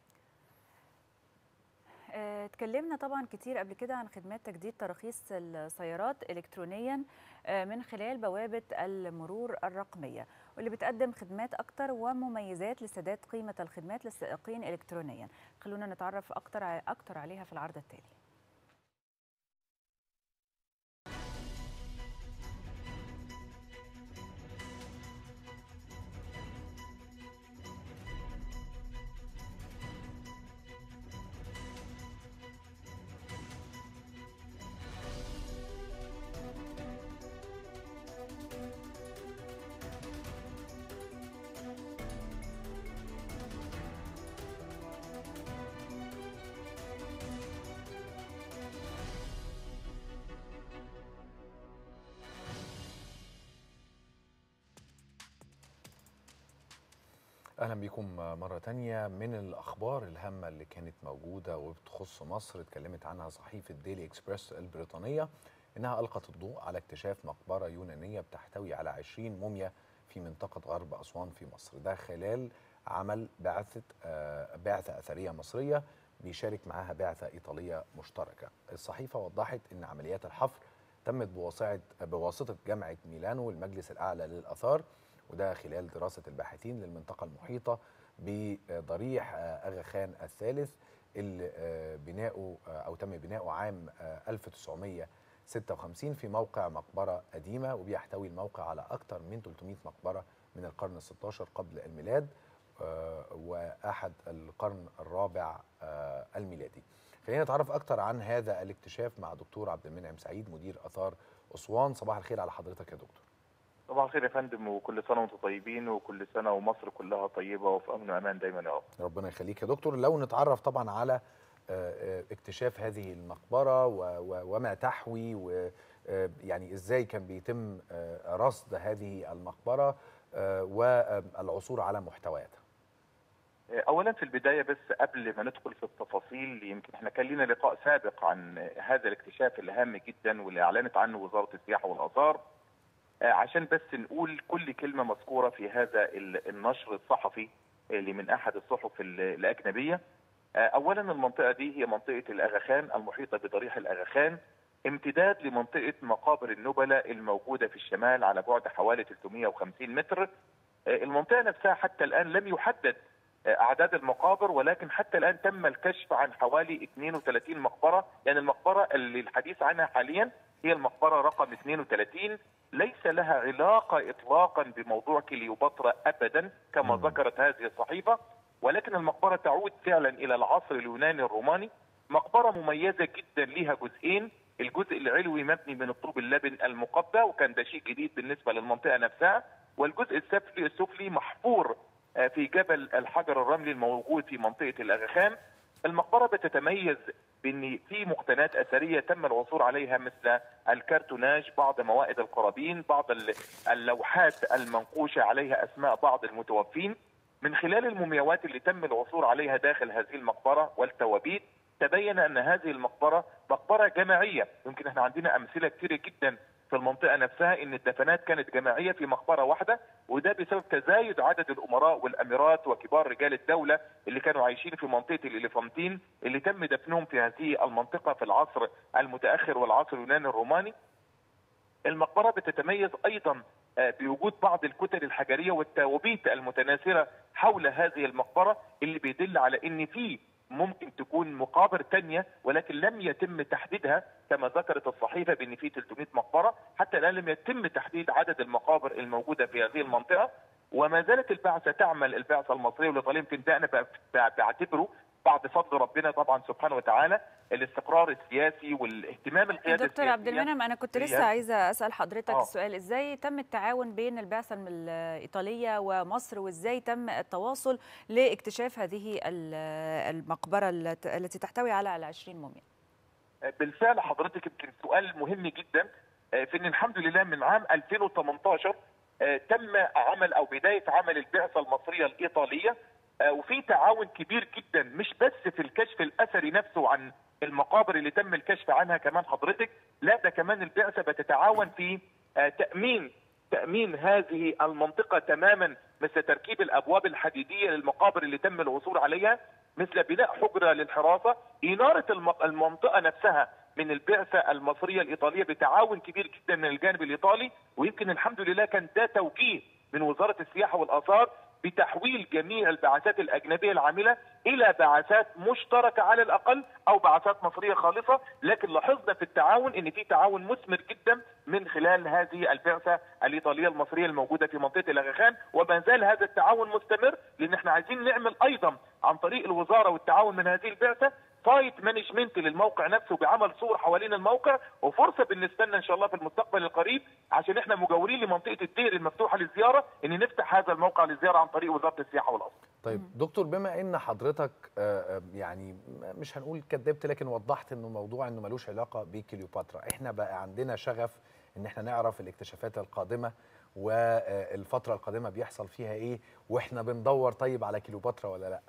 Speaker 1: آه، اتكلمنا طبعا كتير قبل كده عن خدمات تجديد تراخيص السيارات الكترونيا آه، من خلال بوابه المرور الرقميه واللي بتقدم خدمات اكتر ومميزات لسداد قيمه الخدمات للسائقين الكترونيا خلونا نتعرف اكتر ع- اكتر عليها في العرض التالي
Speaker 2: اهلا بكم مره تانية من الاخبار الهامه اللي كانت موجوده وبتخص مصر اتكلمت عنها صحيفه ديلي اكسبريس البريطانيه انها القت الضوء على اكتشاف مقبره يونانيه بتحتوي على 20 موميا في منطقه غرب اسوان في مصر ده خلال عمل بعثه آه، بعثه اثريه مصريه بيشارك معاها بعثه ايطاليه مشتركه الصحيفه وضحت ان عمليات الحفر تمت بواسطه بواسطه جامعه ميلانو المجلس الاعلى للاثار وده خلال دراسة الباحثين للمنطقة المحيطة بضريح آه، أغا خان الثالث اللي آه، بناؤه آه، أو تم بناؤه عام آه، 1956 في موقع مقبرة قديمة وبيحتوي الموقع على أكثر من 300 مقبرة من القرن ال 16 قبل الميلاد آه، وأحد القرن الرابع آه، الميلادي خلينا نتعرف أكثر عن هذا الاكتشاف مع دكتور عبد المنعم سعيد مدير آثار أسوان صباح الخير على حضرتك يا دكتور
Speaker 12: صباح الخير يا فندم وكل سنه وانتم طيبين وكل سنه ومصر كلها طيبه وفي امن وامان دايما يا رب.
Speaker 2: ربنا يخليك يا دكتور لو نتعرف طبعا على آه، آه، اكتشاف هذه المقبرة و- و- وما تحوي ويعني ازاي كان بيتم آه، رصد هذه المقبرة آه، والعثور على محتوياتها
Speaker 12: اولا في البدايه بس قبل ما ندخل في التفاصيل يمكن احنا كان لنا لقاء سابق عن هذا الاكتشاف الهام جدا واللي اعلنت عنه وزاره السياحه والاثار آه، عشان بس نقول كل كلمه مذكوره في هذا ال- النشر الصحفي اللي من احد الصحف ال- الاجنبيه آه، اولا المنطقه دي هي منطقه الاغاخان المحيطه بضريح الاغاخان امتداد لمنطقه مقابر النبلاء الموجوده في الشمال على بعد حوالي 350 متر آه، المنطقه نفسها حتى الان لم يحدد آه، اعداد المقابر ولكن حتى الان تم الكشف عن حوالي 32 مقبره يعني المقبره اللي الحديث عنها حاليا هي المقبره رقم 32 ليس لها علاقه اطلاقا بموضوع كليوباترا ابدا كما ذكرت هذه الصحيفه ولكن المقبره تعود فعلا الى العصر اليوناني الروماني مقبره مميزه جدا لها جزئين الجزء العلوي مبني من الطوب اللبن المقبى وكان ده شيء جديد بالنسبه للمنطقه نفسها والجزء السفلي السفلي محفور آه، في جبل الحجر الرملي الموجود في منطقه الاغاخان المقبره بتتميز بان في مقتنيات اثريه تم العثور عليها مثل الكرتوناج بعض موائد القرابين بعض ال- اللوحات المنقوشه عليها اسماء بعض المتوفين من خلال المومياوات اللي تم العثور عليها داخل هذه المقبره والتوابيت تبين ان هذه المقبره مقبره جماعيه يمكن احنا عندنا امثله كثيره جدا في المنطقه نفسها ان الدفنات كانت جماعيه في مقبره واحده وده بسبب تزايد عدد الامراء والاميرات وكبار رجال الدوله اللي كانوا عايشين في منطقه الاليفانتين اللي تم دفنهم في هذه المنطقه في العصر المتاخر والعصر اليوناني الروماني. المقبره بتتميز ايضا آه، بوجود بعض الكتل الحجريه والتوابيت المتناثره حول هذه المقبره اللي بيدل على ان في ممكن تكون مقابر تانية ولكن لم يتم تحديدها كما ذكرت الصحيفة بأن في 300 مقبرة حتى الآن لم يتم تحديد عدد المقابر الموجودة في هذه المنطقة وما زالت البعثة تعمل البعثة المصرية والإيطالية يمكن ده أنا ب- ب- بعتبره بعد فضل ربنا طبعا سبحانه وتعالى الاستقرار السياسي والاهتمام القيادة
Speaker 1: دكتور عبد
Speaker 12: السياسية
Speaker 1: المنعم انا كنت
Speaker 12: هي-
Speaker 1: لسه عايزه اسال حضرتك
Speaker 12: آه.
Speaker 1: السؤال ازاي تم التعاون بين البعثه الم- الايطاليه ومصر وازاي تم التواصل لاكتشاف هذه ال- المقبره الت- التي تحتوي على ال 20 موميا
Speaker 12: بالفعل حضرتك يمكن سؤال مهم جدا آه، في ان الحمد لله من عام 2018 آه، تم عمل او بدايه عمل البعثه المصريه الايطاليه آه، وفي تعاون كبير جدا مش بس في الكشف الاثري نفسه عن المقابر اللي تم الكشف عنها كمان حضرتك لا ده كمان البعثه بتتعاون في آه، تامين تامين هذه المنطقه تماما مثل تركيب الابواب الحديديه للمقابر اللي تم العثور عليها مثل بناء حجره للحراسه اناره الم- المنطقه نفسها من البعثه المصريه الايطاليه بتعاون كبير جدا من الجانب الايطالي ويمكن الحمد لله كان ده توجيه من وزاره السياحه والاثار بتحويل جميع البعثات الاجنبيه العامله الى بعثات مشتركه على الاقل او بعثات مصريه خالصه لكن لاحظنا في التعاون ان في تعاون مثمر جدا من خلال هذه البعثه الايطاليه المصريه الموجوده في منطقه الاغاخان وما زال هذا التعاون مستمر لان احنا عايزين نعمل ايضا عن طريق الوزاره والتعاون من هذه البعثه سايت مانجمنت للموقع نفسه بعمل صور حوالين الموقع وفرصه بالنسبه لنا ان شاء الله في المستقبل القريب عشان احنا مجاورين لمنطقه الدير المفتوحه للزياره ان نفتح هذا الموقع للزياره عن طريق وزاره السياحه والاثار.
Speaker 2: طيب دكتور بما ان حضرتك آه، آه، يعني مش هنقول كدبت لكن وضحت انه موضوع انه ملوش علاقه بكليوباترا احنا بقى عندنا شغف ان احنا نعرف الاكتشافات القادمه والفتره القادمه بيحصل فيها ايه واحنا بندور طيب على كليوباترا ولا لا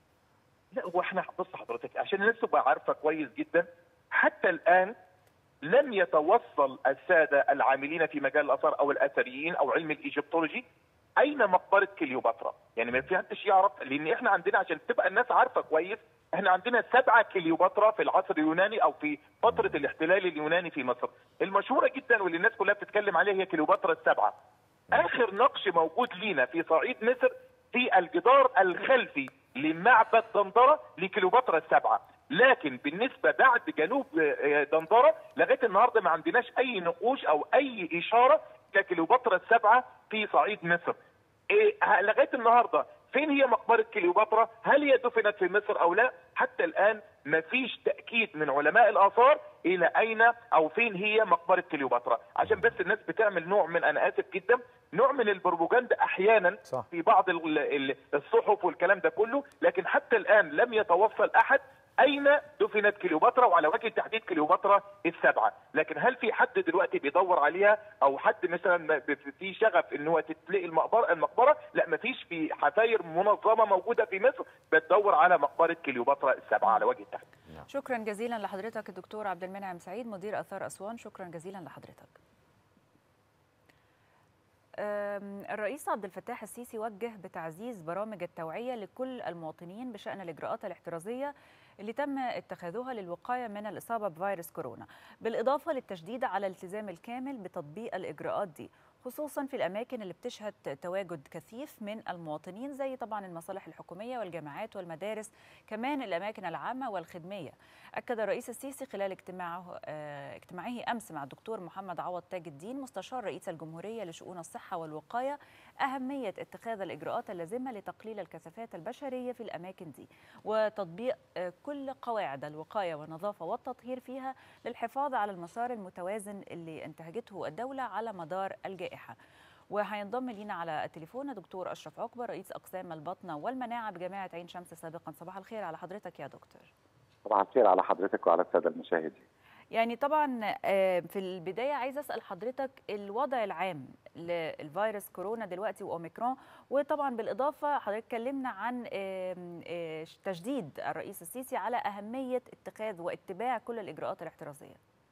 Speaker 12: لا هو احنا بص حضرتك عشان الناس تبقى عارفه كويس جدا حتى الان لم يتوصل الساده العاملين في مجال الاثار او الاثريين او علم الايجيبتولوجي اين مقبره كليوباترا يعني ما في حدش يعرف لان احنا عندنا عشان تبقى الناس عارفه كويس احنا عندنا سبعه كليوباترا في العصر اليوناني او في فتره الاحتلال اليوناني في مصر المشهوره جدا واللي الناس كلها بتتكلم عليها هي كليوباترا السبعه اخر نقش موجود لينا في صعيد مصر في الجدار الخلفي لمعبد دندره لكليوباترا السبعه لكن بالنسبه بعد جنوب آه، دندره لغايه النهارده ما عندناش اي نقوش او اي اشاره ككليوباترا السبعه في صعيد مصر إيه ه- لغايه النهارده فين هي مقبره كليوباترا؟ هل هي دفنت في مصر او لا؟ حتى الان ما فيش تاكيد من علماء الاثار الى اين او فين هي مقبره كليوباترا، عشان بس الناس بتعمل نوع من انا اسف جدا نوع من البروباجندا احيانا
Speaker 2: صح.
Speaker 12: في بعض ال- ال- الصحف والكلام ده كله، لكن حتى الان لم يتوصل احد اين دفنت كليوباترا وعلى وجه التحديد كليوباترا السبعه، لكن هل في حد دلوقتي بيدور عليها او حد مثلا ما- ب- في شغف ان هو تتلاقي المقبره المقبره؟ لا ما فيش في حفاير منظمه موجوده في مصر بتدور على مقبره كليوباترا السبعه على وجه التحديد.
Speaker 1: شكرا جزيلا لحضرتك الدكتور عبد المنعم سعيد مدير اثار اسوان شكرا جزيلا لحضرتك أم، الرئيس عبد الفتاح السيسي وجه بتعزيز برامج التوعية لكل المواطنين بشأن الإجراءات الاحترازية اللي تم اتخاذها للوقاية من الإصابة بفيروس كورونا بالإضافة للتشديد على الالتزام الكامل بتطبيق الإجراءات دي خصوصا في الأماكن اللي بتشهد تواجد كثيف من المواطنين زي طبعا المصالح الحكومية والجامعات والمدارس كمان الأماكن العامة والخدمية أكد الرئيس السيسي خلال اجتماعه آه، اجتماعه أمس مع الدكتور محمد عوض تاج الدين مستشار رئيس الجمهورية لشؤون الصحة والوقاية أهمية اتخاذ الإجراءات اللازمة لتقليل الكثافات البشرية في الأماكن دي وتطبيق آه، كل قواعد الوقاية والنظافة والتطهير فيها للحفاظ على المسار المتوازن اللي انتهجته الدولة على مدار الجائحة وهينضم لينا على التليفون دكتور أشرف عقبة رئيس أقسام البطنة والمناعة بجامعة عين شمس سابقا صباح الخير على حضرتك يا دكتور
Speaker 13: طبعا خير على حضرتك وعلى الساده المشاهدين
Speaker 1: يعني طبعا آه، في البداية عايزة أسأل حضرتك الوضع العام للفيروس كورونا دلوقتي وأوميكرون وطبعا بالإضافة حضرتك اتكلمنا عن آم، آه، تشديد الرئيس السيسي على أهمية اتخاذ واتباع كل الإجراءات الاحترازية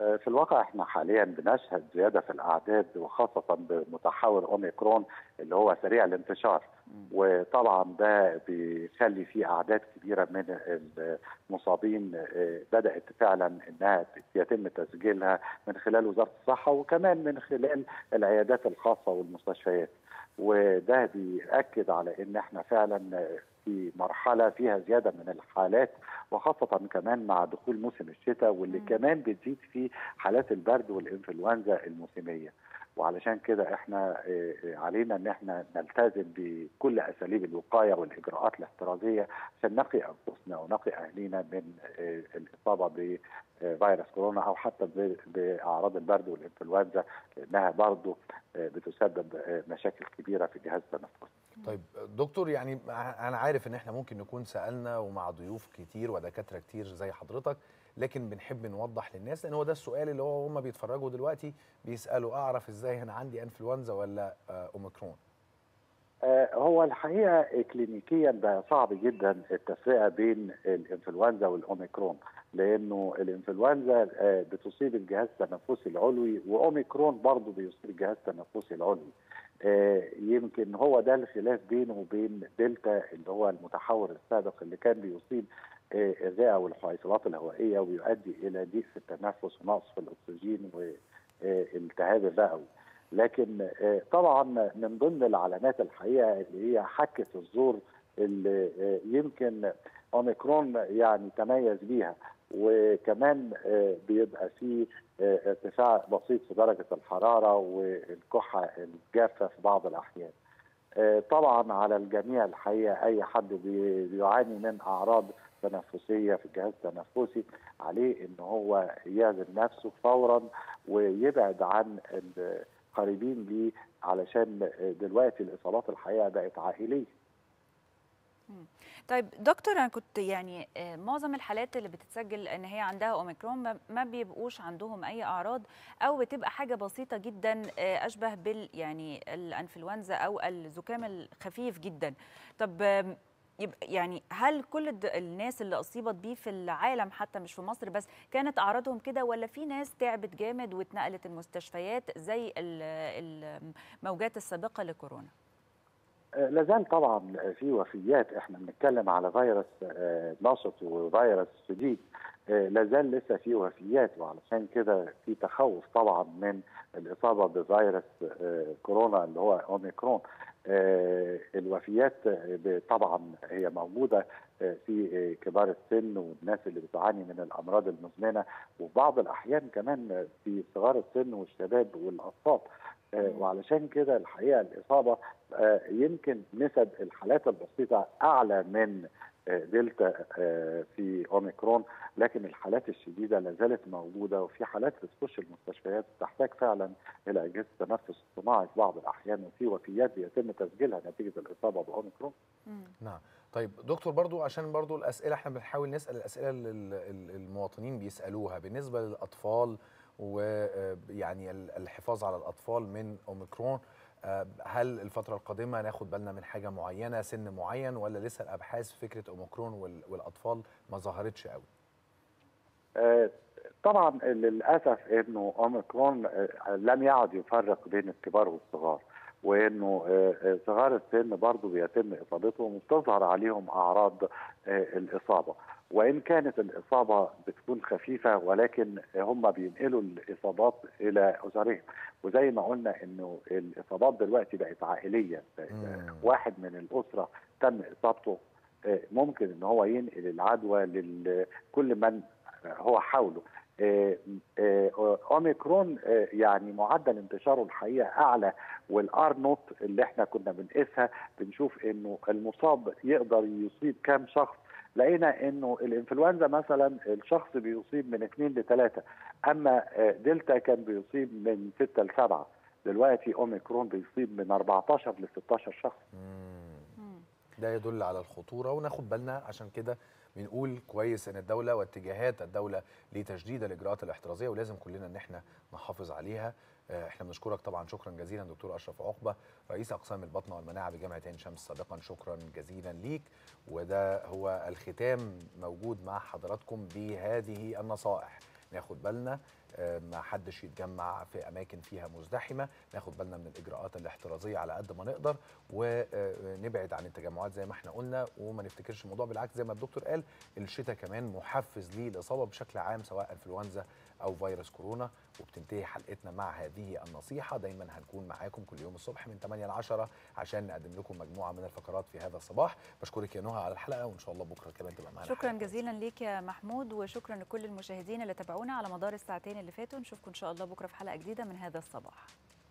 Speaker 13: آه، في الواقع احنا حاليا بنشهد زياده في الاعداد وخاصه بمتحور اوميكرون اللي هو سريع الانتشار وطبعا ده بيخلي في اعداد كبيره من المصابين آه، بدات فعلا انها يتم تسجيلها من خلال وزاره الصحه وكمان من خلال العيادات الخاصه والمستشفيات وده بيأكد على ان احنا فعلا في مرحله فيها زياده من الحالات وخاصه كمان مع دخول موسم الشتاء واللي
Speaker 1: مم.
Speaker 13: كمان بتزيد فيه حالات البرد والانفلونزا الموسميه وعلشان كده احنا آه، آه، علينا ان احنا نلتزم بكل اساليب الوقايه والاجراءات الاحترازيه عشان نقي انفسنا ونقي اهلينا من آه، الاصابه بفيروس كورونا او حتى ب- باعراض البرد والانفلونزا لانها برضه آه، بتسبب آه، مشاكل كبيره في الجهاز التنفسي.
Speaker 2: طيب دكتور يعني انا عارف ان احنا ممكن نكون سالنا ومع ضيوف كتير ودكاتره كتير زي حضرتك لكن بنحب نوضح للناس لان هو ده السؤال اللي هو هم بيتفرجوا دلوقتي بيسالوا اعرف ازاي انا عندي انفلونزا ولا آه، اوميكرون
Speaker 13: آه، هو الحقيقه كلينيكيا بقى صعب جدا التفرقه بين الانفلونزا والاوميكرون لانه الانفلونزا آه، بتصيب الجهاز التنفسي العلوي واوميكرون برضه بيصيب الجهاز التنفسي العلوي آه، يمكن هو ده الخلاف بينه وبين دلتا اللي هو المتحور السابق اللي كان بيصيب آه، الرئه والحويصلات الهوائيه ويؤدي الى ضيق في التنفس ونقص في الاكسجين والالتهاب الرئوي لكن آه، طبعا من ضمن العلامات الحقيقه اللي هي حكه الزور اللي آه، يمكن اوميكرون يعني تميز بيها وكمان آه، بيبقى فيه آه، ارتفاع بسيط في درجه الحراره والكحه الجافه في بعض الاحيان. آه، طبعا على الجميع الحقيقه اي حد بي- بيعاني من اعراض تنفسيه في الجهاز التنفسي عليه ان هو يعزل نفسه فورا ويبعد عن القريبين ليه علشان دلوقتي الاصابات الحقيقه بقت عائليه
Speaker 1: طيب دكتور انا كنت يعني آه، معظم الحالات اللي بتتسجل ان هي عندها اوميكرون ما- ما بيبقوش عندهم اي اعراض او بتبقى حاجه بسيطه جدا آه، اشبه بال يعني الانفلونزا او الزكام الخفيف جدا طب آم، يبقى يعني هل كل الد- الناس اللي اصيبت بيه في العالم حتى مش في مصر بس كانت اعراضهم كده ولا في ناس تعبت جامد واتنقلت المستشفيات زي ال- الموجات السابقه لكورونا
Speaker 13: آه، لازال طبعا في وفيات احنا بنتكلم على فيروس آه، نشط وفيروس شديد آه، لازال لسه في وفيات وعلشان كده في تخوف طبعا من الاصابه بفيروس آه، كورونا اللي هو اوميكرون آه، الوفيات آه، ب- طبعا هي موجوده آه، في آه، كبار السن والناس اللي بتعاني من الامراض المزمنه وفي بعض الاحيان كمان في صغار السن والشباب والاطفال آه، وعلشان كده الحقيقه الاصابه آه، يمكن نسب الحالات البسيطه اعلى من آه، دلتا آه، في اوميكرون لكن الحالات الشديده لا زالت موجوده وفي حالات بتخش المستشفيات تحتاج فعلا الى اجهزه التنفس الصناعي في بعض الاحيان وفي وفيات بيتم تسجيلها نتيجه الاصابه باوميكرون
Speaker 2: نعم طيب دكتور برضو عشان برضو الاسئله احنا بنحاول نسال الاسئله اللي ال- ال- المواطنين بيسالوها بالنسبه للاطفال ويعني الحفاظ على الاطفال من اوميكرون آه، هل الفتره القادمه ناخد بالنا من حاجه معينه سن معين ولا لسه الابحاث في فكره اوميكرون وال- والاطفال ما ظهرتش قوي
Speaker 13: آه، طبعا للاسف انه اوميكرون آه، لم يعد يفرق بين الكبار والصغار وانه آه، آه، صغار السن برضه بيتم اصابتهم وبتظهر عليهم اعراض آه، الاصابه وان كانت الاصابه بتكون خفيفه ولكن هم بينقلوا الاصابات الى اسرهم وزي ما قلنا انه الاصابات دلوقتي بقت عائليه واحد من الاسره تم اصابته آه، ممكن ان هو ينقل العدوى لكل من هو حوله آه، آه، اوميكرون آه، يعني معدل انتشاره الحقيقه اعلى والار نوت اللي احنا كنا بنقيسها بنشوف انه المصاب يقدر يصيب كام شخص لقينا انه الانفلونزا مثلا الشخص بيصيب من اثنين لثلاثه اما آه، دلتا كان بيصيب من سته لسبعه دلوقتي اوميكرون بيصيب من 14 ل 16 شخص
Speaker 2: ده يدل على الخطوره وناخد بالنا عشان كده بنقول كويس ان الدوله واتجاهات الدوله لتشديد الاجراءات الاحترازيه ولازم كلنا ان احنا نحافظ عليها آه، احنا بنشكرك طبعا شكرا جزيلا دكتور اشرف عقبه رئيس اقسام البطنه والمناعه بجامعه عين شمس سابقا شكرا جزيلا ليك وده هو الختام موجود مع حضراتكم بهذه النصائح ناخد بالنا آه، ما حدش يتجمع في اماكن فيها مزدحمه ناخد بالنا من الاجراءات الاحترازيه على قد ما نقدر ونبعد عن التجمعات زي ما احنا قلنا وما نفتكرش الموضوع بالعكس زي ما الدكتور قال الشتاء كمان محفز للاصابه بشكل عام سواء انفلونزا او فيروس كورونا وبتنتهي حلقتنا مع هذه النصيحه دايما هنكون معاكم كل يوم الصبح من 8 ل 10 عشان نقدم لكم مجموعه من الفقرات في هذا الصباح بشكرك يا نهى على الحلقه وان شاء الله بكره كمان تبقى معانا
Speaker 1: شكرا جزيلا ليك يا محمود وشكرا لكل المشاهدين اللي تابعونا على مدار الساعتين اللي فاتوا نشوفكم ان شاء الله بكره في حلقه جديده من هذا الصباح